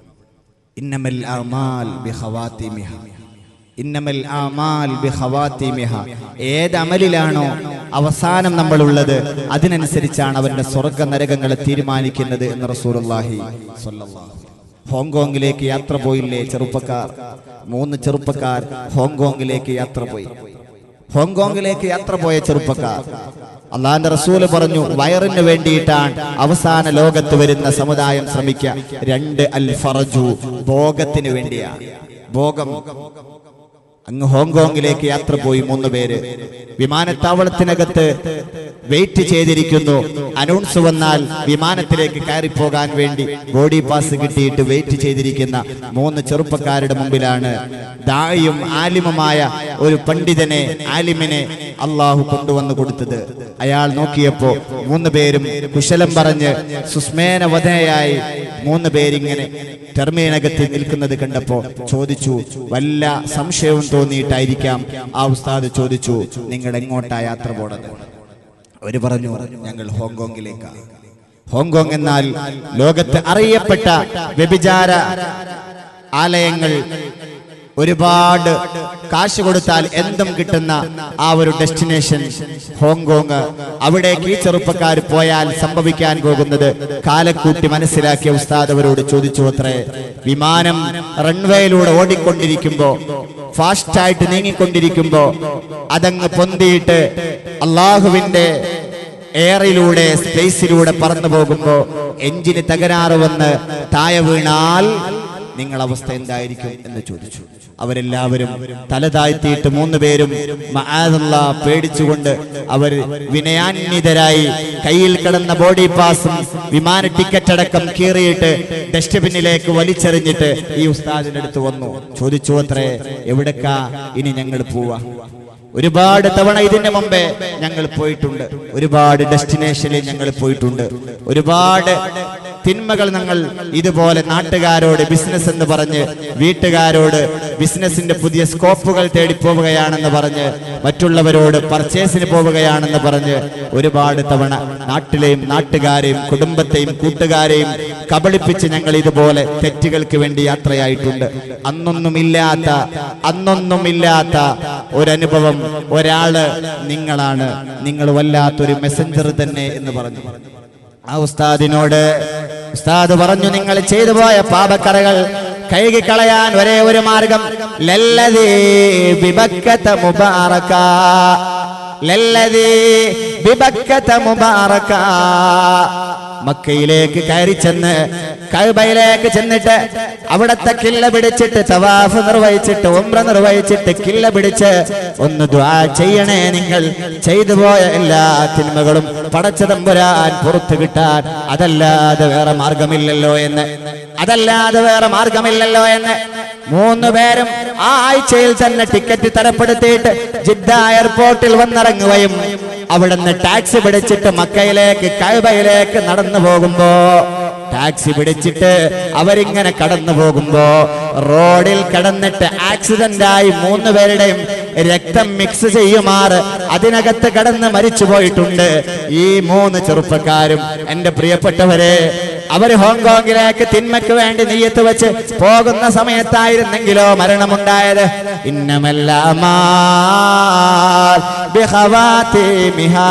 ഇന്നമൽ അമാൽ ബിഖവാത്തിമിഹ ഇന്നമൽ അമാൽ ബിഖവാത്തിമിഹ ഏത് അമലിലാണോ അവസാനം നമ്മളുള്ളത് അതിനനുസരിച്ചാണ് അവന്റെ സ്വർഗ നരകങ്ങളെ തീരുമാനിക്കുന്നത് എന്ന് റസൂലുള്ളാഹി സ്വല്ലല്ലാഹു ഹോങ്കോങ്ങിലേക്ക് യാത്ര പോയില്ലേ ചെറുപ്പക്കാർ മൂന്ന് ചെറുപ്പക്കാർ ഹോങ്കോങ്ങിലേക്ക് യാത്ര പോയി ഹോങ്കോങ്ങിലേക്ക് യാത്ര പോയ ചെറുപ്പക്കാർ അള്ളാന്റെ റസൂല് പറഞ്ഞു വയറിന് വേണ്ടിയിട്ടാണ് അവസാന ലോകത്ത് വരുന്ന സമുദായം ശ്രമിക്കുക രണ്ട് അൽ ഫറജു ഭോഗത്തിന് വേണ്ടിയാണ് ഭോഗം അങ്ങ് ഹോങ്കോങ്ങിലേക്ക് യാത്ര പോയി മൂന്ന് പേര് വിമാനത്താവളത്തിനകത്ത് വെയിറ്റ് ചെയ്തിരിക്കുന്നു അനൗൺസ് വന്നാൽ വിമാനത്തിലേക്ക് കയറി പോകാൻ വേണ്ടി ബോഡി പാസ് കിട്ടിയിട്ട് വെയിറ്റ് ചെയ്തിരിക്കുന്ന മൂന്ന് ചെറുപ്പക്കാരുടെ മുമ്പിലാണ് ദായും ആലിമുമായ ഒരു പണ്ഡിതനെ ആലിമിനെ അള്ളാഹു കൊണ്ടുവന്നു കൊടുത്തത് അയാൾ നോക്കിയപ്പോ മൂന്ന് പേരും കുശലം പറഞ്ഞ് സുസ്മേന വധനയായി മൂന്ന് പേരിങ്ങനെ ടെർമിനകത്ത് നിൽക്കുന്നത് കണ്ടപ്പോ ചോദിച്ചു വല്ല സംശയവും തോന്നിയിട്ടായിരിക്കാം ആ ഉസ്താദ് ചോദിച്ചു നിങ്ങൾ എങ്ങോട്ടാ യാത്ര പോണത് അവര് പറഞ്ഞു ഞങ്ങൾ ഹോങ്കോങ്ങിലേക്കാണ് ഹോങ്കോങ് എന്നാൽ ലോകത്ത് അറിയപ്പെട്ട വ്യഭിചാര ആലയങ്ങൾ ഒരുപാട് കാശ് കൊടുത്താൽ എന്തും കിട്ടുന്ന ആ ഒരു ഡെസ്റ്റിനേഷൻ ഹോങ്കോങ് അവിടേക്ക് ഈ ചെറുപ്പക്കാർ പോയാൽ സംഭവിക്കാൻ പോകുന്നത് കാലക്കൂട്ടി മനസ്സിലാക്കിയ ഉസ്താദ് അവരോട് ചോദിച്ചു അത്രേ വിമാനം റൺവേയിലൂടെ ഓടിക്കൊണ്ടിരിക്കുമ്പോ ഫാസ്റ്റായിട്ട് നീങ്ങിക്കൊണ്ടിരിക്കുമ്പോ അതങ്ങ് പൊന്തിയിട്ട് അള്ളാഹുവിന്റെ എയറിലൂടെ സ്പേസിലൂടെ പറന്നു പോകുമ്പോ എഞ്ചിന് തകരാറ് വന്ന് താഴെ വീണാൽ നിങ്ങൾ അവസ്ഥ എന്തായിരിക്കും എന്ന് ചോദിച്ചു അവരെല്ലാവരും തല താഴ്ത്തിയിട്ട് മൂന്ന് പേരും മആദല്ലാ പേടിച്ചുകൊണ്ട് അവർ വിനയാന്വിതരായി കയ്യിൽ കിടന്ന ബോഡി പാസും വിമാന ടിക്കറ്റ് അടക്കം കീറിയിട്ട് ഡസ്റ്റ്ബിന്നിലേക്ക് വലിച്ചെറിഞ്ഞിട്ട് ഈ ഉസ്താദിന്റെ അടുത്ത് വന്നു ചോദിച്ചു അത്രേ എവിടേക്കാ ഇനി ഞങ്ങൾ പോവാ ഒരുപാട് തവണ ഇതിന് മുമ്പേ ഞങ്ങൾ പോയിട്ടുണ്ട് ഒരുപാട് ഡെസ്റ്റിനേഷനിൽ ഞങ്ങൾ പോയിട്ടുണ്ട് ഒരുപാട് തിന്മകൾ ഞങ്ങൾ ഇതുപോലെ നാട്ടുകാരോട് ബിസിനസ് എന്ന് പറഞ്ഞ് വീട്ടുകാരോട് ബിസിനസിന്റെ പുതിയ സ്കോപ്പുകൾ തേടി പോവുകയാണെന്ന് പറഞ്ഞ് മറ്റുള്ളവരോട് പർച്ചേസിന് പോവുകയാണെന്ന് പറഞ്ഞ് ഒരുപാട് തവണ നാട്ടിലെയും നാട്ടുകാരെയും കുടുംബത്തെയും കൂട്ടുകാരെയും കബളിപ്പിച്ച് ഞങ്ങൾ ഇതുപോലെ തെറ്റുകൾക്ക് വേണ്ടി യാത്രയായിട്ടുണ്ട് അന്നൊന്നുമില്ലാത്ത അന്നൊന്നുമില്ലാത്ത ഒരനുഭവം ഒരാള് നിങ്ങളാണ് നിങ്ങൾ വല്ലാത്തൊരു മെസ്സഞ്ചർ തന്നെ എന്ന് പറഞ്ഞു ആ ഉസ്താദിനോട് ഉസ്താദ് പറഞ്ഞു നിങ്ങൾ ചെയ്തു പോയ പാപക്കറകൾ കഴുകിക്കളയാൻ ഒരേ ഒരു മാർഗം ലല്ലതീ ബിബക്കത്ത മുബാറക ലല്ലതീ ബിബക്കത്ത മുബാറക മക്കയിലേക്ക് കയറി ചെന്ന് കൈബയിലേക്ക് ചെന്നിട്ട് അവിടത്തെ കില്ല പിടിച്ചിട്ട് തവാഫ് നിർവഹിച്ചിട്ട് ഉംറ നിർവഹിച്ചിട്ട് കില്ല പിടിച്ച് ഒന്ന് ദ്വാ ചെയ്യണേ നിങ്ങൾ ചെയ്തു പോയ എല്ലാ തിന്മകളും പടച്ചതമ്പുരാൻ പുറത്തു കിട്ടാൻ അതല്ലാതെ വേറെ മാർഗമില്ലല്ലോ എന്ന് അതല്ലാതെ വേറെ മാർഗമില്ലല്ലോ എന്ന് മൂന്ന് പേരും ആ ആഴ്ചയിൽ തന്നെ ടിക്കറ്റ് തരപ്പെടുത്തിയിട്ട് ജിദ്ദ എയർപോർട്ടിൽ വന്നിറങ്ങുകയും അവിടുന്ന് ടാക്സി പിടിച്ചിട്ട് മക്കയിലേക്ക് കൈബയിലേക്ക് നടന്നു പോകുമ്പോ ടാക്സി പിടിച്ചിട്ട് അവരിങ്ങനെ കടന്നു പോകുമ്പോ റോഡിൽ കടന്നിട്ട് ആക്സിഡന്റ് ആയി മൂന്ന് പേരുടെയും രക്തം മിക്സ് ചെയ്യുമാറ് അതിനകത്ത് കടന്ന് മരിച്ചു പോയിട്ടുണ്ട് ഈ മൂന്ന് ചെറുപ്പക്കാരും എന്റെ പ്രിയപ്പെട്ടവരെ അവർ ഹോങ്കോങ്ങിലേക്ക് തിന്മയ്ക്ക് വേണ്ടി നെയ്യത്ത് വെച്ച് പോകുന്ന സമയത്തായിരുന്നെങ്കിലോ മരണമുണ്ടായത് ഇന്നമെല്ലാമാ ബിഖവാതിമിഹാ.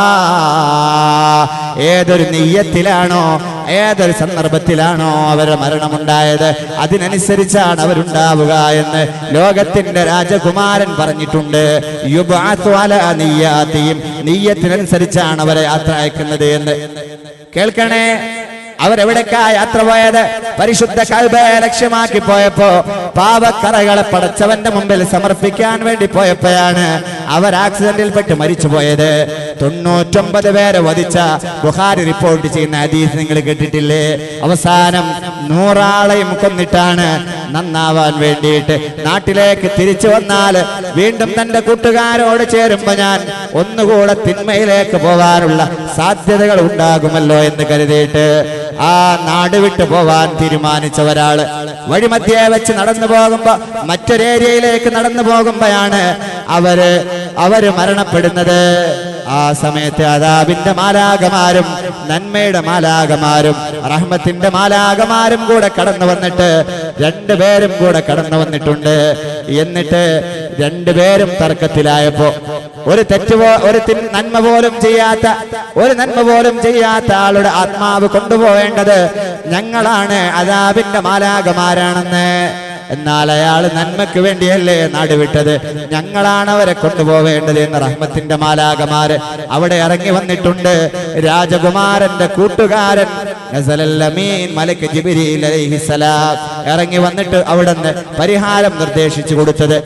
ഏതൊരു നെയ്യത്തിലാണോ ഏതൊരു സന്ദർഭത്തിലാണോ അവരുടെ മരണമുണ്ടായത് അതിനനുസരിച്ചാണ് അവരുണ്ടാവുക എന്ന് ലോകത്തിന്റെ രാജകുമാരൻ പറഞ്ഞിട്ടുണ്ട് യുബ്അത്തു അലാ നിയ്യാത്തിഹിം. നിയ്യത്തിനനുസരിച്ചാണ് അവരെ യാത്ര അയക്കുന്നത് എന്ന് കേൾക്കണേ അവരെവിടേക്കാ യാത്ര പോയത് പരിശുദ്ധ കൽബയെ ലക്ഷ്യമാക്കി പോയപ്പോ പാവക്കറകളെ പടച്ചവന്റെ മുമ്പിൽ സമർപ്പിക്കാൻ വേണ്ടി പോയപ്പോഴാണ് അവർ ആക്സിഡന്റിൽ പെട്ട് മരിച്ചു പോയത് തൊണ്ണൂറ്റൊമ്പത് പേരെ വധിച്ച ബുഹാരി റിപ്പോർട്ട് ചെയ്യുന്ന ഹദീസ് നിങ്ങൾ കേട്ടിട്ടില്ലേ അവസാനം നൂറാളെയും കൊന്നിട്ടാണ് നന്നാവാൻ വേണ്ടിയിട്ട് നാട്ടിലേക്ക് തിരിച്ചു വന്നാൽ വീണ്ടും തന്റെ കൂട്ടുകാരോട് ചേരുമ്പോ ഞാൻ ഒന്നുകൂടെ തിന്മയിലേക്ക് പോകാനുള്ള സാധ്യതകൾ ഉണ്ടാകുമല്ലോ എന്ന് കരുതിയിട്ട് ആ നാട് വിട്ടു പോവാൻ തീരുമാനിച്ച ഒരാള് വഴിമധ്യേ വെച്ച് നടന്നു പോകുമ്പോ മറ്റൊരു ഏരിയയിലേക്ക് നടന്നു പോകുമ്പോഴാണ് അവര് അവര് മരണപ്പെടുന്നത് ആ സമയത്ത് അതാബിന്റെ മാലാകമാരും നന്മയുടെ മാലാകമാരും റഹ്മത്തിന്റെ മാലാകമാരും കൂടെ കടന്നു വന്നിട്ട് രണ്ടുപേരും കൂടെ കടന്നു വന്നിട്ടുണ്ട് എന്നിട്ട് രണ്ടുപേരും തർക്കത്തിലായപ്പോ ഒരു തെറ്റ് പോ ഒരു തിൻ- നന്മ പോലും ചെയ്യാത്ത ഒരു നന്മ പോലും ചെയ്യാത്ത ആളുടെ ആത്മാവ് കൊണ്ടുപോവേണ്ടത് ഞങ്ങളാണ് അതാബിന്റെ മാലാകമാരാണെന്ന് എന്നാൽ അയാൾ നന്മയ്ക്ക് വേണ്ടിയല്ലേ നാട് വിട്ടത് ഞങ്ങളാണ് അവരെ കൊണ്ടുപോവേണ്ടത് എന്ന് റഹ്മത്തിന്റെ മാലാകമാര് അവിടെ ഇറങ്ങി വന്നിട്ടുണ്ട് രാജകുമാരന്റെ കൂട്ടുകാരൻ നസലൽ അമീൻ മലക്ക് ജിബ്രീൽ അലൈഹിസ്സലാം ഇറങ്ങി വന്നിട്ട് അവിടുന്ന് പരിഹാരം നിർദ്ദേശിച്ചു കൊടുത്തത്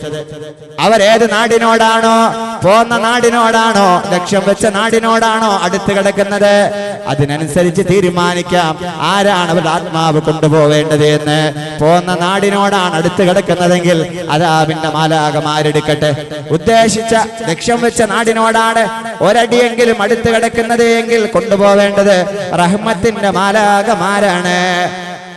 അവരേത് നാടിനോടാണോ പോന്ന നാടിനോടാണോ ലക്ഷ്യം വെച്ച നാടിനോടാണോ അടുത്ത് കിടക്കുന്നത് അതിനനുസരിച്ച് തീരുമാനിക്കാം ആരാണ് അവരുടെ ആത്മാവ് കൊണ്ടുപോവേണ്ടത് എന്ന് പോന്ന നാടിനോടാണ് അടുത്ത് കിടക്കുന്നതെങ്കിൽ അതാവിന്റെ മാലാകമാരെടുക്കട്ടെ ഉദ്ദേശിച്ച ലക്ഷ്യം വെച്ച നാടിനോടാണ് ഒരടിയെങ്കിലും അടുത്ത് കിടക്കുന്നത് എങ്കിൽ കൊണ്ടുപോവേണ്ടത് റഹ്മത്തിന്റെ മാലാകമാരാണ്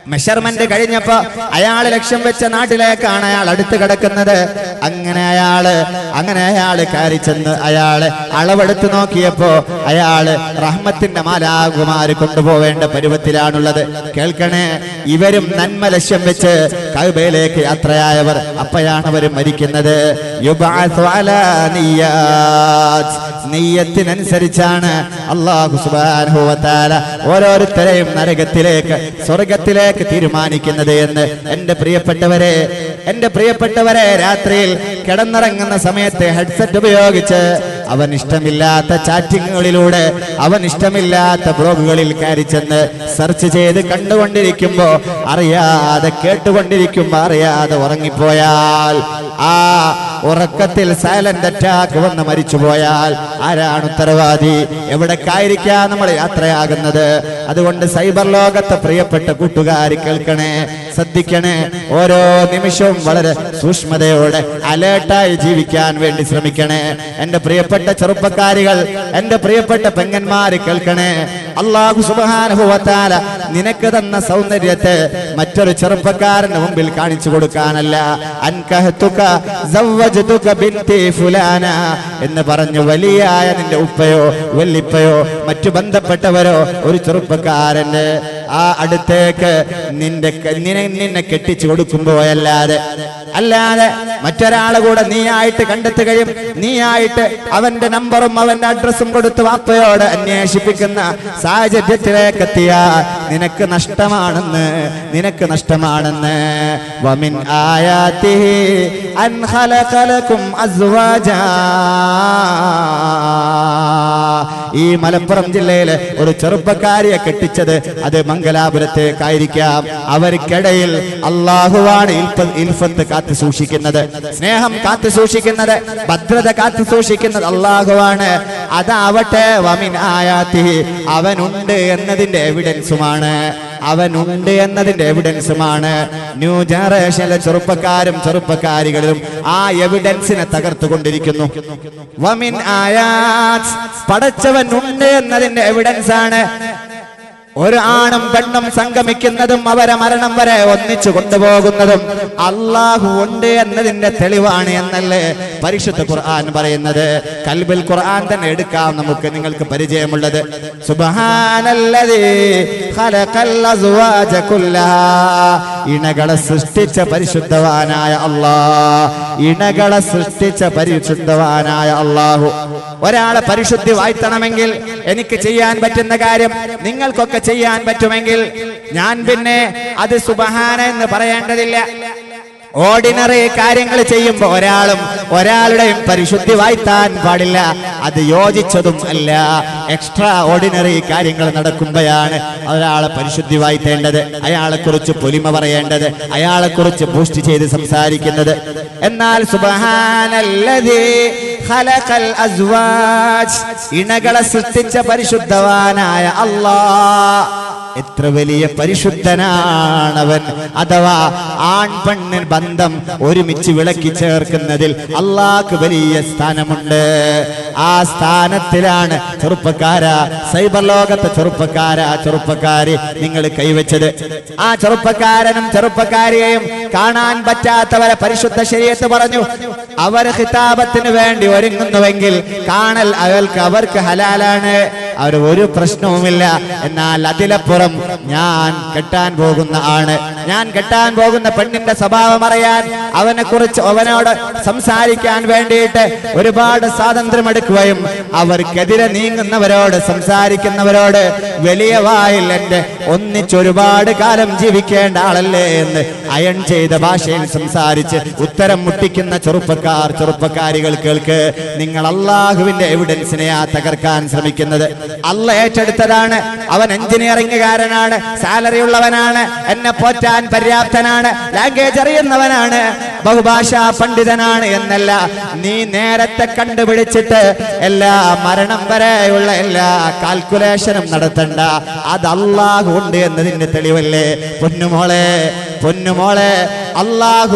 മെഷർമെന്റ് കഴിഞ്ഞപ്പോ അയാൾ ലക്ഷ്യം വെച്ച നാട്ടിലേക്കാണ് അയാൾ അടുത്ത് കിടക്കുന്നത് അങ്ങനെ അയാള് അങ്ങനെ അയാള് കയറി ചെന്ന് അയാള് അളവെടുത്ത് നോക്കിയപ്പോ അയാള് റഹ്മത്തിന്റെ മാലാകുമാര് കൊണ്ടുപോവേണ്ട പരുവത്തിലാണുള്ളത് കേൾക്കണേ ഇവരും നന്മ ലക്ഷ്യം വെച്ച് കൈബയിലേക്ക് യാത്രയായവർ അപ്പോഴാണ് അവർ മരിക്കുന്നത് യുബഅസു അലാ നിയ്യാത്ത്. നീയത്തിനനുസരിച്ചാണ് അള്ളാഹു സുബ്ഹാനഹു വ തആല ഓരോരുത്തരെയും നരകത്തിലേക്ക് സ്വർഗത്തിലേക്ക് തീരുമാനിക്കുന്നത് എന്ന് എന്റെ പ്രിയപ്പെട്ടവരെ എന്റെ പ്രിയപ്പെട്ടവരെ രാത്രിയിൽ കിടന്നിറങ്ങുന്ന സമയത്ത് ഹെഡ്സെറ്റ് ഉപയോഗിച്ച് അവൻ ഇഷ്ടമില്ലാത്ത ചാറ്റിങ്ങുകളിലൂടെ അവൻ ഇഷ്ടമില്ലാത്ത ബ്ലോഗുകളിൽ കയറി ചെന്ന് സെർച്ച് ചെയ്ത് കണ്ടുകൊണ്ടിരിക്കുമ്പോ അറിയാതെ കേട്ടുകൊണ്ടിരിക്കുമ്പോ അറിയാതെ ഉറങ്ങിപ്പോയാൽ ആ ഉറക്കത്തിൽ സൈലന്റ് അറ്റാക്ക് വന്ന് മരിച്ചുപോയാൽ ആരാണ് ഉത്തരവാദി എവിടേക്കായിരിക്കാം നമ്മൾ യാത്രയാകുന്നത് അതുകൊണ്ട് സൈബർ ലോകത്തെ പ്രിയപ്പെട്ട കൂട്ടുകാർ കേൾക്കണേ ശ്രദ്ധിക്കണേ ഓരോ നിമിഷവും വളരെ സൂക്ഷ്മതയോടെ അലേർട്ടായി ജീവിക്കാൻ വേണ്ടി ശ്രമിക്കണേ എന്റെ പ്രിയപ്പെട്ട ചെറുപ്പക്കാരികൾ എന്റെ പ്രിയപ്പെട്ട പെങ്ങന്മാര് കേൾക്കണേ അള്ളാഹു സുബാനുഭവത്താല നിനക്ക് തന്ന സൗന്ദര്യത്തെ മറ്റൊരു ചെറുപ്പക്കാരന്റെ മുമ്പിൽ കാണിച്ചു കൊടുക്കാനല്ല അൻകഹത്തുക സവ്വജ്തുക ബിൻതി ഫുലാന എന്ന് പറഞ്ഞു വലിയായ നിന്റെ ഉപ്പയോ വല്ലിപ്പയോ മറ്റു ബന്ധപ്പെട്ടവരോ ഒരു ചെറുപ്പക്കാരന്റെ ആ അടുത്തേക്ക് നിന്റെ ക- നിന്നെ നിന്നെ കെട്ടിച്ചു കൊടുക്കുമ്പോഴല്ലാതെ അല്ലാതെ മറ്റൊരാളെ കൂടെ നീയായിട്ട് കണ്ടെത്തുകയും നീയായിട്ട് അവന്റെ നമ്പറും അവന്റെ അഡ്രസ്സും കൊടുത്ത് വാപ്പയോട് അന്വേഷിപ്പിക്കുന്ന സാഹചര്യത്തിലേക്ക് എത്തിയ നിനക്ക് നഷ്ടമാണെന്ന് നിനക്ക് നഷ്ടമാണെന്ന് വമിൻ ആയാത്തിഹി അൻ ഖലഖലകും അസ്വാജാ ഈ മലപ്പുറം ജില്ലയിലെ ഒരു ചെറുപ്പക്കാരിയെ കെട്ടിച്ചത് അത് മംഗലാപുരത്തേക്കായിരിക്കാം അവർക്കിടയിൽ അള്ളാഹുവാണ് ഇൽഫ- ഇൽഫത്ത് കാത്തു സൂക്ഷിക്കുന്നത് സ്നേഹം കാത്തു സൂക്ഷിക്കുന്നത് ഭദ്രത കാത്തു സൂക്ഷിക്കുന്നത് അള്ളാഹുവാണ് അതാവട്ടെ വമിൻ ആയാത്തി അവനുണ്ട് എന്നതിന്റെ എവിഡൻസുമാണ് അവനുണ്ട് എന്നതിന്റെ എവിഡൻസുമാണ് ന്യൂ ജനറേഷനിലെ ചെറുപ്പക്കാരും ചെറുപ്പക്കാരികളിലും ആ എവിഡൻസിനെ തകർത്തുകൊണ്ടിരിക്കുന്നു വമിൻ ആയാത്ത് പടച്ചവൻ ഉണ്ട് എന്നതിന്റെ എവിഡൻസ് ആണ് ഒരു ആണും പെണ്ണും സംഗമിക്കുന്നതും അവരെ മരണം വരെ ഒന്നിച്ചു കൊണ്ടുപോകുന്നതും അള്ളാഹു ഉണ്ട് എന്നതിന്റെ തെളിവാണ് എന്നല്ലേ പരിശുദ്ധ ഖുർആൻ പറയുന്നത് കൽബിൽ ഖുർആൻ തന്നെ എടുക്കാം നമുക്ക് നിങ്ങൾക്ക് പരിചയമുള്ളത് സുബ്ഹാനല്ലദീ ഖലഖൽ അസ്വാജ കുല്ലഹാ ഇണകളെ സൃഷ്ടിച്ച പരിശുദ്ധവാനായ അല്ലാഹ് ഇണകളെ സൃഷ്ടിച്ച പരിശുദ്ധവാനായ അള്ളാഹു ഒരാളെ പരിശുദ്ധി വാഴ്ത്തണമെങ്കിൽ എനിക്ക് ചെയ്യാൻ പറ്റുന്ന കാര്യം നിങ്ങൾക്കൊക്കെ ചെയ്യാൻ പറ്റുമെങ്കിൽ ഞാൻ പിന്നെ അത് സുബഹാന എന്ന് പറയേണ്ടതില്ല ഓർഡിനറി കാര്യങ്ങൾ ചെയ്യുമ്പോൾ ഒരാളും ഒരാളുടെയും പരിശുദ്ധി വാഴ്ത്താൻ പാടില്ല അത് യോജിച്ചതും അല്ല എക്സ്ട്രാ ഓർഡിനറി കാര്യങ്ങൾ നടക്കുമ്പോഴാണ് ഒരാളെ പരിശുദ്ധി വാഴ്ത്തേണ്ടത് അയാളെ കുറിച്ച് പൊലിമ പറയേണ്ടത് അയാളെ കുറിച്ച് ബൂസ്റ്റ് ചെയ്ത് സംസാരിക്കുന്നത് എന്നാൽ സുബഹാനല്ലതേ ഖലഖൽ അസ്വാജ് ഇണകളെ സൃഷ്ടിച്ച പരിശുദ്ധവാനായ അല്ലാഹ് എത്ര വലിയ പരിശുദ്ധനാണവൻ അഥവാ ആൺ പെണ്ണിൻ ബന്ധം ഒരുമിച്ച് വിളക്കി ചേർക്കുന്നതിൽ അള്ളാഹ്ക്ക് വലിയ സ്ഥാനമുണ്ട് ആ സ്ഥാനത്തിലാണ് ചെറുപ്പക്കാര സൈബർ ലോകത്തെ ചെറുപ്പക്കാര ചെറുപ്പക്കാരി നിങ്ങൾ കൈവച്ചത് ആ ചെറുപ്പക്കാരനും ചെറുപ്പക്കാരിയെയും കാണാൻ പറ്റാത്തവരെ പരിശുദ്ധ ശരീരത്ത് പറഞ്ഞു അവർ ഹിതാബത്തിന് വേണ്ടി ഒരുങ്ങുന്നുവെങ്കിൽ കാണൽ അവർക്ക് അവർക്ക് ഹലാലാണ് അവർ ഒരു പ്രശ്നവുമില്ല എന്നാൽ അതിലപ്പുറം ഞാൻ കെട്ടാൻ പോകുന്ന ആണ് ഞാൻ കെട്ടാൻ പോകുന്ന പെണ്ണിന്റെ സ്വഭാവം അറിയാൻ അവനെ കുറിച്ച് അവനോട് സംസാരിക്കാൻ വേണ്ടിയിട്ട് ഒരുപാട് സ്വാതന്ത്ര്യം എടുക്കുകയും അവർക്കെതിരെ നീങ്ങുന്നവരോട് സംസാരിക്കുന്നവരോട് വലിയ വായിൽ എന്റെ ഒന്നിച്ചൊരുപാട് കാലം ജീവിക്കേണ്ട ആളല്ലേ എന്ന് അയൺ ചെയ്ത ഭാഷയിൽ സംസാരിച്ച് ഉത്തരം മുട്ടിക്കുന്ന ചെറുപ്പക്കാർ ചെറുപ്പക്കാരികൾ കേൾക്ക് നിങ്ങൾ അള്ളാഹുവിന്റെ എവിഡൻസിനെയാ തകർക്കാൻ ശ്രമിക്കുന്നത് അല്ല ഏറ്റെടുത്തതാണ് അവൻ എഞ്ചിനീയറിംഗുകാരനാണ് സാലറി ഉള്ളവനാണ് എന്നെ പോറ്റാൻ പര്യാപ്തനാണ് ലാംഗ്വേജ് അറിയുന്നവനാണ് ബഹുഭാഷാ പണ്ഡിതനാണ് എന്നല്ല നീ നേരത്തെ കണ്ടുപിടിച്ചിട്ട് എല്ലാ മരണം വരെയുള്ള എല്ലാ കാൽക്കുലേഷനും നടത്തണ്ട അത് അള്ളാഹു ഉണ്ട് എന്നതിന്റെ തെളിവല്ലേ പൊന്നുമോളെ പൊന്നുമോളെ അള്ളാഹു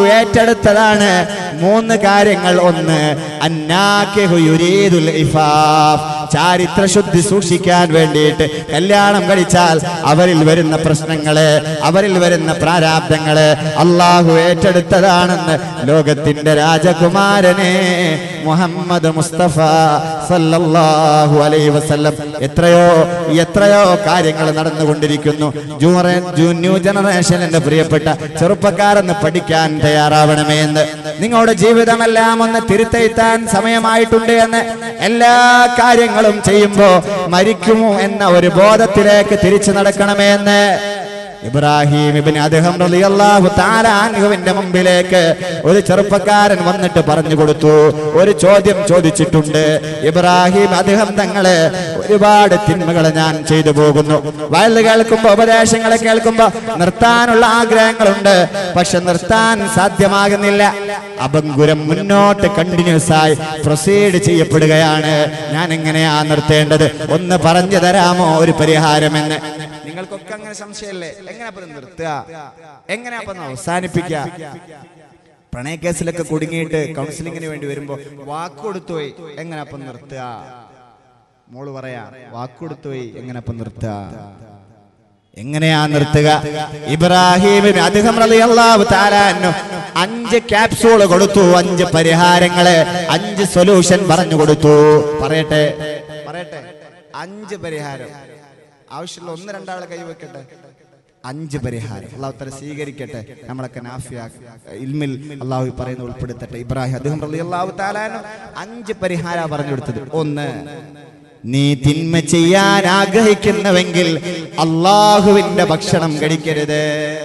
ഏറ്റെടുത്തതാണ് മൂന്ന് കാര്യങ്ങൾ ഒന്ന് അന്നാക്കിഹു യുരീദുൽ ഇഫാഫ് ചാരിത്ര ശുദ്ധി സൂക്ഷിക്കാൻ വേണ്ടിയിട്ട് കല്യാണം കഴിച്ചാൽ അവരിൽ വരുന്ന പ്രശ്നങ്ങള് അവരിൽ വരുന്ന പ്രാരാബ്ദങ്ങള് അള്ളാഹു ഏറ്റെടുത്തതാണെന്ന് ലോകത്തിന്റെ രാജകുമാരനെ മുഹമ്മദ് മുസ്തഫ സല്ലല്ലാഹു അലൈഹി വസല്ലം എത്രയോ എത്രയോ കാര്യങ്ങൾ നടന്നുകൊണ്ടിരിക്കുന്നു ജൂറ- ജൂ- ന്യൂ ജനറേഷനിന്റെ പ്രിയപ്പെട്ട ചെറുപ്പക്കാരെന്ന് പഠിക്കാൻ തയ്യാറാവണമേ എന്ന് നിങ്ങളുടെ ജീവിതമെല്ലാം ഒന്ന് തിരുത്തെഴുത്താൻ സമയമായിട്ടുണ്ട് എന്ന് എല്ലാ കാര്യങ്ങളും ചെയ്യുമ്പോ മരിക്കുമോ എന്ന ഒരു ബോധത്തിലേക്ക് തിരിച്ചു നടക്കണമേ എന്ന് ഇബ്രാഹിം ഇബ്നു അദ്ഹം റളിയല്ലാഹു തആല അൻഹുവിന്റെ മുമ്പിലേക്ക് ഒരു ചെറുപ്പക്കാരൻ വന്നിട്ട് പറഞ്ഞു കൊടുത്തു ഒരു ചോദ്യം ചോദിച്ചിട്ടുണ്ട് ഇബ്രാഹിം അദ്ഹം തങ്ങളെ ഒരുപാട് തിന്മകൾ ഞാൻ ചെയ്തു പോകുന്നു വയല് കേൾക്കുമ്പോ ഉപദേശങ്ങളെ കേൾക്കുമ്പോ നിർത്താനുള്ള ആഗ്രഹങ്ങളുണ്ട് പക്ഷെ നിർത്താൻ സാധ്യമാകുന്നില്ല അപങ്കുരം മുന്നോട്ട് കണ്ടിന്യൂസ് ആയി പ്രൊസീഡ് ചെയ്യപ്പെടുകയാണ് ഞാൻ എങ്ങനെയാ നിർത്തേണ്ടത് ഒന്ന് പറഞ്ഞു തരാമോ ഒരു പരിഹാരമെന്ന് നിങ്ങൾക്കൊക്കെ അങ്ങനെ സംശയമല്ലേ എങ്ങനെ അപ്പൊ ഇത് നിർത്തുക എങ്ങനെ അപ്പൊ ഒന്ന് അവസാനിപ്പിക്കുക പ്രണയ കേസിലൊക്കെ കുടുങ്ങിയിട്ട് കൗൺസിലിങ്ങിന് വേണ്ടി വരുമ്പോ വാക്കുകൊടുത്തുപോയി എങ്ങനെ അപ്പം നിർത്തുക മോള് പറയാ വാക്കുകൊടുത്തുപോയി എങ്ങനെ അപ്പം നിർത്തുക എങ്ങനെയാ നിർത്തുക ഇബ്രാഹിമിന് അദ്ദേഹം റളിയല്ലാഹു തആല അൻഹു അഞ്ച് ക്യാപ്സൂൾ കൊടുത്തു അഞ്ച് പരിഹാരങ്ങള് അഞ്ച് സൊല്യൂഷൻ പറഞ്ഞു കൊടുത്തു പറയട്ടെ പറയട്ടെ അഞ്ച് പരിഹാരം ആവശ്യമുള്ള ഒന്ന് രണ്ടാളെ കൈവെക്കട്ടെ അഞ്ച് പരിഹാരം അള്ളാഹു തല സ്വീകരിക്കട്ടെ നമ്മളൊക്കെ നാഫിയ ഇൽമിൽ അള്ളാഹു ഈ പറയുന്ന ഉൾപ്പെടുത്തട്ടെ ഇബ്രാഹിം അദ്ദേഹം റളിയല്ലാഹു തആല അൻഹു അഞ്ച് പരിഹാര പറഞ്ഞു കൊടുത്തത് ഒന്ന് നീ തിന്മ ചെയ്യാൻ ആഗ്രഹിക്കുന്നുവെങ്കിൽ അള്ളാഹുവിന്റെ ഭക്ഷണം കഴിക്കരുത്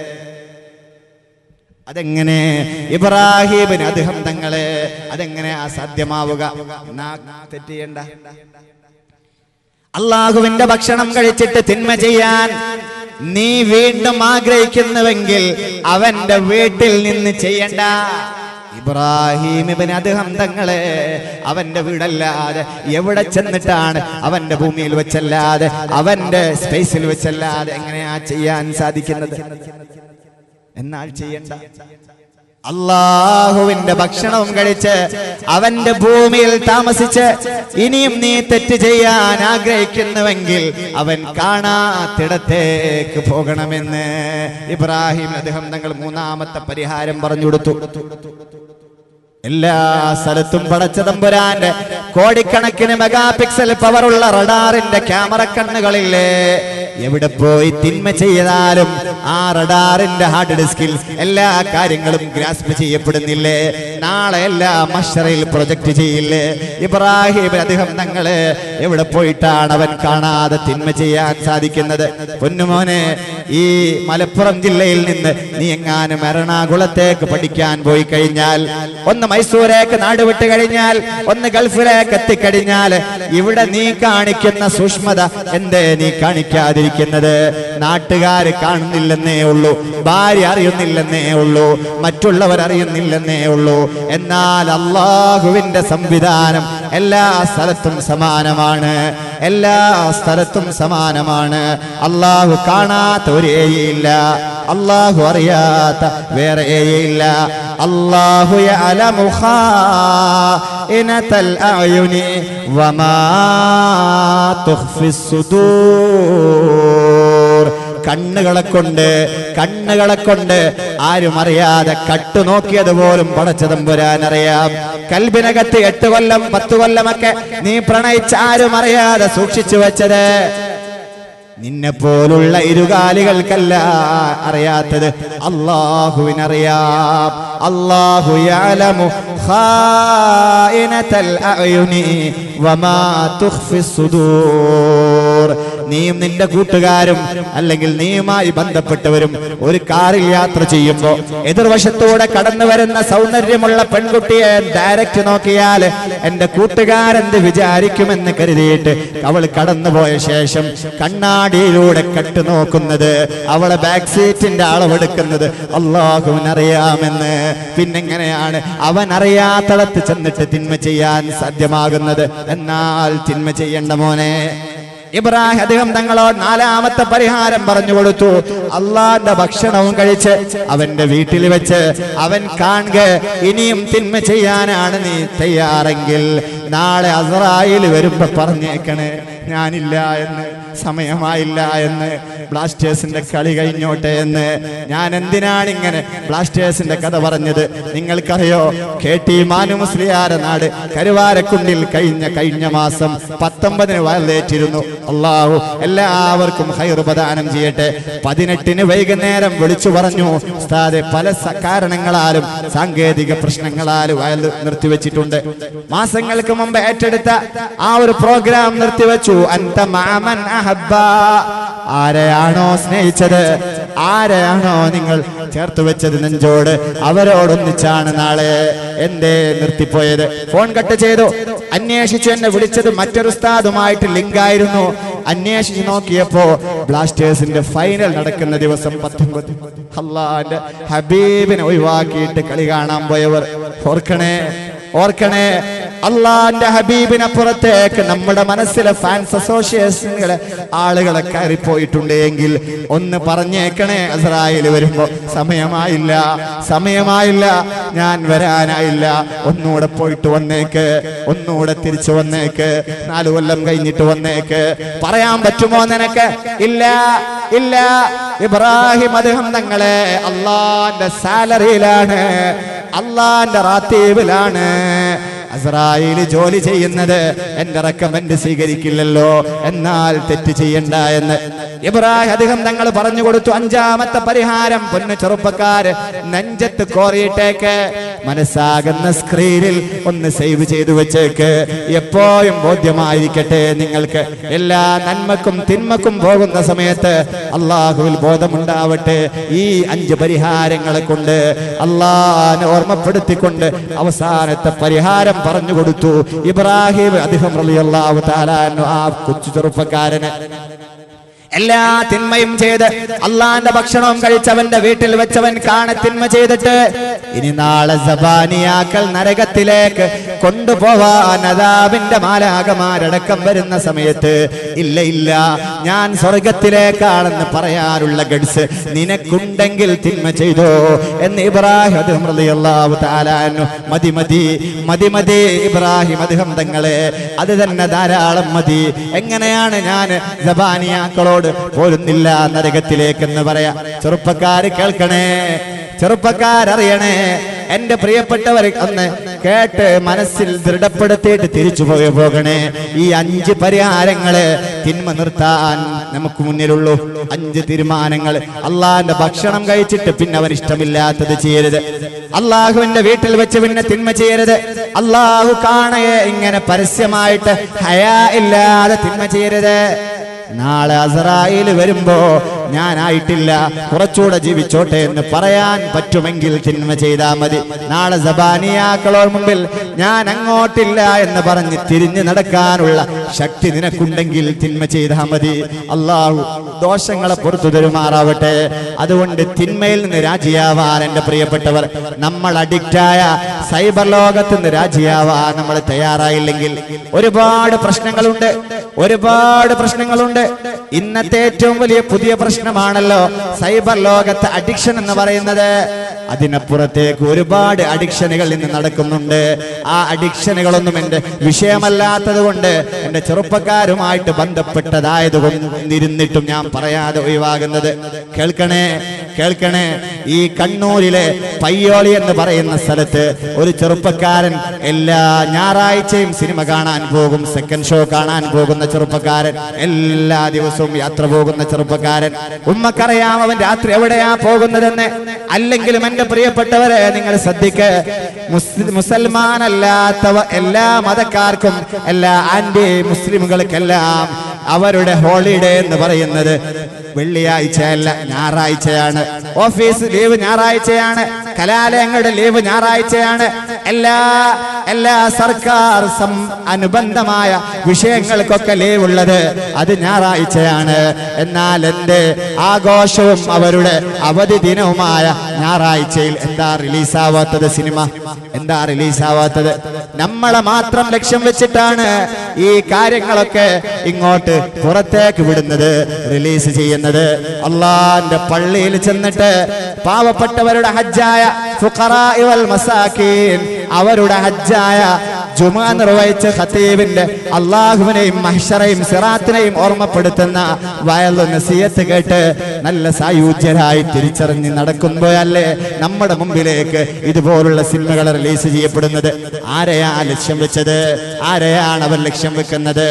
അതെങ്ങനെ ഇബ്രാഹിമിന് അദ്ദേഹം തങ്ങളെ അതെങ്ങനെ അസാധ്യമാവുക എന്നാ തെറ്റ് ചെയ്യണ്ട അള്ളാഹുവിന്റെ ഭക്ഷണം കഴിച്ചിട്ട് തിന്മ ചെയ്യാൻ നീ വീണ്ടും ആഗ്രഹിക്കുന്നുവെങ്കിൽ അവന്റെ വീട്ടിൽ നിന്ന് ചെയ്യണ്ട ഇബ്രാഹിം ഇബ്നു അദ്ദേഹം തങ്ങളെ അവന്റെ വീടല്ലാതെ എവിടെ ചെന്നിട്ടാണ് അവന്റെ ഭൂമിയിൽ വെച്ചല്ലാതെ അവന്റെ സ്പേസിൽ വെച്ചല്ലാതെ എങ്ങനെയാ ചെയ്യാൻ സാധിക്കുന്നത് എന്നാൽ ചെയ്യണ്ട അള്ളാഹുവിന്റെ ഭക്ഷണവും കഴിച്ച് അവന്റെ ഭൂമിയിൽ താമസിച്ച് ഇനിയും നീ തെറ്റ് ചെയ്യാൻ ആഗ്രഹിക്കുന്നുവെങ്കിൽ അവൻ കാണാത്തിടത്തേക്ക് പോകണമെന്ന് ഇബ്രാഹിം അദ്ദേഹം തങ്ങൾ മൂന്നാമത്തെ പരിഹാരം പറഞ്ഞു കൊടുത്തു എല്ലാ സ്ഥലത്തും പടച്ച തമ്പുരാന്റെ കോടിക്കണക്കിന് മെഗാ പിക്സൽ പവറുള്ള റഡാറിന്റെ ക്യാമറ കണ്ണുകളില്ലേ എവിടെ പോയി തിന്മ ചെയ്താലും ആ റഡാറിന്റെ ഹാർഡ് ഡിസ്കിൽ എല്ലാ കാര്യങ്ങളും ഗ്രാസ്പ് ചെയ്യപ്പെടുന്നില്ലേ നാളെ എല്ലാ മഷറയിൽ പ്രൊജക്ട് ചെയ്യില്ലേ ഇബ്രാഹിം അദ്ദേഹം തങ്ങള് എവിടെ പോയിട്ടാണ് അവൻ കാണാതെ തിന്മ ചെയ്യാൻ സാധിക്കുന്നത് പൊന്നുമോനെ ഈ മലപ്പുറം ജില്ലയിൽ നിന്ന് നീ എങ്ങാനും എറണാകുളത്തേക്ക് പഠിക്കാൻ പോയി കഴിഞ്ഞാൽ ഒന്ന് മൈസൂരേക്ക് നാട് വിട്ട് കഴിഞ്ഞാൽ ഒന്ന് ഗൾഫിലേക്ക് എത്തിക്കഴിഞ്ഞാൽ ഇവിടെ നീ കാണിക്കുന്ന സൂക്ഷ്മത എന്തേ നീ കാണിക്കാതിരിക്കുന്നത് നാട്ടുകാര് കാണുന്നില്ലെന്നേ ഉള്ളൂ ഭാര്യ അറിയുന്നില്ലെന്നേ ഉള്ളൂ മറ്റുള്ളവർ അറിയുന്നില്ലെന്നേ ഉള്ളൂ എന്നാൽ അള്ളാഹുവിന്റെ സംവിധാനം എല്ലാ സ്ഥലത്തും സമാനമാണ് എല്ലാ സ്ഥലത്തും സമാനമാണ് അള്ളാഹു കാണാത്ത ഒരു ഏരിയയില്ല അള്ളാഹു അറിയാത്ത വേറെ ഏരിയയില്ല അള്ളാഹു യഅലമു ഖാഇനതൽ അയുനി വമാ തുഖ്ഫിസ് സുദൂർ കണ്ണുകളെ കൊണ്ട് കണ്ണുകളെ കൊണ്ട് ആരും അറിയാതെ കട്ടു നോക്കിയത് പോലും പടച്ചതമ്പുരാൻ അറിയാം കൽബിനകത്ത് എട്ട് കൊല്ലം പത്ത് കൊല്ലമൊക്കെ നീ പ്രണയിച്ച് ആരും അറിയാതെ സൂക്ഷിച്ചു വെച്ചത് നിന്നെ പോലുള്ള ഇരുകാലികൾക്കല്ല അറിയാത്തത് അള്ളാഹുവിനറിയാം അള്ളാഹു യഅലമു ഖായിനതൽ അയുനി വമാ തുഖ്ഫിസ് സുദൂർ നീയും നിന്റെ കൂട്ടുകാരും അല്ലെങ്കിൽ നീയുമായി ബന്ധപ്പെട്ടവരും ഒരു കാറിൽ യാത്ര ചെയ്യുമ്പോൾ എതിർവശത്തൂടെ കടന്നു വരുന്ന സൗന്ദര്യമുള്ള പെൺകുട്ടിയെ ഡയറക്റ്റ് നോക്കിയാൽ എന്റെ കൂട്ടുകാരെന്ത് വിചാരിക്കുമെന്ന് കരുതിയിട്ട് അവൾ കടന്നുപോയ ശേഷം കണ്ണാടിയിലൂടെ കട്ടു നോക്കുന്നത് അവളെ ബാക്ക് സീറ്റിന്റെ അളവെടുക്കുന്നത് അള്ളാഹുവിനറിയാമെന്ന് പിന്നെങ്ങനെയാണ് അവൻ അറിയാത്തടത്ത് ചെന്നിട്ട് തിന്മ ചെയ്യാൻ സാധ്യമാകുന്നത് എന്നാൽ തിന്മ ചെയ്യേണ്ട മോനെ ഇബ്രാഹിം അദ്ദേഹം തങ്ങളോട് നാലാമത്തെ പരിഹാരം പറഞ്ഞു കൊടുത്തു അള്ളാന്റെ ഭക്ഷണവും കഴിച്ച് അവന്റെ വീട്ടിൽ വെച്ച് അവൻ കാണുക ഇനിയും തിന്മ ചെയ്യാനാണ് നീ തയ്യാറെങ്കിൽ നാളെ അസറായിൽ വരുമ്പോ പറഞ്ഞേക്കണേ ഞാനില്ല എന്ന് സമയമായില്ല എന്ന് ബ്ലാസ്റ്റേഴ്സിന്റെ കളി കഴിഞ്ഞോട്ടെ എന്ന് ഞാൻ എന്തിനാണ് ഇങ്ങനെ ബ്ലാസ്റ്റേഴ്സിന്റെ കഥ പറഞ്ഞത് നിങ്ങൾക്കറിയോ കെ ടി മാനു മുസ്ലിയാര നാട് കരുവാരക്കുണ്ടിൽ കഴിഞ്ഞ കഴിഞ്ഞ മാസം പത്തൊമ്പതിന് വയലേറ്റിരുന്നു അള്ളാഹു എല്ലാവർക്കും ഹൈർ പ്രദാനം ചെയ്യട്ടെ പതിനെട്ടിന് വൈകുന്നേരം വിളിച്ചു പറഞ്ഞു ഉസ്താദെ പല സ- കാരണങ്ങളാലും സാങ്കേതിക പ്രശ്നങ്ങളാലും വയൽ നിർത്തിവെച്ചിട്ടുണ്ട് മാസങ്ങൾക്ക് മുമ്പ് ഏറ്റെടുത്ത ആ ഒരു പ്രോഗ്രാം നിർത്തിവെച്ചു അന്ത മാമൻ അഹബ്ബ ആരെയാണോ സ്നേഹിച്ചത് ആരെയാണോ നിങ്ങൾ ചേർത്ത് വെച്ചത് നെഞ്ചോട് അവരോടൊന്നിച്ചാണ് നാളെ എന്തേ നിർത്തിപ്പോയത് ഫോൺ കട്ട് ചെയ്തു അന്വേഷിച്ചു എന്നെ വിളിച്ചത് മറ്റൊരു ഉസ്താദുമായിട്ട് ലിങ്ക് ആയിരുന്നു അന്വേഷിച്ച് നോക്കിയപ്പോ ബ്ലാസ്റ്റേഴ്സിന്റെ ഫൈനൽ നടക്കുന്ന ദിവസം പത്തൊമ്പത് അള്ളാന്റെ ഹബീബിനെ ഒഴിവാക്കിയിട്ട് കളി കാണാൻ പോയവർ ഓർക്കണേ ഓർക്കണേ അള്ളാന്റെ ഹബീബിനപ്പുറത്തേക്ക് നമ്മുടെ മനസ്സിലെ ഫാൻസ് അസോസിയേഷനുകളെ ആളുകളെ കയറിപ്പോയിട്ടുണ്ട് എങ്കിൽ ഒന്ന് പറഞ്ഞേക്കണേ അസറായിൽ വരുമ്പോ സമയമായില്ല സമയമായില്ല ഞാൻ വരാനായില്ല ഒന്നുകൂടെ പോയിട്ട് വന്നേക്ക് ഒന്നുകൂടെ തിരിച്ചു വന്നേക്ക് നാലു കൊല്ലം കഴിഞ്ഞിട്ട് വന്നേക്ക് പറയാൻ പറ്റുമോ നിനക്ക് ഇല്ല ഇല്ല ഇബ്രാഹിം അദ്ദേഹം തങ്ങളെ അള്ളാന്റെ സാലറിയിലാണ് അള്ളാന്റെ റാത്തീവിലാണ് അസ്രായേൽ ജോലി ചെയ്യുന്നത് എന്റെ റെക്കമെന്റ് സ്വീകരിക്കില്ലല്ലോ എന്നാൽ തെറ്റ് ചെയ്യണ്ട എന്ന് ഇബ്രാഹിം അധികം തങ്ങൾ പറഞ്ഞു കൊടുത്തു അഞ്ചാമത്തെ പരിഹാരം പൊന്നു ചെറുപ്പക്കാര് നെഞ്ചത്ത് കോറിയിട്ടേക്ക് മനസ്സാകുന്ന സ്ക്രീനിൽ ഒന്ന് സേവ് ചെയ്തു വെച്ചേക്ക് എപ്പോഴും ബോധ്യമായിരിക്കട്ടെ നിങ്ങൾക്ക് എല്ലാ നന്മക്കും തിന്മക്കും പോകുന്ന സമയത്ത് അള്ളാഹുവിൽ ബോധമുണ്ടാവട്ടെ ഈ അഞ്ച് പരിഹാരങ്ങളെ കൊണ്ട് അള്ളാഹിനെ ഓർമ്മപ്പെടുത്തിക്കൊണ്ട് അവസാനത്തെ പരിഹാരം പറഞ്ഞു കൊടുത്തു ഇബ്രാഹിം അദ്ദേഹം റളിയല്ലാഹു തആല അൻഹു ആ കൊച്ചു ചെറുപ്പക്കാരന് എല്ലാ തിന്മയും ചെയ്ത് അള്ളാന്റെ ഭക്ഷണവും കഴിച്ചവന്റെ വീട്ടിൽ വെച്ചവൻ കാണെ തിന്മ ചെയ്തിട്ട് ഇനി നാളെ സബാനിയാക്കൾ നരകത്തിലേക്ക് കൊണ്ടുപോവാൻ അതാബിന്റെ മാലാകമാരടക്കം വരുന്ന സമയത്ത് ഇല്ല ഇല്ല ഞാൻ സ്വർഗത്തിലേക്കാണെന്ന് പറയാനുള്ള ഗഡ്സ് നിനക്കുണ്ടെങ്കിൽ തിന്മ ചെയ്തോ എന്ന് ഇബ്രാഹിം റളിയല്ലാഹു തആല അൻഹു മതി മതി മതി മതി ഇബ്രാഹിം അദ്ദേഹം തങ്ങളെ അത് തന്നെ ധാരാളം മതി എങ്ങനെയാണ് ഞാൻ ജബാനിയാക്കളോട് പോരുന്നില്ല നരകത്തിലേക്കെന്ന് പറയാ ചെറുപ്പക്കാര് കേൾക്കണേ ചെറുപ്പക്കാരറിയണേ എന്റെ പ്രിയപ്പെട്ടവർ ഒന്ന് കേട്ട് മനസ്സിൽ ദൃഢപ്പെടുത്തിയിട്ട് തിരിച്ചു പോയ പോകണേ ഈ അഞ്ച് പരിഹാരങ്ങള് തിന്മ നിർത്താൻ നമുക്ക് മുന്നിലുള്ളൂ അഞ്ച് തീരുമാനങ്ങൾ അള്ളാന്റെ ഭക്ഷണം കഴിച്ചിട്ട് പിന്നെ അവൻ ഇഷ്ടമില്ലാത്തത് ചെയ്യരുത് അള്ളാഹുവിന്റെ വീട്ടിൽ വെച്ച് പിന്നെ തിന്മ ചെയ്യരുത് അള്ളാഹു കാണയെ ഇങ്ങനെ പരസ്യമായിട്ട് ഹയാ ഇല്ലാതെ തിന്മ ചെയ്യരുത് നാളെ അസറായിൽ വരുമ്പോ ഞാനായിട്ടില്ല കുറച്ചുകൂടെ ജീവിച്ചോട്ടെ എന്ന് പറയാൻ പറ്റുമെങ്കിൽ തിന്മ ചെയ്താൽ മതി നാളെ സബാനിയാക്കളോ മുമ്പിൽ ഞാൻ അങ്ങോട്ടില്ല എന്ന് പറഞ്ഞ് തിരിഞ്ഞു നടക്കാനുള്ള ശക്തി നിനക്കുണ്ടെങ്കിൽ തിന്മ ചെയ്താൽ മതി അള്ളാഹു ദോഷങ്ങളെ പുറത്തു തരുമാറാവട്ടെ അതുകൊണ്ട് തിന്മയിൽ നിന്ന് രാജിയാവാൻ എൻ്റെ പ്രിയപ്പെട്ടവർ നമ്മൾ അഡിക്റ്റായ സൈബർ ലോകത്ത് നിന്ന് രാജിയാവാൻ നമ്മൾ തയ്യാറായില്ലെങ്കിൽ ഒരുപാട് പ്രശ്നങ്ങളുണ്ട് ഒരുപാട് പ്രശ്നങ്ങളുണ്ട് ഇന്നത്തെ ഏറ്റവും വലിയ പുതിയ പ്രശ്നമാണല്ലോ സൈബർ ലോകത്ത് അഡിക്ഷൻ എന്ന് പറയുന്നത് അതിനപ്പുറത്തേക്ക് ഒരുപാട് അഡിക്ഷനുകൾ ഇന്ന് നടക്കുന്നുണ്ട് ആ അഡിക്ഷനുകളൊന്നും എൻ്റെ വിഷയമല്ലാത്തത് കൊണ്ട് എൻ്റെ ചെറുപ്പക്കാരുമായിട്ട് ബന്ധപ്പെട്ടതായത് കൊണ്ടിരുന്നിട്ടും ഞാൻ പറയാതെ ഒഴിവാകുന്നത് കേൾക്കണേ കേൾക്കണേ ഈ കണ്ണൂരിലെ പയ്യോളി എന്ന് പറയുന്ന സ്ഥലത്ത് ഒരു ചെറുപ്പക്കാരൻ എല്ലാ ഞായറാഴ്ചയും സിനിമ കാണാൻ പോകും സെക്കൻഡ് ഷോ കാണാൻ പോകുന്ന ചെറുപ്പക്കാരൻ എല്ലാ ദിവസവും യാത്ര പോകുന്ന ചെറുപ്പക്കാരൻ ഉമ്മക്കറിയാം അവൻ രാത്രി എവിടെയാ പോകുന്നതെന്ന് അല്ലെങ്കിലും എന്റെ പ്രിയപ്പെട്ടവരെ നിങ്ങൾ ശ്രദ്ധിക്ക് മുസ്ലിം മുസൽമാനല്ലാത്തവ എല്ലാ മതക്കാർക്കും എല്ലാ ആന്റി മുസ്ലിമുകൾക്കെല്ലാം അവരുടെ ഹോളിഡേ എന്ന് പറയുന്നത് വെള്ളിയാഴ്ചയല്ല ഞായറാഴ്ചയാണ് ഓഫീസ് ലീവ് ഞായറാഴ്ചയാണ് കലാലയങ്ങളുടെ ലീവ് ഞായറാഴ്ചയാണ് എല്ലാ എല്ലാ സർക്കാർ സം അനുബന്ധമായ വിഷയങ്ങൾക്കൊക്കെ ലീവ് ഉള്ളത് അത് ഞായറാഴ്ചയാണ് എന്നാൽ എന്റെ ആഘോഷവും അവരുടെ അവധി ദിനവുമായ ഞായറാഴ്ചയിൽ എന്താ റിലീസാവാത്തത് സിനിമ എന്താ റിലീസാവാത്തത് നമ്മളെ മാത്രം ലക്ഷ്യം വെച്ചിട്ടാണ് ഈ കാര്യങ്ങളൊക്കെ ഇങ്ങോട്ട് പുറത്തേക്ക് വിടുന്നത് റിലീസ് ചെയ്യുന്നത് അള്ളാന്റെ പള്ളിയിൽ ചെന്നിട്ട് പാവപ്പെട്ടവരുടെ ഹജ്ജായ ഫുഖറാഇ വൽ മസാക്കീൻ അവരുടെ ഹജ്ജായ ജുമാ നിർവഹിച്ച ഖത്തീബിന്റെ അള്ളാഹുവിനെയും മഹ്ഷറയും സിറാത്തിനെയും ഓർമ്മപ്പെടുത്തുന്ന വയലു നസീയത്ത് കേട്ട് നല്ല സായുജ്യരായി തിരിച്ചറിഞ്ഞ് നടക്കുമ്പോഴല്ലേ നമ്മുടെ മുമ്പിലേക്ക് ഇതുപോലുള്ള സിനിമകൾ റിലീസ് ചെയ്യപ്പെടുന്നത് ആരെയാ ലക്ഷ്യം വെച്ചത് ആരെയാണ് അവർ ലക്ഷ്യം വെക്കുന്നത്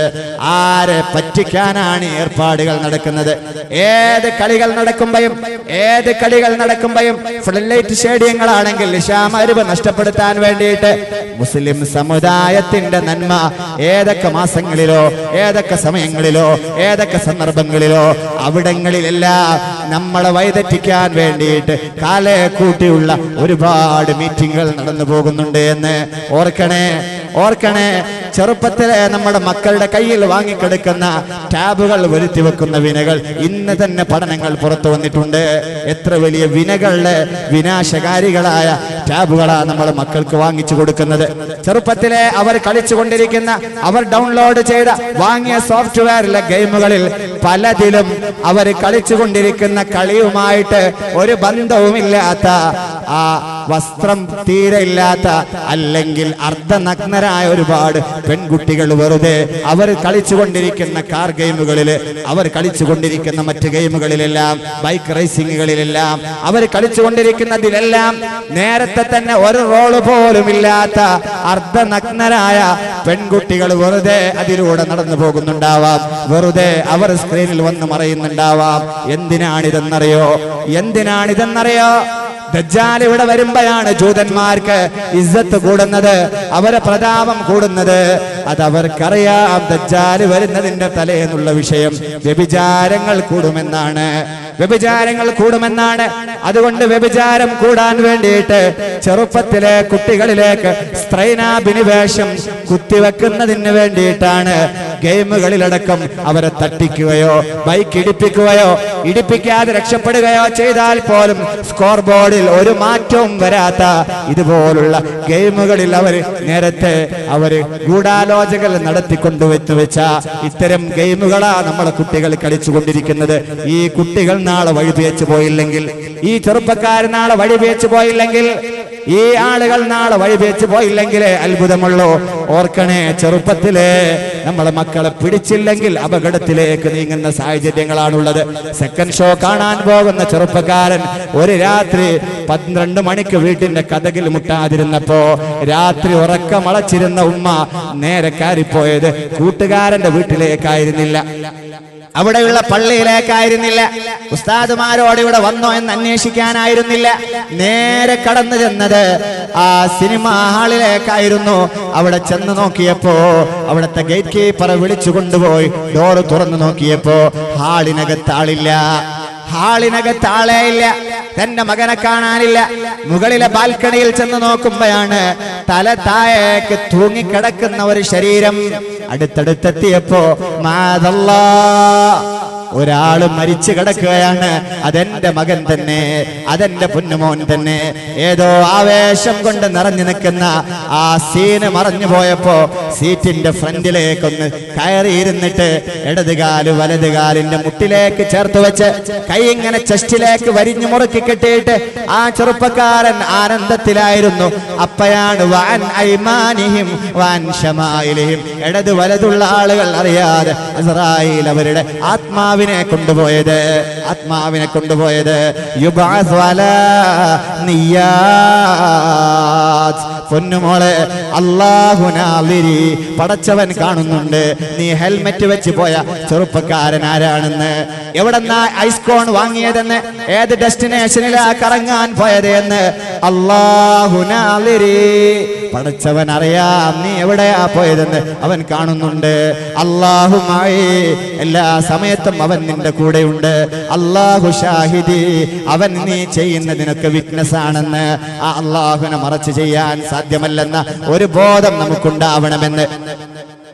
ആരെ പറ്റിക്കാനാണ് ഈ ഏർപ്പാടുകൾ നടക്കുന്നത് ഏത് കളികൾ നടക്കുമ്പോഴും ഏത് കളികൾ നടക്കുമ്പോഴും ഫ്ലഡ് സ്റ്റേഡിയങ്ങളാണെങ്കിൽ ഇഷാമരുവ് നഷ്ടപ്പെടുത്താൻ വേണ്ടിയിട്ട് മുസ്ലിം സമുദായത്തിന്റെ നന്മ ഏതൊക്കെ മാസങ്ങളിലോ ഏതൊക്കെ സമയങ്ങളിലോ ഏതൊക്കെ സന്ദർഭങ്ങളിലോ അവിടങ്ങളിലെല്ലാം നമ്മളെ വൈതെറ്റിക്കാൻ വേണ്ടിയിട്ട് കാലേ കൂട്ടിയുള്ള ഒരുപാട് മീറ്റിങ്ങുകൾ നടന്നു പോകുന്നുണ്ട് എന്ന് ഓർക്കണേ ഓർക്കണേ ചെറുപ്പത്തിലെ നമ്മുടെ മക്കളുടെ കയ്യിൽ വാങ്ങിക്കെടുക്കുന്ന ടാബുകൾ വരുത്തി വെക്കുന്ന വിനകൾ ഇന്ന് തന്നെ പഠനങ്ങൾ പുറത്തു വന്നിട്ടുണ്ട് എത്ര വലിയ വിനകളുടെ വിനാശകാരികളായ ടാബുകളാണ് നമ്മുടെ മക്കൾക്ക് വാങ്ങിച്ചു കൊടുക്കുന്നത് ചെറുപ്പത്തിലെ അവർ കളിച്ചുകൊണ്ടിരിക്കുന്ന അവർ ഡൗൺലോഡ് ചെയ്ത വാങ്ങിയ സോഫ്റ്റ്വെയറിലെ ഗെയിമുകളിൽ പലതിലും അവർ കളിച്ചുകൊണ്ടിരിക്കുന്ന കളിയുമായിട്ട് ഒരു ബന്ധവുമില്ലാത്ത ആ വസ്ത്രം തീരെ ഇല്ലാത്ത അല്ലെങ്കിൽ അർദ്ധനഗ്നരായ ഒരുപാട് പെൺകുട്ടികൾ വെറുതെ അവർ കളിച്ചുകൊണ്ടിരിക്കുന്ന കാർ ഗെയിമുകളിൽ അവർ കളിച്ചുകൊണ്ടിരിക്കുന്ന മറ്റ് ഗെയിമുകളിലെല്ലാം ബൈക്ക് റേസിങ്ങുകളിലെല്ലാം അവർ കളിച്ചുകൊണ്ടിരിക്കുന്നതിലെല്ലാം നേരത്തെ തന്നെ ഒരു റോള് പോലും ഇല്ലാത്ത അർദ്ധനഗ്നരായ പെൺകുട്ടികൾ വെറുതെ അതിലൂടെ നടന്നു പോകുന്നുണ്ടാവാം വെറുതെ അവർ സ്ക്രീനിൽ വന്ന് മറയുന്നുണ്ടാവാം എന്തിനാണിതെന്നറിയോ എന്തിനാണിതെന്നറിയോ ദജ്ജാൽ ഇവിടെ വരുമ്പോഴാണ് ജൂതന്മാർക്ക് ഇസ്സത്ത് കൂടുന്നത് അവരെ പ്രതാപം കൂടുന്നത് അത് അവർക്കറിയാം ദജ്ജാൽ വരുന്നതിന്റെ തലേന്നുള്ള വിഷയം വ്യഭിചാരങ്ങൾ കൂടുമെന്നാണ് വ്യഭിചാരങ്ങൾ കൂടുമെന്നാണ് അതുകൊണ്ട് വ്യഭിചാരം കൂടാൻ വേണ്ടിയിട്ട് ചെറുപ്പത്തിലെ കുട്ടികളിലേക്ക് സ്ത്രൈനാഭിനിവേശം കുത്തിവെക്കുന്നതിന് വേണ്ടിയിട്ടാണ് ഗെയിമുകളിലടക്കം അവരെ തട്ടിക്കുകയോ ബൈക്ക് ഇടിപ്പിക്കുകയോ ഇടിപ്പിക്കാതെ രക്ഷപ്പെടുകയോ ചെയ്താൽ പോലും സ്കോർ ബോർഡിൽ ഒരു മാറ്റവും വരാത്ത ഇതുപോലുള്ള ഗെയിമുകളിൽ അവർ നേരത്തെ അവർ ഗൂഢാലോചകൾ നടത്തിക്കൊണ്ടുവെച്ചു വെച്ച ഇത്തരം ഗെയിമുകളാ നമ്മളെ കുട്ടികൾ കളിച്ചുകൊണ്ടിരിക്കുന്നത് ഈ കുട്ടികൾ നാളെ വഴിപിയച്ചു പോയില്ലെങ്കിൽ ഈ ചെറുപ്പക്കാർ നാളെ വഴിപിയച്ചു പോയില്ലെങ്കിൽ ഈ ആളുകൾ നാളെ വഴിപിയച്ചു പോയില്ലെങ്കിൽ അത്ഭുതമുള്ളൂ ഓർക്കണേ ചെറുപ്പത്തിലെ നമ്മളെ മക്കളെ പിടിച്ചില്ലെങ്കിൽ അപകടത്തിലേക്ക് നീങ്ങുന്ന സാഹചര്യങ്ങളാണുള്ളത് സെക്കൻഡ് ഷോ കാണാൻ പോകുന്ന ചെറുപ്പക്കാരൻ ഒരു രാത്രി പന്ത്രണ്ട് മണിക്ക് വീട്ടിന്റെ കഥകിൽ മുട്ടാതിരുന്നപ്പോ രാത്രി ഉറക്കമളച്ചിരുന്ന ഉമ്മ നേരെ കയറിപ്പോയത് കൂട്ടുകാരന്റെ വീട്ടിലേക്കായിരുന്നില്ല അവിടെയുള്ള പള്ളിയിലേക്കായിരുന്നില്ല ഉസ്താദുമാരോട് ഇവിടെ വന്നോ എന്ന് അന്വേഷിക്കാനായിരുന്നില്ല നേരെ കടന്നു ചെന്നത് ആ സിനിമ ഹാളിലേക്കായിരുന്നു അവിടെ ചെന്ന് നോക്കിയപ്പോ അവിടുത്തെ ഗേറ്റ് കീപ്പറെ വിളിച്ചു കൊണ്ടുപോയി ഡോറ് തുറന്നു നോക്കിയപ്പോ ഹാളിനകത്ത് ആളില്ല ഹാളിനകത്ത് ആളേ ഇല്ല തന്റെ മകനെ കാണാനില്ല മുകളിലെ ബാൽക്കണിയിൽ ചെന്ന് നോക്കുമ്പോഴാണ് തല താഴേക്ക് തൂങ്ങിക്കിടക്കുന്ന ഒരു ശരീരം അടുത്തടുത്തെത്തിയപ്പോ മാതല്ലാ ഒരാള് മരിച്ചു കിടക്കുകയാണ് അതെന്റെ മകൻ തന്നെ അതെന്റെ പൊന്നുമോൻ തന്നെ ഏതോ ആവേശം കൊണ്ട് നിറഞ്ഞു നിൽക്കുന്ന ആ സീന് മറഞ്ഞു പോയപ്പോ സീറ്റിന്റെ ഫ്രണ്ടിലേക്കൊന്ന് കയറിയിരുന്നിട്ട് ഇടതുകാല് വലതുകാലിന്റെ മുട്ടിലേക്ക് ചേർത്ത് വെച്ച് കൈ ഇങ്ങനെ ചെസ്റ്റിലേക്ക് വരിഞ്ഞു മുറുക്കി കെട്ടിയിട്ട് ആ ചെറുപ്പക്കാരൻ ആനന്ദത്തിലായിരുന്നു അപ്പയാണ് വാൻ ഐമാനിഹിം വാൻ ഷമായിലിഹിം ഇടത് വലതുള്ള ആളുകൾ അറിയാതെ ഇസ്രായേൽ അവരുടെ ആത്മാവിനെ കൊണ്ടുപോയത് ആത്മാവിനെ കൊണ്ടുപോയത് യുബാസ് വലാ നിയ്യാത്ത്. പൊന്നുമോളെ അള്ളാഹുനാലിരി പടച്ചവൻ കാണുന്നുണ്ട് നീ ഹെൽമെറ്റ് വെച്ച് പോയ ചെറുപ്പക്കാരൻ ആരാണെന്ന് എവിടെന്നാ ഐസ്കോൺ വാങ്ങിയതെന്ന് ഏത് ഡെസ്റ്റിനേഷനിലാ കറങ്ങാൻ പോയത് എന്ന് അള്ളാഹുനാലിരി പടച്ചവൻ അറിയാം നീ എവിടെയാ പോയതെന്ന് അവൻ കാണുന്നുണ്ട് അള്ളാഹുമായി എല്ലാ സമയത്തും അവൻ നിന്റെ കൂടെയുണ്ട് അള്ളാഹു ഷാഹിദി അവൻ നീ ചെയ്യുന്നതിനൊക്കെ വിറ്റ്നസ് ആണെന്ന് ആ അള്ളാഹുനെ മറച്ച് ചെയ്യാൻ സാധ്യമല്ലെന്ന ഒരു ബോധം നമുക്കുണ്ടാവണമെന്ന്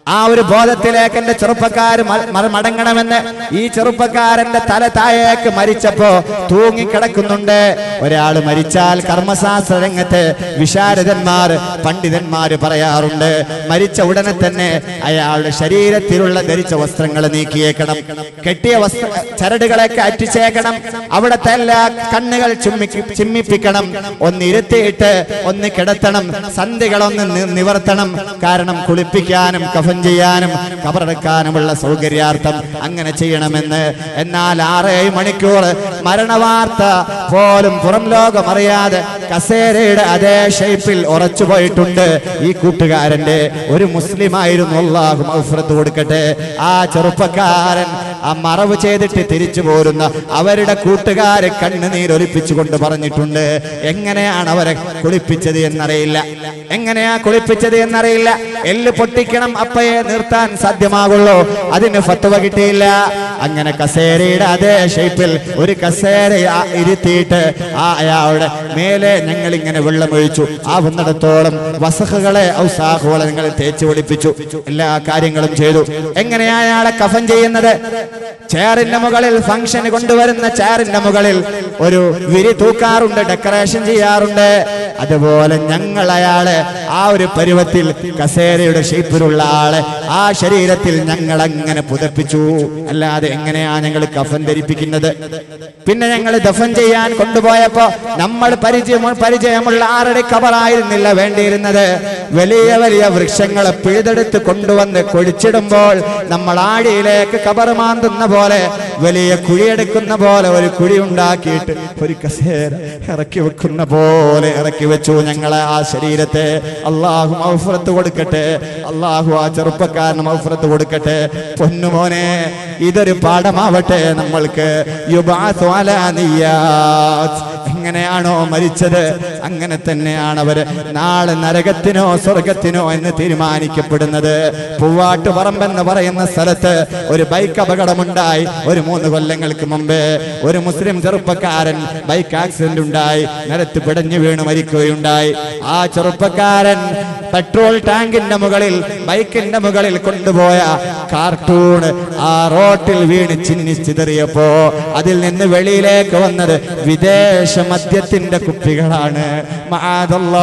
ആ ഒരു ബോധത്തിലേക്ക് എന്റെ ചെറുപ്പക്കാർ മടങ്ങണമെന്ന് ഈ ചെറുപ്പക്കാരന്റെ തല താഴേക്ക് മരിച്ചപ്പോ തൂങ്ങിക്കിടക്കുന്നുണ്ട് ഒരാൾ മരിച്ചാൽ കർമ്മശാസ്ത്ര രംഗത്ത് വിശാരദന്മാർ പണ്ഡിതന്മാർ പറയാറുണ്ട് മരിച്ച ഉടനെ തന്നെ അയാളുടെ ശരീരത്തിലുള്ള ധരിച്ച വസ്ത്രങ്ങൾ നീക്കിയേക്കണം കെട്ടിയ വസ്ത്ര ചരടുകളൊക്കെ അറ്റിച്ചേക്കണം അവിടത്തെ എല്ലാ കണ്ണുകൾ ചുമ്മിക്ക് ചിമ്മിപ്പിക്കണം ഒന്ന് ഇരുത്തിയിട്ട് ഒന്ന് കിടത്തണം സന്ധികളൊന്ന് നി- നിവർത്തണം കാരണം കുളിപ്പിക്കാനും കഫൻ ചെയ്യാനും കബറടക്കാനുമുള്ള സൗകര്യാർത്ഥം അങ്ങനെ ചെയ്യണമെന്ന് എന്നാൽ ആറേഴ് മണിക്കൂർ മരണവാർത്ത പോലും പുറം ലോകം അറിയാതെ കസേരയുടെ അതേ ഷേപ്പിൽ ഉറച്ചു പോയിട്ടുണ്ട് ഈ കൂട്ടുകാരന്റെ ഒരു മുസ്ലിം ആയിരുന്നു അള്ളാഹു മൗഫറത്ത് കൊടുക്കട്ടെ ആ ചെറുപ്പക്കാരൻ ആ മറവ് ചെയ്തിട്ട് തിരിച്ചു പോരുന്ന അവരുടെ കൂട്ടുകാരെ കണ്ണുനീരൊലിപ്പിച്ചുകൊണ്ട് പറഞ്ഞിട്ടുണ്ട് എങ്ങനെയാണ് അവരെ കുളിപ്പിച്ചത് എന്നറിയില്ല എങ്ങനെയാ കുളിപ്പിച്ചത് എന്നറിയില്ല എല്ല് പൊട്ടിക്കണം അപ്പയെ നിർത്താൻ സാധ്യമാകുള്ളൂ അതിന് ഫത്വ കിട്ടിയില്ല അങ്ങനെ കസേരയുടെ അതേ ഷേപ്പിൽ ഒരു കസേര ആ ഇരുത്തിയിട്ട് ആ അയാളുടെ മേലെ ഞങ്ങൾ ഇങ്ങനെ വെള്ളമൊഴിച്ചു ആവുന്നിടത്തോളം വസഹുകളെ ഔസാഹുകളെ നിങ്ങൾ തേച്ച് ഒളിപ്പിച്ചു എല്ലാ കാര്യങ്ങളും ചെയ്തു എങ്ങനെയാ അയാളെ കഫൻ ചെയ്യുന്നത് ചെയറിന്റെ മുകളിൽ ഫംഗ്ഷന് കൊണ്ടുവരുന്ന ചെയറിന്റെ മുകളിൽ ഒരു വിരി തൂക്കാറുണ്ട് ഡെക്കറേഷൻ ചെയ്യാറുണ്ട് അതുപോലെ ഞങ്ങൾ അയാളെ ആ ഒരു പരുവത്തിൽ കസേരയുടെ ഷേപ്പിലുള്ള ആളെ ആ ശരീരത്തിൽ ഞങ്ങൾ അങ്ങനെ പുതപ്പിച്ചു അല്ലാതെ എങ്ങനെയാ ഞങ്ങൾ കഫൻ ധരിപ്പിക്കുന്നത് പിന്നെ ഞങ്ങൾ ദഫൻ ചെയ്യാൻ കൊണ്ടുപോയപ്പോ നമ്മൾ പരിചയം പരിചയമുള്ള ആരുടെ കബറായിരുന്നില്ല വേണ്ടിയിരുന്നത് വലിയ വലിയ വൃക്ഷങ്ങളെ പിഴുതെടുത്ത് കൊണ്ടുവന്ന് കൊഴിച്ചിടുമ്പോൾ നമ്മൾ ആടിയിലേക്ക് കബർ മാന്തുന്ന പോലെ വലിയ കുഴിയെടുക്കുന്ന പോലെ ഒരു കുഴി ഉണ്ടാക്കിയിട്ട് ഒരു കസേര ഇറക്കി വെക്കുന്ന പോലെ ഇറക്കി വെച്ചു ഞങ്ങളെ ആ ശരീരത്തെ അള്ളാഹു മൗഫറത്ത് കൊടുക്കട്ടെ അള്ളാഹു ആ ചെറുപ്പക്കാരന് മൗഫറത്ത് കൊടുക്കട്ടെ പൊന്നുമോനെ ഇതൊരു പാഠമാവട്ടെ നമ്മൾക്ക് യുബാത്തു അലാ നിയ്യാത്ത്. എങ്ങനെയാണോ മരിച്ചത് അങ്ങനെ തന്നെയാണ് അവര് നാളെ നരകത്തിനോ സ്വർഗത്തിനോ എന്ന് തീരുമാനിക്കപ്പെടുന്നത് പൂവാട്ട് പറമ്പെന്ന് പറയുന്ന സ്ഥലത്ത് ഒരു ബൈക്ക് അപകടമുണ്ടായി ഒരു മൂന്ന് കൊല്ലങ്ങൾക്ക് മുമ്പേ ഒരു മുസ്ലിം ചെറുപ്പക്കാരൻ ബൈക്ക് ആക്സിഡന്റ് ഉണ്ടായി നിരത്ത് പിടഞ്ഞു വീണ് മരിക്കുകയുണ്ടായി ആ ചെറുപ്പക്കാരൻ പെട്രോൾ ടാങ്കിന്റെ മുകളിൽ ബൈക്കിന്റെ മുകളിൽ കൊണ്ടുപോയ കാർട്ടൂൺ ആ റോട്ടിൽ വീണ് ചിന്നി ചിതറിയപ്പോ അതിൽ നിന്ന് വെളിയിലേക്ക് വന്നത് വിദേശ മദ്യത്തിന്റെ കുപ്പികളാണ് മആദല്ലാ,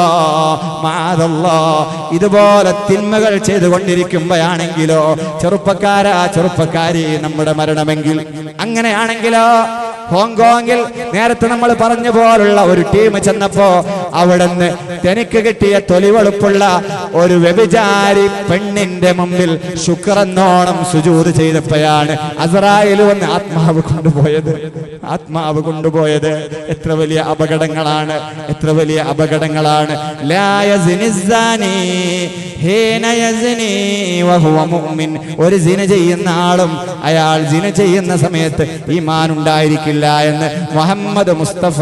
മആദല്ലാ. ഇതുപോലെ തിന്മകൾ ചെയ്തുകൊണ്ടിരിക്കുമ്പോഴാണെങ്കിലോ ചെറുപ്പക്കാരാ ചെറുപ്പക്കാരി നമ്മുടെ മരണമെങ്കിൽ അങ്ങനെയാണെങ്കിലോ ഹോങ്കോങ്ങിൽ നേരത്തെ നമ്മൾ പറഞ്ഞ പോലുള്ള ഒരു ടീം ചെന്നപ്പോ അവിടുന്ന് തനിക്ക് കിട്ടിയ തൊലിവെളുപ്പുള്ള ഒരു വ്യഭിചാരി പെണ്ണിന്റെ മുമ്പിൽ ശുക്രന്നോണം സുജൂത് ചെയ്തപ്പോഴാണ് അസറായിൽ വന്ന് ആത്മാവ് കൊണ്ടുപോയത് ആത്മാവ് കൊണ്ടുപോയത് എത്ര വലിയ അപകടങ്ങളാണ് എത്ര വലിയ അപകടങ്ങളാണ് ലാ യസ്നി الزاني ഹീന യസ്നി വഹുവ മുഅ്മിൻ. ഒരു സിന ചെയ്യുന്ന ആളും അയാൾ സിന ചെയ്യുന്ന സമയത്ത് ഈമാൻ ഉണ്ടായിരിക്കില്ല എന്ന് മുഹമ്മദ് മുസ്തഫ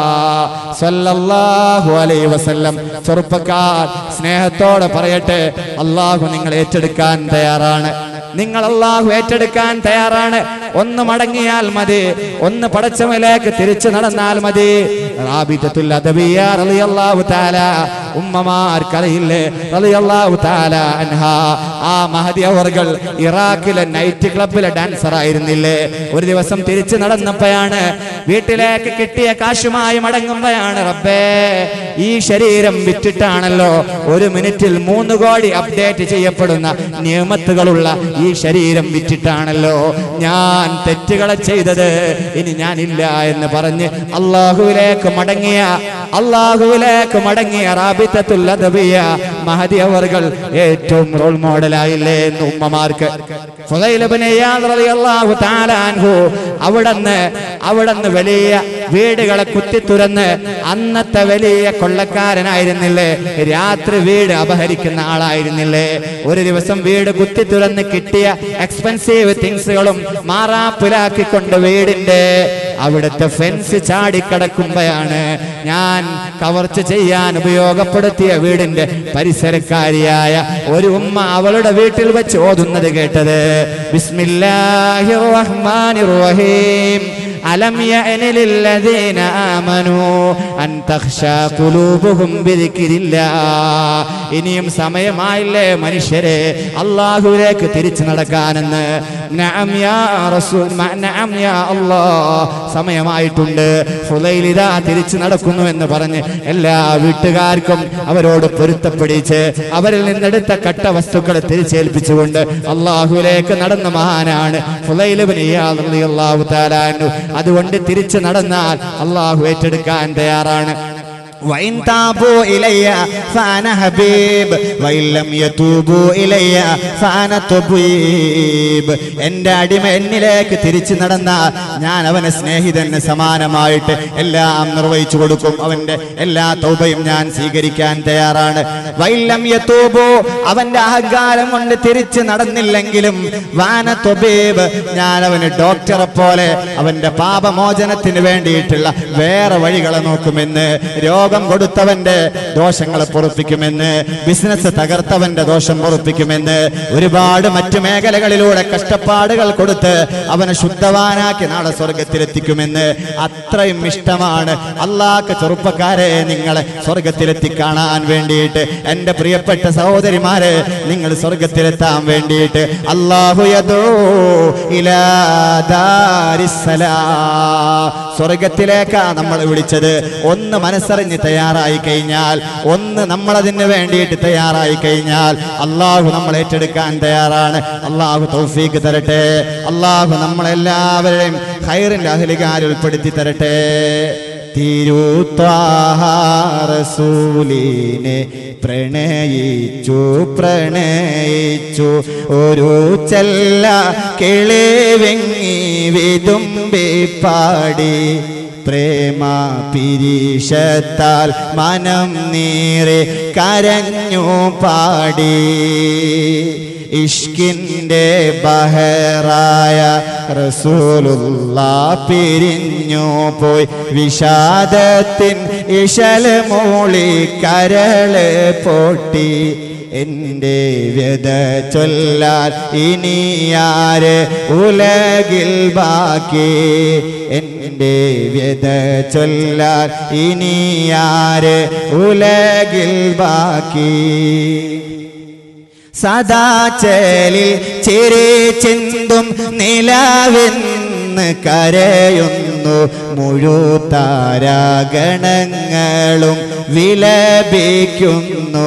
സല്ലല്ലാഹു അലൈഹി വസല്ലം ചെറുപ്പക്കാർ സ്നേഹത്തോടെ പറയട്ടെ അള്ളാഹു നിങ്ങൾ ഏറ്റെടുക്കാൻ തയ്യാറാണ് നിങ്ങൾ അള്ളാഹു ഏറ്റെടുക്കാൻ തയ്യാറാണ് ഒന്ന് മടങ്ങിയാൽ മതി ഒന്ന് പടച്ചവയിലേക്ക് തിരിച്ചു നടന്നാൽ മതി റാബിത്തത്തുൽ അദബിയ റളിയല്ലാഹു തആല ഉമ്മമാർക്കറിയില്ലേ റളിയല്ലാഹു തആല അൻഹ ആ മഹദി അവർകൾ ഇറാഖിലെ നൈറ്റ് ക്ലബിലെ ഡാൻസർ ആയിരുന്നില്ലേ ഒരു ദിവസം തിരിച്ചു നടന്നപ്പോഴാണ് വീട്ടിലേക്ക് കിട്ടിയ കാശുമായി മടങ്ങുമ്പോഴാണ് റബ്ബേ ഈ ശരീരം വിറ്റിട്ടാണല്ലോ ഒരു മിനിറ്റിൽ മൂന്ന് കോടി അപ്ഡേറ്റ് ചെയ്യപ്പെടുന്ന നിയമത്തുകളുള്ള ഈ ശരീരം വിറ്റിട്ടാണല്ലോ ഞാൻ തെറ്റുകളെ ചെയ്തത് ഇനി ഞാനില്ല എന്ന് പറഞ്ഞ് അള്ളാഹുവിലേക്ക് മടങ്ങിയ അള്ളാഹുവിലേക്ക് മടങ്ങിയ റാബിത്തത്തുൽ അദബിയ മഹദി അവർകൾ ഏറ്റവും റോൾ മോഡലായില്ലേ എന്ന് ഉമ്മമാർക്ക് ഫുദൈൽ ഇബ്നു ഇയാദ് റളിയല്ലാഹു തആല അൻഹു അവിടുന്ന് അവിടുന്ന് വലിയ വീടുകളെ കുത്തി തുറന്ന് അന്നത്തെ വലിയ കൊള്ളക്കാരനായിരുന്നില്ലേ രാത്രി വീട് അപഹരിക്കുന്ന ആളായിരുന്നില്ലേ ഒരു ദിവസം വീട് കുത്തി തുറന്ന് കിട്ടിയ എക്സ്പെൻസീവ് തിങ്സുകളും മാറാപ്പിലാക്കിക്കൊണ്ട് വീടിന്റെ അവിടുത്തെ ഫെൻസ് ചാടിക്കടക്കുമ്പോഴാണ് ഞാൻ കവർച്ച ചെയ്യാൻ ഉപയോഗപ്പെടുത്തിയ വീടിന്റെ പരിസരക്കാരിയായ ഒരു ഉമ്മ അവളുടെ വീട്ടിൽ വെച്ച് ഓതുന്നത് കേട്ടത് ബിസ്മില്ലാഹിർ റഹ്മാനിർ റഹീം അലം യഅനി ലില്ലദീന ആമനു അൻ തഖ്ശാ ഖുലൂബുഹും ബിദിക്രില്ലാ ഇനിയും സമയമായില്ലേ മനുഷ്യരെ അള്ളാഹുവിലേക്ക് തിരിച്ചു നടക്കാനെന്ന് നഅം യാ റസൂൽ മ- നഅം യാ അല്ലാ സമയമായിട്ടുണ്ട് ഫുലൈലിതാ തിരിച്ചു നടക്കുന്നു എന്ന് പറഞ്ഞ് എല്ലാ വീട്ടുകാർക്കും അവരോട് പൊരുത്തപ്പെടിച്ച് അവരിൽ നിന്നെടുത്ത കട്ട വസ്തുക്കളെ തിരിച്ചേൽപ്പിച്ചുകൊണ്ട് അള്ളാഹുലേക്ക് നടന്ന മഹാനാണ് ഫുലൈലുബിന് അള്ളാഹു താലാനു അതുകൊണ്ട് തിരിച്ചു നടന്നാൽ അള്ളാഹു ഏറ്റെടുക്കാൻ തയ്യാറാണ് وإن تابوا إلي فأنا حبيب وإن لم يتوبوا إلي فأنا طبيب എൻ്റെ അടിമ എന്നിലേക്ക് തിരിച്ചു നടന്നാൽ ഞാൻ അവനെ സ്നേഹിതന് സമാനമായിട്ട് എല്ലാം നിർവഹിച്ചു കൊടുക്കും അവന്റെ എല്ലാ തൗബയും ഞാൻ സ്വീകരിക്കാൻ തയ്യാറാണ് വൈലം യതൂബു അവന്റെ അഹങ്കാരം കൊണ്ട് തിരിച്ചു നടന്നില്ലെങ്കിലും വാന തൊബീബ് ഞാൻ അവന് ഡോക്ടറെ പോലെ അവന്റെ പാപമോചനത്തിന് വേണ്ടിയിട്ടുള്ള വേറെ വഴികളെ നോക്കുമെന്ന് രോഗം കൊടുത്തവന്റെ ദോഷങ്ങളെ പൊറുപ്പിക്കുമെന്ന് ബിസിനസ് തകർത്തവന്റെ ദോഷം പൊറുപ്പിക്കുമെന്ന് ഒരുപാട് മറ്റു മേഖലകളിലൂടെ കഷ്ടപ്പാടുകൾ കൊടുത്ത് അവനെ ശുദ്ധവാനാക്കി നാളെ സ്വർഗത്തിലെത്തിക്കുമെന്ന് അത്രയും ഇഷ്ടമാണ് അള്ളാഹ് ചെറുപ്പക്കാരെ നിങ്ങളെ സ്വർഗത്തിലെത്തി കാണാൻ വേണ്ടിയിട്ട് എൻ്റെ പ്രിയപ്പെട്ട സഹോദരിമാരെ നിങ്ങൾ സ്വർഗത്തിലെത്താൻ വേണ്ടിയിട്ട് അള്ളാഹു യദൂ ഇലാ ദാരിസ്സലാ. സ്വർഗത്തിലേക്കാ നമ്മൾ വിളിച്ചത് ഒന്ന് മനസ്സറിഞ്ഞ് തയ്യാറായി കഴിഞ്ഞാൽ ഒന്ന് നമ്മളതിന് വേണ്ടിയിട്ട് തയ്യാറായി കഴിഞ്ഞാൽ അള്ളാഹു നമ്മൾ ഏറ്റെടുക്കാൻ തയ്യാറാണ് അള്ളാഹു തൗഫീക്ക് തരട്ടെ അള്ളാഹു നമ്മളെല്ലാവരെയും ഹൈറിന്റെ അഹലികാരിൽ ഉൾപ്പെടുത്തി തരട്ടെ തിരുത്താറസൂലിനെ പ്രണയിച്ചു പ്രണയിച്ചു ഒരു ചെല്ല കിളിവെങ്ങി വിതുമ്പി പാടി പ്രേമ പിരീഷത്താൽ മനം നീറെ കരഞ്ഞു പാടി ഇഷ്കിൻ്റെ ബഹറായ റസൂലുള്ള പിരിഞ്ഞു പോയി വിഷാദത്തിൻ ഇശൽ മൂളി കരള് പൊട്ടി എൻ്റെ വ്യത ചൊല്ലാൻ ഇനിയാര് ഉലകിൽ ബാക്കി എൻ്റെ വ്യത ചൊല്ലാൻ ഇനിയാര് ഉലകിൽ ബാക്കി സദാ ചേലിൽ ചിരി ചിന്തും നിലവെന്ന് കരയുന്നു മുഴുതാരാഗണങ്ങളും വിലപിക്കുന്നു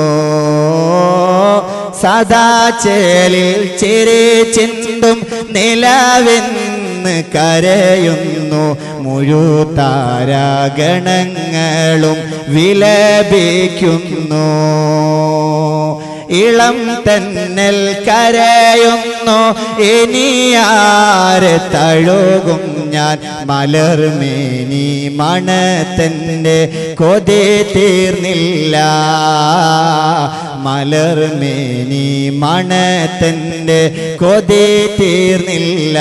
സദാ ചേലിൽ ചിരി ചിന്തും നിലവെന്ന് കരയുന്നു മുഴുതാരാഗണങ്ങളും വിലപിക്കുന്നു ഇളം തന്നൽ കരയുന്നു ഇനിയാര് തഴുകും ഞാൻ മലർമേനി മണത്തൻ്റെ കൊതി തീർന്നില്ല മലർമേനി മണത്തൻ്റെ കൊതി തീർന്നില്ല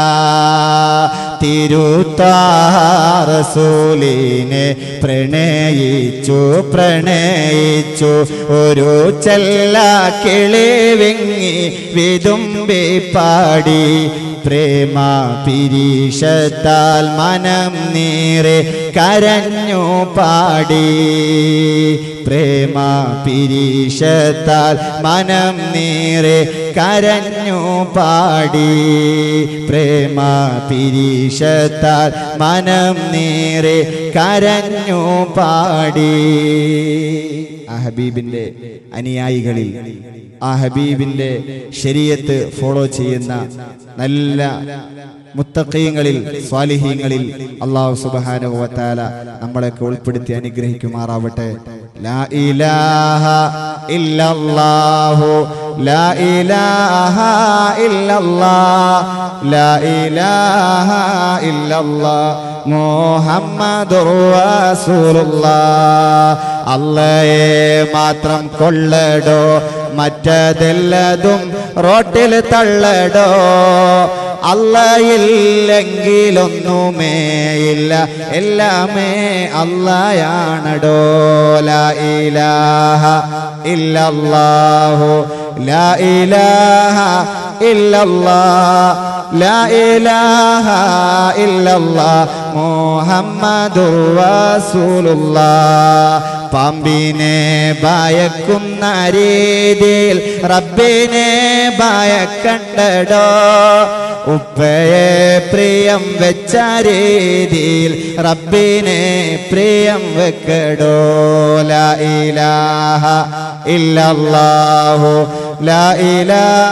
തിരുത്താറസൂലിനെ പ്രണയിച്ചു പ്രണയിച്ചു ഒരു ചെല്ല കിളിവിങ്ങി വിതുമ്പി പാടി പ്രേമ പിരീഷത്താൽ മനം നീറെ കരഞ്ഞു പാടി പ്രേമ പിരീഷത്താൽ മനം നീറെ കരഞ്ഞു പാടി പ്രേമ പിരീഷത്താൽ മനം നീറെ കരഞ്ഞു പാടി ആ ഹബീബിന്റെ അനുയായികളിൽ ആ ഹബീബിന്റെ ശരീരത്ത് ഫോളോ ചെയ്യുന്ന നല്ല മുത്തക്കീങ്ങളിൽ സ്വാലിഹീങ്ങളിൽ അള്ളാഹു സുബ്ഹാനഹു വ തആല നമ്മളെയൊക്കെ ഉൾപ്പെടുത്തി അനുഗ്രഹിക്കുമാറാവട്ടെ ലാ ഇലാഹ ഇല്ലല്ലാഹു ലാ ഇലാഹ ഇല്ലല്ലാഹ് ലാ ഇലാഹ ഇല്ലല്ലാഹ് മുഹമ്മദുർ റസൂലുള്ളാഹ് അള്ളയെ മാത്രം കൊള്ളടോ മറ്റതെല്ലതും റോട്ടിൽ തള്ളടോ അല്ലയില്ലെങ്കിലൊന്നുമേ ഇല്ല എല്ലാമേ അല്ലയാണടോ ലാ ഇലാഹ ഇല്ലല്ലാഹു ലാ ഇലാഹ ഇല്ലല്ലാഹ് ലാ ഇലാഹ ഇല്ലല്ലാഹ് മുഹമ്മദുർ റസൂലുള്ളാഹ് പാമ്പിനെ ഭയക്കുന്ന രീതിയിൽ റബ്ബിനെ ഭയക്കണ്ടടോ ഉപ്പയെ പ്രിയം വെച്ച രീതിയിൽ റബ്ബിനെ പ്രിയം വെക്കടോ ലാ ഇലാഹ ഇല്ലല്ലാഹു ലാ ഇലാഹ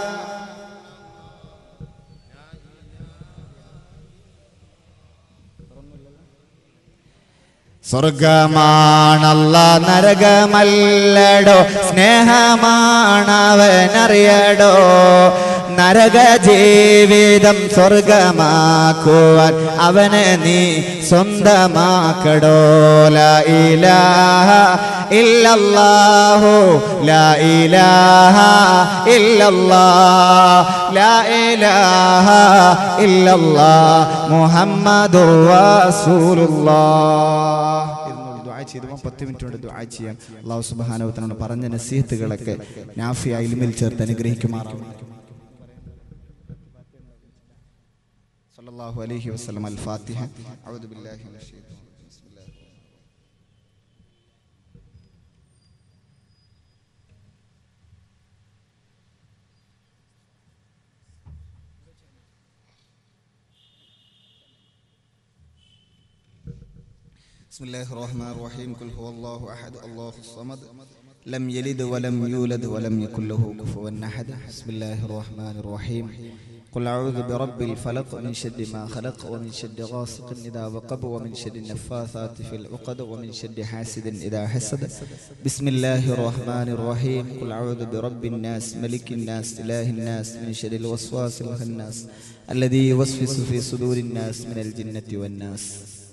സ്വർഗമാണല്ല നരകമല്ലടോ സ്നേഹമാണവനറിയടോ നരക ജീവിതം സ്വർഗമാക്കുവാൻ അവന് നീ സ്വന്തമാക്കടോ ലാ ഇലാഹ ഇല്ലല്ലാഹു ലാ ഇലാഹ ഇല്ലല്ലാഹ് ലാ ഇലാഹ ഇല്ലല്ലാഹ് മുഹമ്മദുർ റസൂലുള്ളാഹ് ഇരുന്നോളൂ, ദുആ ചെയ്തു പത്ത് മിനിറ്റ് കൊണ്ട് ദുആ ചെയ്യാം അള്ളാഹു സുബ്ഹാനഹു പറഞ്ഞ നസീഹത്തുകളൊക്കെ നാഫിയ ഇൽമിൽ ചേർത്ത് അനുഗ്രഹിക്കുമാറാവും സല്ലല്ലാഹു അലൈഹി വസല്ലം അൽ ഫാത്തിഹ അഊദു ബില്ലാഹി മിനശ് ശൈത്വാനിർ റജീം. ബിസ്മില്ലാഹിർ بسم الله الرحمن الرحيم قل هو الله احد الله الصمد لم يلد ولم يولد ولم يكن له كفوا احد بسم الله الرحمن الرحيم قل اعوذ برب الفلق من شر ما خلق ومن شر غاسق اذا وقب ومن شر النفاثات في العقد ومن شر حاسد اذا حسد بسم الله الرحمن الرحيم قل اعوذ برب الناس ملك الناس اله الناس من شر الوسواس الخناس الذي يوسوس في صدور الناس من الجنه والناس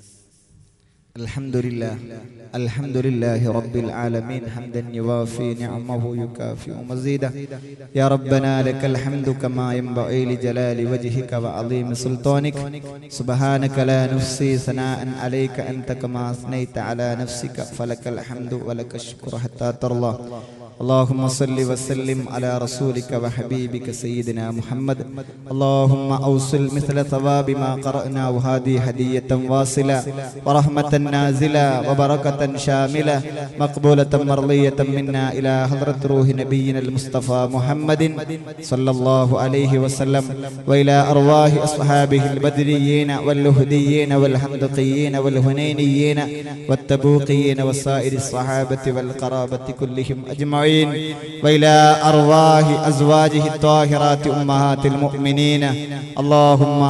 الحمد لله الحمد لله رب العالمين حمدا يوافي نعمه يكافئ مزيدا يا ربنا لك الحمد كما ينبغي لجلال وجهك وعظيم سلطانك سبحانك لا نفسي ثناء عليك أنت كما أثنيت على نفسك فلك الحمد ولك الشكر حتى ترضى اللهم صل وسلم على رسولك وحبيبك سيدنا محمد اللهم أوصل مثل ثواب ما قرأنا وهذه هدية واصلة ورحمة نازلة وبركة شاملة مقبولة مرضية منا إلى حضرة روح نبينا المصطفى محمد صلى الله عليه وسلم وإلى أرواح أصحابه البدريين واللهديين والحمدقيين والهنينيين والتبوقيين وسائر الصحابة والقرابة كلهم أجمعين وإلى أرواح أزواجه الطاهرات أمهات المؤمنين اللهم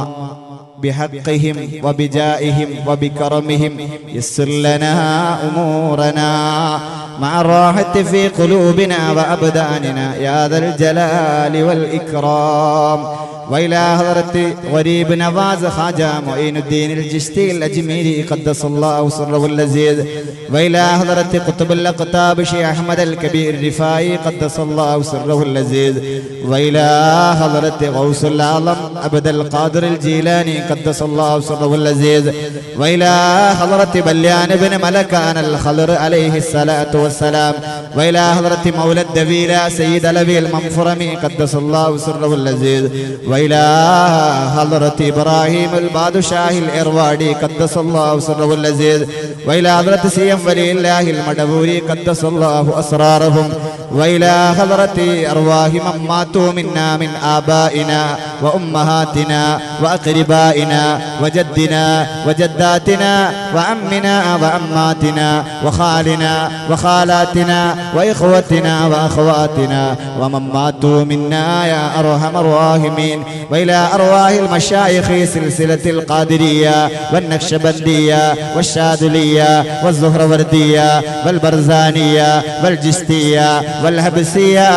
بحقهم وبجائهم وبكرمهم يسر لنا أمورنا مع الراحة في قلوبنا وأبداننا يا ذا الجلال والإكرام وإلى حضرة غريب نواز خواجة معين الدين الجشتي الأجميري قدس الله سره اللذيذ وإلى حضرة قطب الأقطاب شيخ أحمد الكبير الرفاعي قدس الله سره اللذيذ وإلى حضرة غوث العظم عبد القادر الجيلاني قدس الله سره اللذيذ وإلى حضرة بليان بن ملكان الخضر عليه الصلاة والسلام وإلى حضرة مولى الدبيلة سيد لبي المنفرمي قدس الله سره اللذيذ وإلى حضرة إبراهيم البادشاه الإروادي قدس الله سره اللذيذ وإلى حضرة سيم ولي الله المدبوري قدس الله أسرارهم وإلى حضرة أرواح من ماتوا منا من آبائنا وأمهاتنا وأقربائنا وجدنا وجداتنا وعمنا وعماتنا وخالنا وخالاتنا وإخوتنا وأخواتنا ومن ماتوا منا يا أرحم الراحمين وإلى أرواح المشايخ سلسلة القادرية والنكشبندية والشاذلية والزهروردية والبرزانية والجستية والهبسية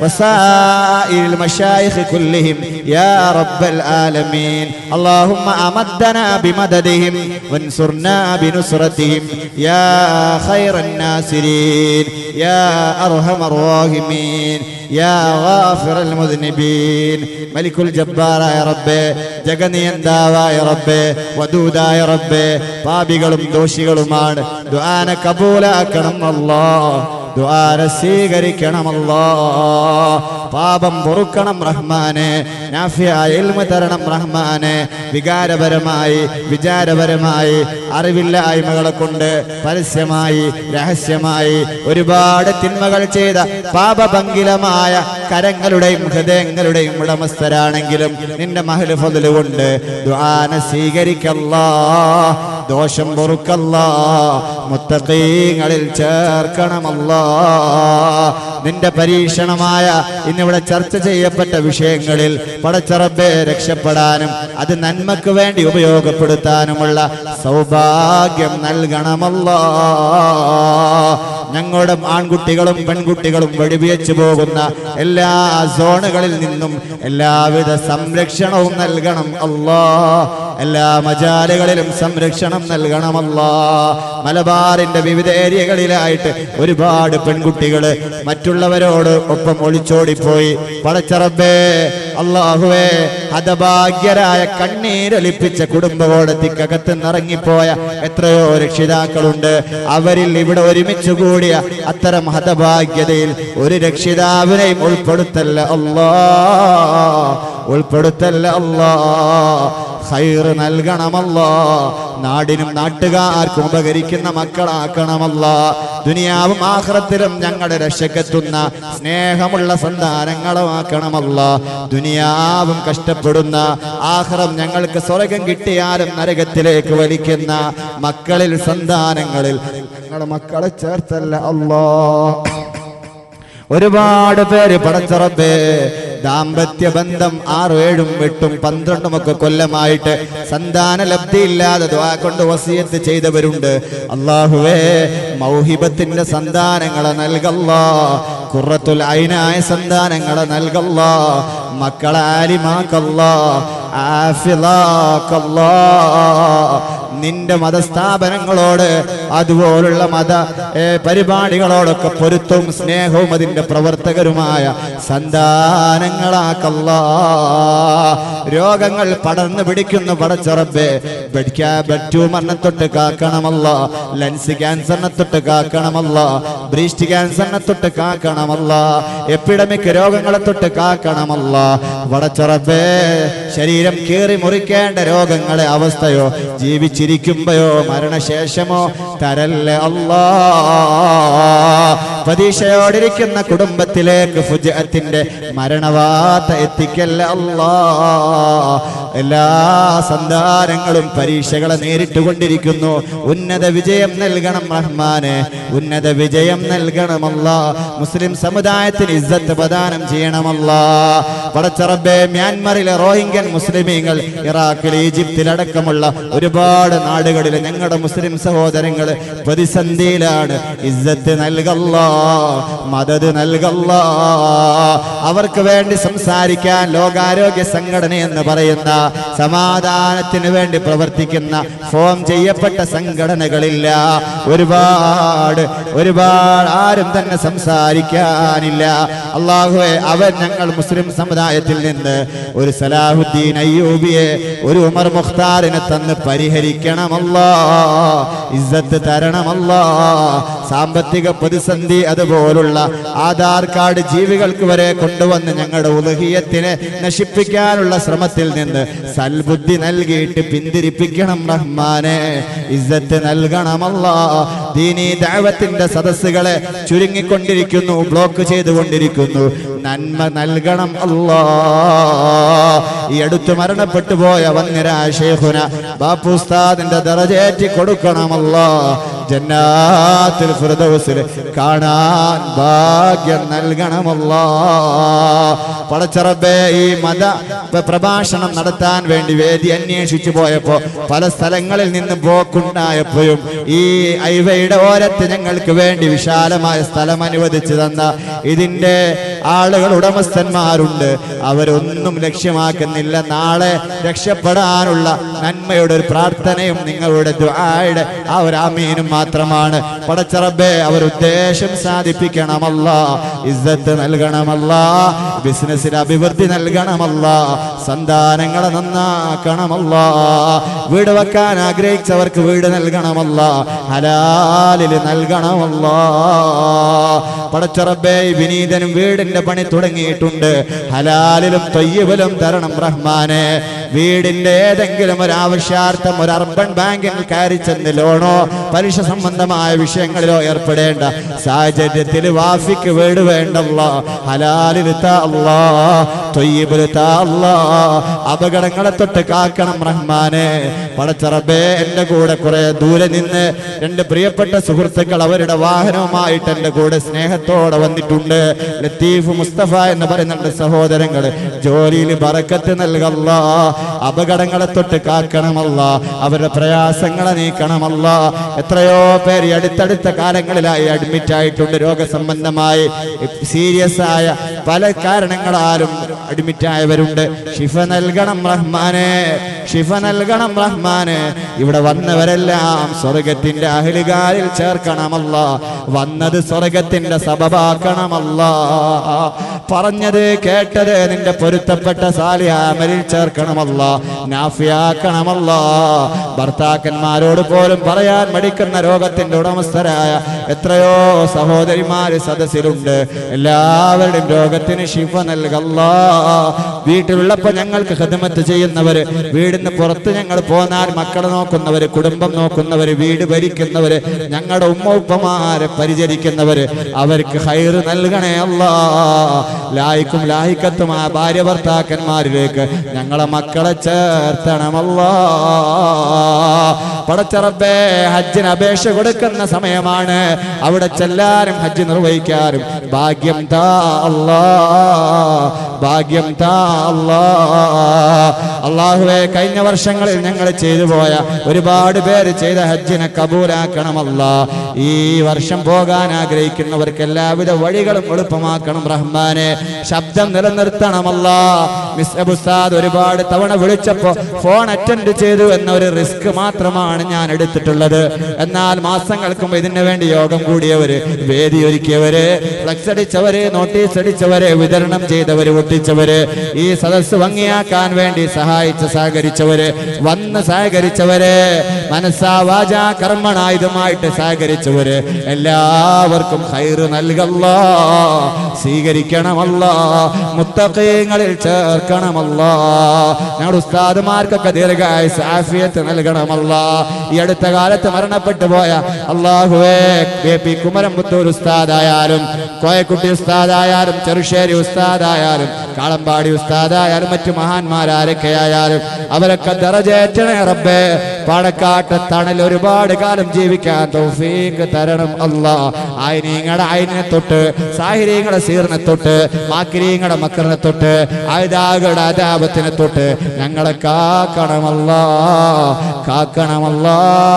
وسائر المشايخ كلهم يا رب العالمين اللهم أمدنا بمددهم وانصرنا بنصرتهم يا خير الناصرين يا أرحم الراحمين يا غافر المذنبين ملك الجبار يا ربي ജഗനിയന്താവായ റബ്ബേ വദൂദായ റബ്ബേ പാപികളും ദോഷികളുമാണ് ദുആന കബൂലാക്കണം അല്ലാ ദ്വാര സ്വീകരിക്കണമല്ലോ പാപം പൊറുക്കണം റഹ്മാനെ നാഫിയായ ഇൽമ തരണം റഹ്മാനെ വികാരപരമായി വിചാരപരമായി അറിവില്ലായ്മകളെ കൊണ്ട് പരസ്യമായി രഹസ്യമായി ഒരുപാട് തിന്മകൾ ചെയ്ത പാപഭംഗിലമായ കരങ്ങളുടെയും ഹൃദയങ്ങളുടെയും ഉടമസ്ഥരാണെങ്കിലും നിന്റെ മഹല് ഫضل കൊണ്ട് ദുആന സ്വീകരിക്കല്ലാ ദോഷം പൊറുക്കല്ലാ മുത്തഖീങ്ങളിൽ ചേർക്കണമല്ലാ നിന്റെ പരീക്ഷണമായ ഇന്നിവിടെ ചർച്ച ചെയ്യപ്പെട്ട വിഷയങ്ങളിൽ പടച്ചറബെ രക്ഷപ്പെടാനും അത് നന്മക്ക് വേണ്ടി ഉപയോഗപ്പെടുത്താനുമുള്ള സൗഭാഗ്യം നൽകണമല്ലോ ഞങ്ങളുടെ ആൺകുട്ടികളും പെൺകുട്ടികളും വെടിവെച്ചു പോകുന്ന എല്ലാ സോണുകളിൽ നിന്നും എല്ലാവിധ സംരക്ഷണവും നൽകണം അല്ലാ എല്ലാ മജാലുകളിലും സംരക്ഷണം നൽകണമല്ലാ മലബാറിന്റെ വിവിധ ഏരിയകളിലായിട്ട് ഒരുപാട് പെൺകുട്ടികൾ മറ്റുള്ളവരോട് ഒപ്പം ഒളിച്ചോടിപ്പോയി പടച്ചറബേ അള്ളാഹുവേ ഹതഭാഗ്യരായ കണ്ണീരൊലിപ്പിച്ച കുടുംബകോടത്തിക്കകത്ത് നിറങ്ങിപ്പോയ എത്രയോ രക്ഷിതാക്കളുണ്ട് അവരിൽ ഇവിടെ ഒരുമിച്ച് കൂടിയ അത്തരം ഹതഭാഗ്യതയിൽ ഒരു രക്ഷിതാവിനെയും ഉൾപ്പെടുത്തല്ല അല്ലാ ഉൾപ്പെടുത്തല്ല അല്ലാ ഹൈറ് നൽകണമല്ലോ നാടിനും നാട്ടുകാർക്കും ഉപകരിക്കുന്ന മക്കളാക്കണമല്ല ദുനിയാവും ആഹ്റത്തിലും ഞങ്ങളുടെ രക്ഷക്കെത്തുന്ന സ്നേഹമുള്ള സന്താനങ്ങളുമാക്കണമല്ല ദുനിയാവും കഷ്ടപ്പെടുന്ന ആഹ്റം ഞങ്ങൾക്ക് സ്വർഗം കിട്ടിയാലും നരകത്തിലേക്ക് വലിക്കുന്ന മക്കളിൽ സന്താനങ്ങളിൽ ഞങ്ങളുടെ മക്കളെ ചേർത്തല്ല അല്ലോ ഒരുപാട് പേര് പടച്ചറബേ ദാമ്പത്യ ബന്ധം ആറും ഏഴും എട്ടും പന്ത്രണ്ടും ഒക്കെ കൊല്ലമായിട്ട് സന്താന ലബ്ധിയില്ലാതെ ദ്വാ കൊണ്ട് വസിയത്ത് ചെയ്തവരുണ്ട് അള്ളാഹുവേ മൗഹിബത്തിന്റെ സന്താനങ്ങളെ നൽകല്ലാ കുറത്തുൽ ഐനായ സന്താനങ്ങളെ നൽകല്ലാ മക്കളെ ആലിമാക്കല്ലാ ആഫിലാക്കല്ലാ നിന്റെ മതസ്ഥാപനങ്ങളോട് അതുപോലുള്ള മത ഏ, പരിപാടികളോടൊക്കെ പൊരുത്തവും സ്നേഹവും അതിന്റെ പ്രവർത്തകരുമായ സന്താനങ്ങളാക്കല്ല രോഗങ്ങൾ പടർന്നു പിടിക്കുന്ന പടച്ചുറബെ ട്യൂമറിനെ തൊട്ട് കാക്കണമല്ല ലൻസ് ക്യാൻസറിനെ തൊട്ട് കാക്കണമല്ല ബ്രീസ്റ്റ് ക്യാൻസറിനെ തൊട്ട് കാക്കണമല്ല എപ്പിഡമിക് രോഗങ്ങളെ തൊട്ട് കാക്കണമല്ല വടച്ചുറബേ ശരീരം കീറി മുറിക്കേണ്ട രോഗങ്ങളെ അവസ്ഥയോ ജീവിച്ചിരിക്കുമ്പോയോ മരണശേഷമോ തരല്ല അല്ലാ പ്രതീക്ഷയോടിരിക്കുന്ന കുടുംബത്തിലേക്ക് ഫുജത്തിന്റെ മരണവാർത്ത എത്തിക്കല്ല അല്ലാ എല്ലാ സന്താനങ്ങളും പരീക്ഷകളെ നേരിട്ട് കൊണ്ടിരിക്കുന്നു ഉന്നത വിജയം നൽകണം റഹ്മാനെ ഉന്നത വിജയം നൽകണമല്ല മുസ്ലിം സമുദായത്തിന് ഇസ്സത്ത് പ്രദാനം ചെയ്യണമല്ല പടച്ചറബെ മ്യാൻമറിലെ റോഹിംഗ്യൻ മുസ്ലിമീങ്ങൾ ഇറാഖിൽ ഈജിപ്തിലടക്കമുള്ള ഒരുപാട് നാടുകളിൽ ഞങ്ങളുടെ മുസ്ലിം സഹോദരങ്ങൾ പ്രതിസന്ധിയിലാണ് ഇസ്സത്ത് നൽകല്ല മദത് നൽകല്ല അവർക്ക് വേണ്ടി സംസാരിക്കാൻ ലോകാരോഗ്യ സംഘടന എന്ന് പറയുന്ന സമാധാനത്തിന് വേണ്ടി പ്രവർത്തിക്കുന്ന ഫോം ചെയ്യപ്പെട്ട സംഘടനകളില്ല ഒരുപാട് ഒരുപാട് ആരും തന്നെ സംസാരിക്കാനില്ല അള്ളാഹുവെ അവൻ ഞങ്ങൾ മുസ്ലിം സമുദായത്തിൽ നിന്ന് ഒരു സലാഹുദ്ദീൻ അയ്യൂബിയെ ഒരു ഉമർ മുഖ്താറിനെ തന്ന് പരിഹരിക്കണമല്ല ഇസ്സത്ത് തരണമല്ല സാമ്പത്തിക പ്രതിസന്ധി അതുപോലുള്ള ആധാർ കാർഡ് ജീവികൾക്ക് വരെ കൊണ്ടുവന്ന് ഞങ്ങളുടെ ഉലഹിയത്തിനെ നശിപ്പിക്കാനുള്ള ശ്രമത്തിൽ നിന്ന് സൽബുദ്ധി നൽകിയിട്ട് പിന്തിരിപ്പിക്കണം റഹ്മാനെ ഇസ്സത്ത് നൽകണമല്ല ദീനീ ദൈവത്തിന്റെ സദസ്സുകളെ ചുരുങ്ങിക്കൊണ്ടിരിക്കുന്നു ബ്ലോക്ക് ചെയ്തുകൊണ്ടിരിക്കുന്നു നന്മ നൽകണം അല്ലാ ഈ അടുത്ത് മരണപ്പെട്ടു പോയ വന്നിരാശേഖുന ബാപ്പുസ്താദിന്റെ ദറജേറ്റി കൊടുക്കണമല്ലോ ജന്നാത്തിൽ ഫിർദൗസിൽ കാണാൻ ഭാഗ്യം നൽകണമല്ലോ പടച്ചറബേ ഈ മത പ്രഭാഷണം നടത്താൻ വേണ്ടി വേദി അന്വേഷിച്ചു പോയപ്പോ പല സ്ഥലങ്ങളിൽ നിന്ന് പോക്കുണ്ടായപ്പോഴും ഈ ഐവയുടെ ഓരത്ത് ഞങ്ങൾക്ക് വേണ്ടി വിശാലമായ സ്ഥലം അനുവദിച്ചു തന്ന ഇതിന്റെ ആളുകൾ ഉടമസ്ഥന്മാരുണ്ട് അവരൊന്നും ലക്ഷ്യമാക്കുന്നില്ല നാളെ രക്ഷപ്പെടാനുള്ള നന്മയുടെ ഒരു പ്രാർത്ഥനയും നിങ്ങളുടെ ദുആയുടെ ആ ഒരു ആമീനും മാത്രമാണ് പടച്ചറബേ അവർ ഉദ്ദേശം സാധിപ്പിക്കണമല്ല ഇസ്സത്ത് നൽകണമല്ല ബിസിനസ്സിന് അഭിവൃദ്ധി നൽകണമല്ല സന്താനങ്ങളെ നന്നാക്കണമല്ല വീട് വെക്കാൻ ആഗ്രഹിച്ചവർക്ക് വീട് നൽകണമല്ല ഹലാലിൽ നൽകണമല്ല പടച്ചറബേ വിനീതനും വീടിന്റെ പണി തുടങ്ങിയിട്ടുണ്ട് ഹലാലിലും തൊയ്യബിലും തരണം റഹ്മാനെ വീടിന്റെ ഏതെങ്കിലും ഒരു ആവശ്യാർത്ഥം ഒരു അർബൻ ബാങ്കിൽ കയറി ചെന്ന് ലോണോ പലിശ സംബന്ധമായ വിഷയങ്ങളിലോ ഏർപ്പെടേണ്ട സാഹചര്യത്തിൽ വാഫിക്ക് വീട് വേണ്ടല്ല ഹലാലിൽ താ അല്ലാ തൊയ്യബിൽ താ അല്ലാ അപകടങ്ങളെ തൊട്ട് കാക്കണം റഹ്മാനെ പടച്ചറബേ എന്റെ കൂടെ കുറെ ദൂരെ നിന്ന് രണ്ട് പ്രിയപ്പെട്ട സുഹൃത്തുക്കൾ അവരുടെ വാഹനവുമായിട്ട് എന്റെ കൂടെ സ്നേഹത്തോടെ വന്നിട്ടുണ്ട് ലത്തീഫ് മുസ്തഫ എന്ന് പറയുന്നുണ്ട് സഹോദരങ്ങൾ ജോലിയിൽ ബറക്കത്ത് നൽകല്ല അപകടങ്ങളെ തൊട്ട് കാക്കണമല്ല അവരുടെ പ്രയാസങ്ങളെ നീക്കണമല്ല എത്രയോ പേര് ഈ അടുത്തടുത്ത കാലങ്ങളിലായി അഡ്മിറ്റ് ആയിട്ടുണ്ട് രോഗസംബന്ധമായി സീരിയസ് ആയ പല കാരണങ്ങളാലും അഡ്മിറ്റ് ആയവരുണ്ട് ഷിഫ നൽകണം റഹ്മാനെ ഷിഫ നൽകണം റഹ്മാനെ ഇവിടെ വന്നവരെല്ലാം സ്വർഗത്തിന്റെ അഹിലുകാരിൽ ചേർക്കണമല്ല വന്നത് സ്വർഗത്തിന്റെ സബബാക്കണമല്ല പറഞ്ഞത് കേട്ടത് നിന്റെ പൊരുത്തപ്പെട്ട സാലിയാമലിൽ ചേർക്കണമല്ല നാഫിയാക്കണമല്ല ഭർത്താക്കന്മാരോട് പോലും പറയാൻ മടിക്കുന്ന രോഗത്തിന്റെ ഉടമസ്ഥരായ എത്രയോ സഹോദരിമാര് സദസ്സിലുണ്ട് എല്ലാവരുടെയും രോഗത്തിന് ശിഫ നൽകല്ല വീട്ടിലുള്ളപ്പോ ഞങ്ങൾക്ക് ഹിദമത്ത് ചെയ്യുന്നവര് വീടിന് പുറത്ത് ഞങ്ങൾ പോന്നാൽ മക്കളെ നോക്കുന്നവര് കുടുംബം നോക്കുന്നവര് വീട് ഭരിക്കുന്നവര് ഞങ്ങളുടെ ഉമ്മ ഉപ്പമാരെ പരിചരിക്കുന്നവര് അവർക്ക് ഹൈറ് നൽകണേ അല്ലാ ലായിക്കും ലായിക്കത്തും ആ ഭാര്യ ഭർത്താക്കന്മാരിലേക്ക് ഞങ്ങളെ മക്കളെ ചേർത്തണമല്ലാ പടച്ചറബേ ഹജ്ജിന് അപേക്ഷ കൊടുക്കുന്ന സമയമാണ് അവിടെ ചെല്ലാനും ഹജ്ജ് നിർവഹിക്കാനും ഭാഗ്യം താ അല്ലാ ഭാഗ്യം താ അല്ലാ അള്ളാഹുവെ കഴിഞ്ഞ വർഷങ്ങളിൽ ഞങ്ങൾ ചെയ്തു പോയ ഒരുപാട് പേര് ചെയ്ത ഹജ്ജിനെ കബൂലാക്കണമല്ല ഈ വർഷം പോകാൻ ആഗ്രഹിക്കുന്നവർക്ക് എല്ലാവിധ വഴികളും എളുപ്പമാക്കണം റഹ്മാനെ ശബ്ദം നിലനിർത്തണമല്ല മിസ് അബുസാദ് ഒരുപാട് തവണ വിളിച്ചപ്പോ ഫോൺ അറ്റൻഡ് ചെയ്തു എന്ന ഒരു റിസ്ക് മാത്രമാണ് ഞാൻ എടുത്തിട്ടുള്ളത് എന്നാൽ മാസങ്ങൾക്ക് മുമ്പ് ഇതിനു വേണ്ടി യോഗം കൂടിയവര് വേദി ഒരുക്കിയവര് ഫ്ലക്സ് അടിച്ചവര് നോട്ടീസ് അടിച്ചവര് വിതരണം ചെയ്തവര് ഒട്ടിച്ചവര് ഈ സദസ്സ് ഭംഗിയാക്കാൻ വേണ്ടി സഹായിച്ച സഹകരിച്ചവര് വന്ന് സഹകരിച്ചവര് മനസ്സാ വാച കർമ്മണ ഇതുമായിട്ട് സഹകരിച്ചവര് എല്ലാവർക്കും ഹൈറ് നൽകല്ല സ്വീകരിക്കണമല്ല മുത്തക്കയങ്ങളിൽ ചേർക്കണമല്ല ഞങ്ങളുടെ ഉസ്താദുമാർക്കൊക്കെ ദീർഘായുസ് ആഫിയത്ത് നൽകണമല്ല ഈ അടുത്ത കാലത്ത് മരണപ്പെട്ടു പോയ അള്ളാഹുവേ കെ പി കുമരംപുത്തൂർ ഉസ്താദായാലും കോയക്കുട്ടി ഉസ്താദായാലും ചെറുശ്ശേരി ഉസ്താദായാലും കാളമ്പാടി ഉസ്താദായാലും മറ്റു മഹാന്മാരാരൊക്കെയായാലും അവരൊക്കെ ദറജേറ്റണേ റബ്ബേ പാടക്കാട്ട് തണൽ ഒരുപാട് കാലം ജീവിക്കാൻ തൗഫീഖ് തരണം അല്ലാ ആയിനീങ്ങളുടെ ആയിനെ തൊട്ട് സാഹിര്യങ്ങളുടെ സീറിനെ തൊട്ട് മാക്കിരീങ്ങളുടെ മക്കറിനെ തൊട്ട് ആയുധാകളുടെ അതാപത്തിനെ തൊട്ട് ഞങ്ങളെ കാക്കണമല്ല കാക്കണമല്ല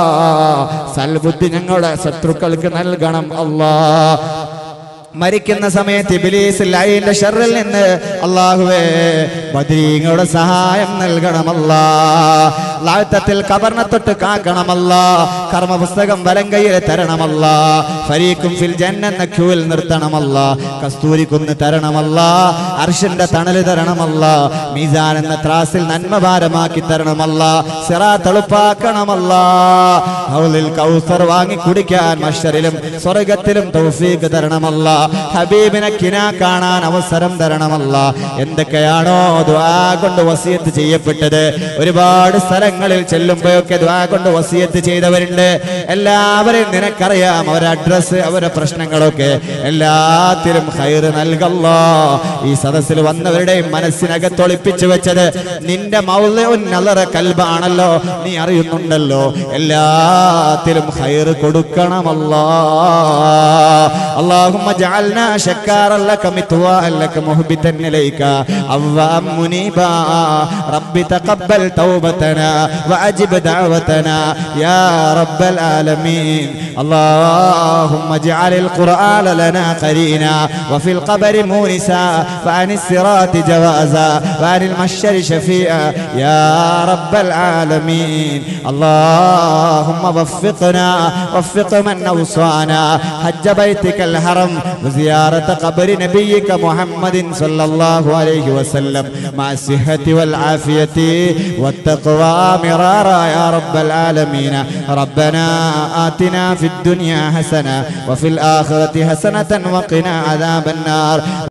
സൽബുദ്ധി ഞങ്ങളുടെ ശത്രുക്കൾക്ക് നൽകണം അല്ലാ മരിക്കുന്ന സമയത്ത് ഇബിലീസ് ലൈന്റെ ഷറിൽ നിന്ന് അള്ളാഹുവേ ബദ്രീങ്ങളുടെ സഹായം നൽകണമല്ല ലാഴ്ത്തത്തിൽ കബറിനെ തൊട്ട് കാക്കണമല്ല കർമ്മപുസ്തകം വലം കയ്യിൽ തരണമല്ല ഫരീഖും ഫിൽ ജന്നെന്ന ക്യൂവിൽ നിർത്തണമല്ല കസ്തൂരിക്കുന്ന് തരണമല്ല അർഷിന്റെ തണല് തരണമല്ല മീസാൻ എന്ന ത്രാസിൽ നന്മ ഭാരമാക്കി തരണമല്ല സിറാ തെളുപ്പാക്കണമല്ല ഹൗലിൽ കൗസർ വാങ്ങി കുടിക്കാൻ മഷറിലും സ്വർഗത്തിലും തൗഫീഖ് തരണമല്ല ഹബീബിനെ കിന കാണാൻ അവസരം തരണമല്ല എന്തൊക്കെയാണോ ദ്വാ കൊണ്ട് വസിയത്ത് ചെയ്യപ്പെട്ടത് ഒരുപാട് സ്ഥലങ്ങളിൽ ചെല്ലുമ്പോഴൊക്കെ ദ്വാ കൊണ്ട് വസിയത്ത് ചെയ്തവരുണ്ട് എല്ലാവരെയും നിനക്കറിയാം അവരുടെ അഡ്രസ്സ് അവരുടെ പ്രശ്നങ്ങളൊക്കെ എല്ലാത്തിലും ഹൈറ് നൽകല്ല ഈ സദസ്സിൽ വന്നവരുടെയും മനസ്സിനകത്ത് ഒളിപ്പിച്ചു വെച്ചത് നിന്റെ മൗലഉൻ നളറ കൽബാണല്ലോ നീ അറിയുന്നുണ്ടല്ലോ എല്ലാത്തിലും ഹൈറ് കൊടുക്കണമല്ലോ اللهم اجعلنا شكارا لك متواء لك مهبتا إليك أوام منيبا رب تقبل توبتنا وأجب دعوتنا يا رب العالمين اللهم اجعل القرآن لنا قرينا وفي القبر مونسا وعن الصراط جوازا وعن المحشر شفيعا يا رب العالمين اللهم وفقنا وفق من أوصانا حج بيتك الحرم وزيارة قبر نبيك محمد صلى الله عليه وسلم مع الصحة والعافية والتقوى مرارا يا رب العالمين ربنا آتنا في الدنيا حسنة وفي الآخرة حسنة وقنا عذاب النار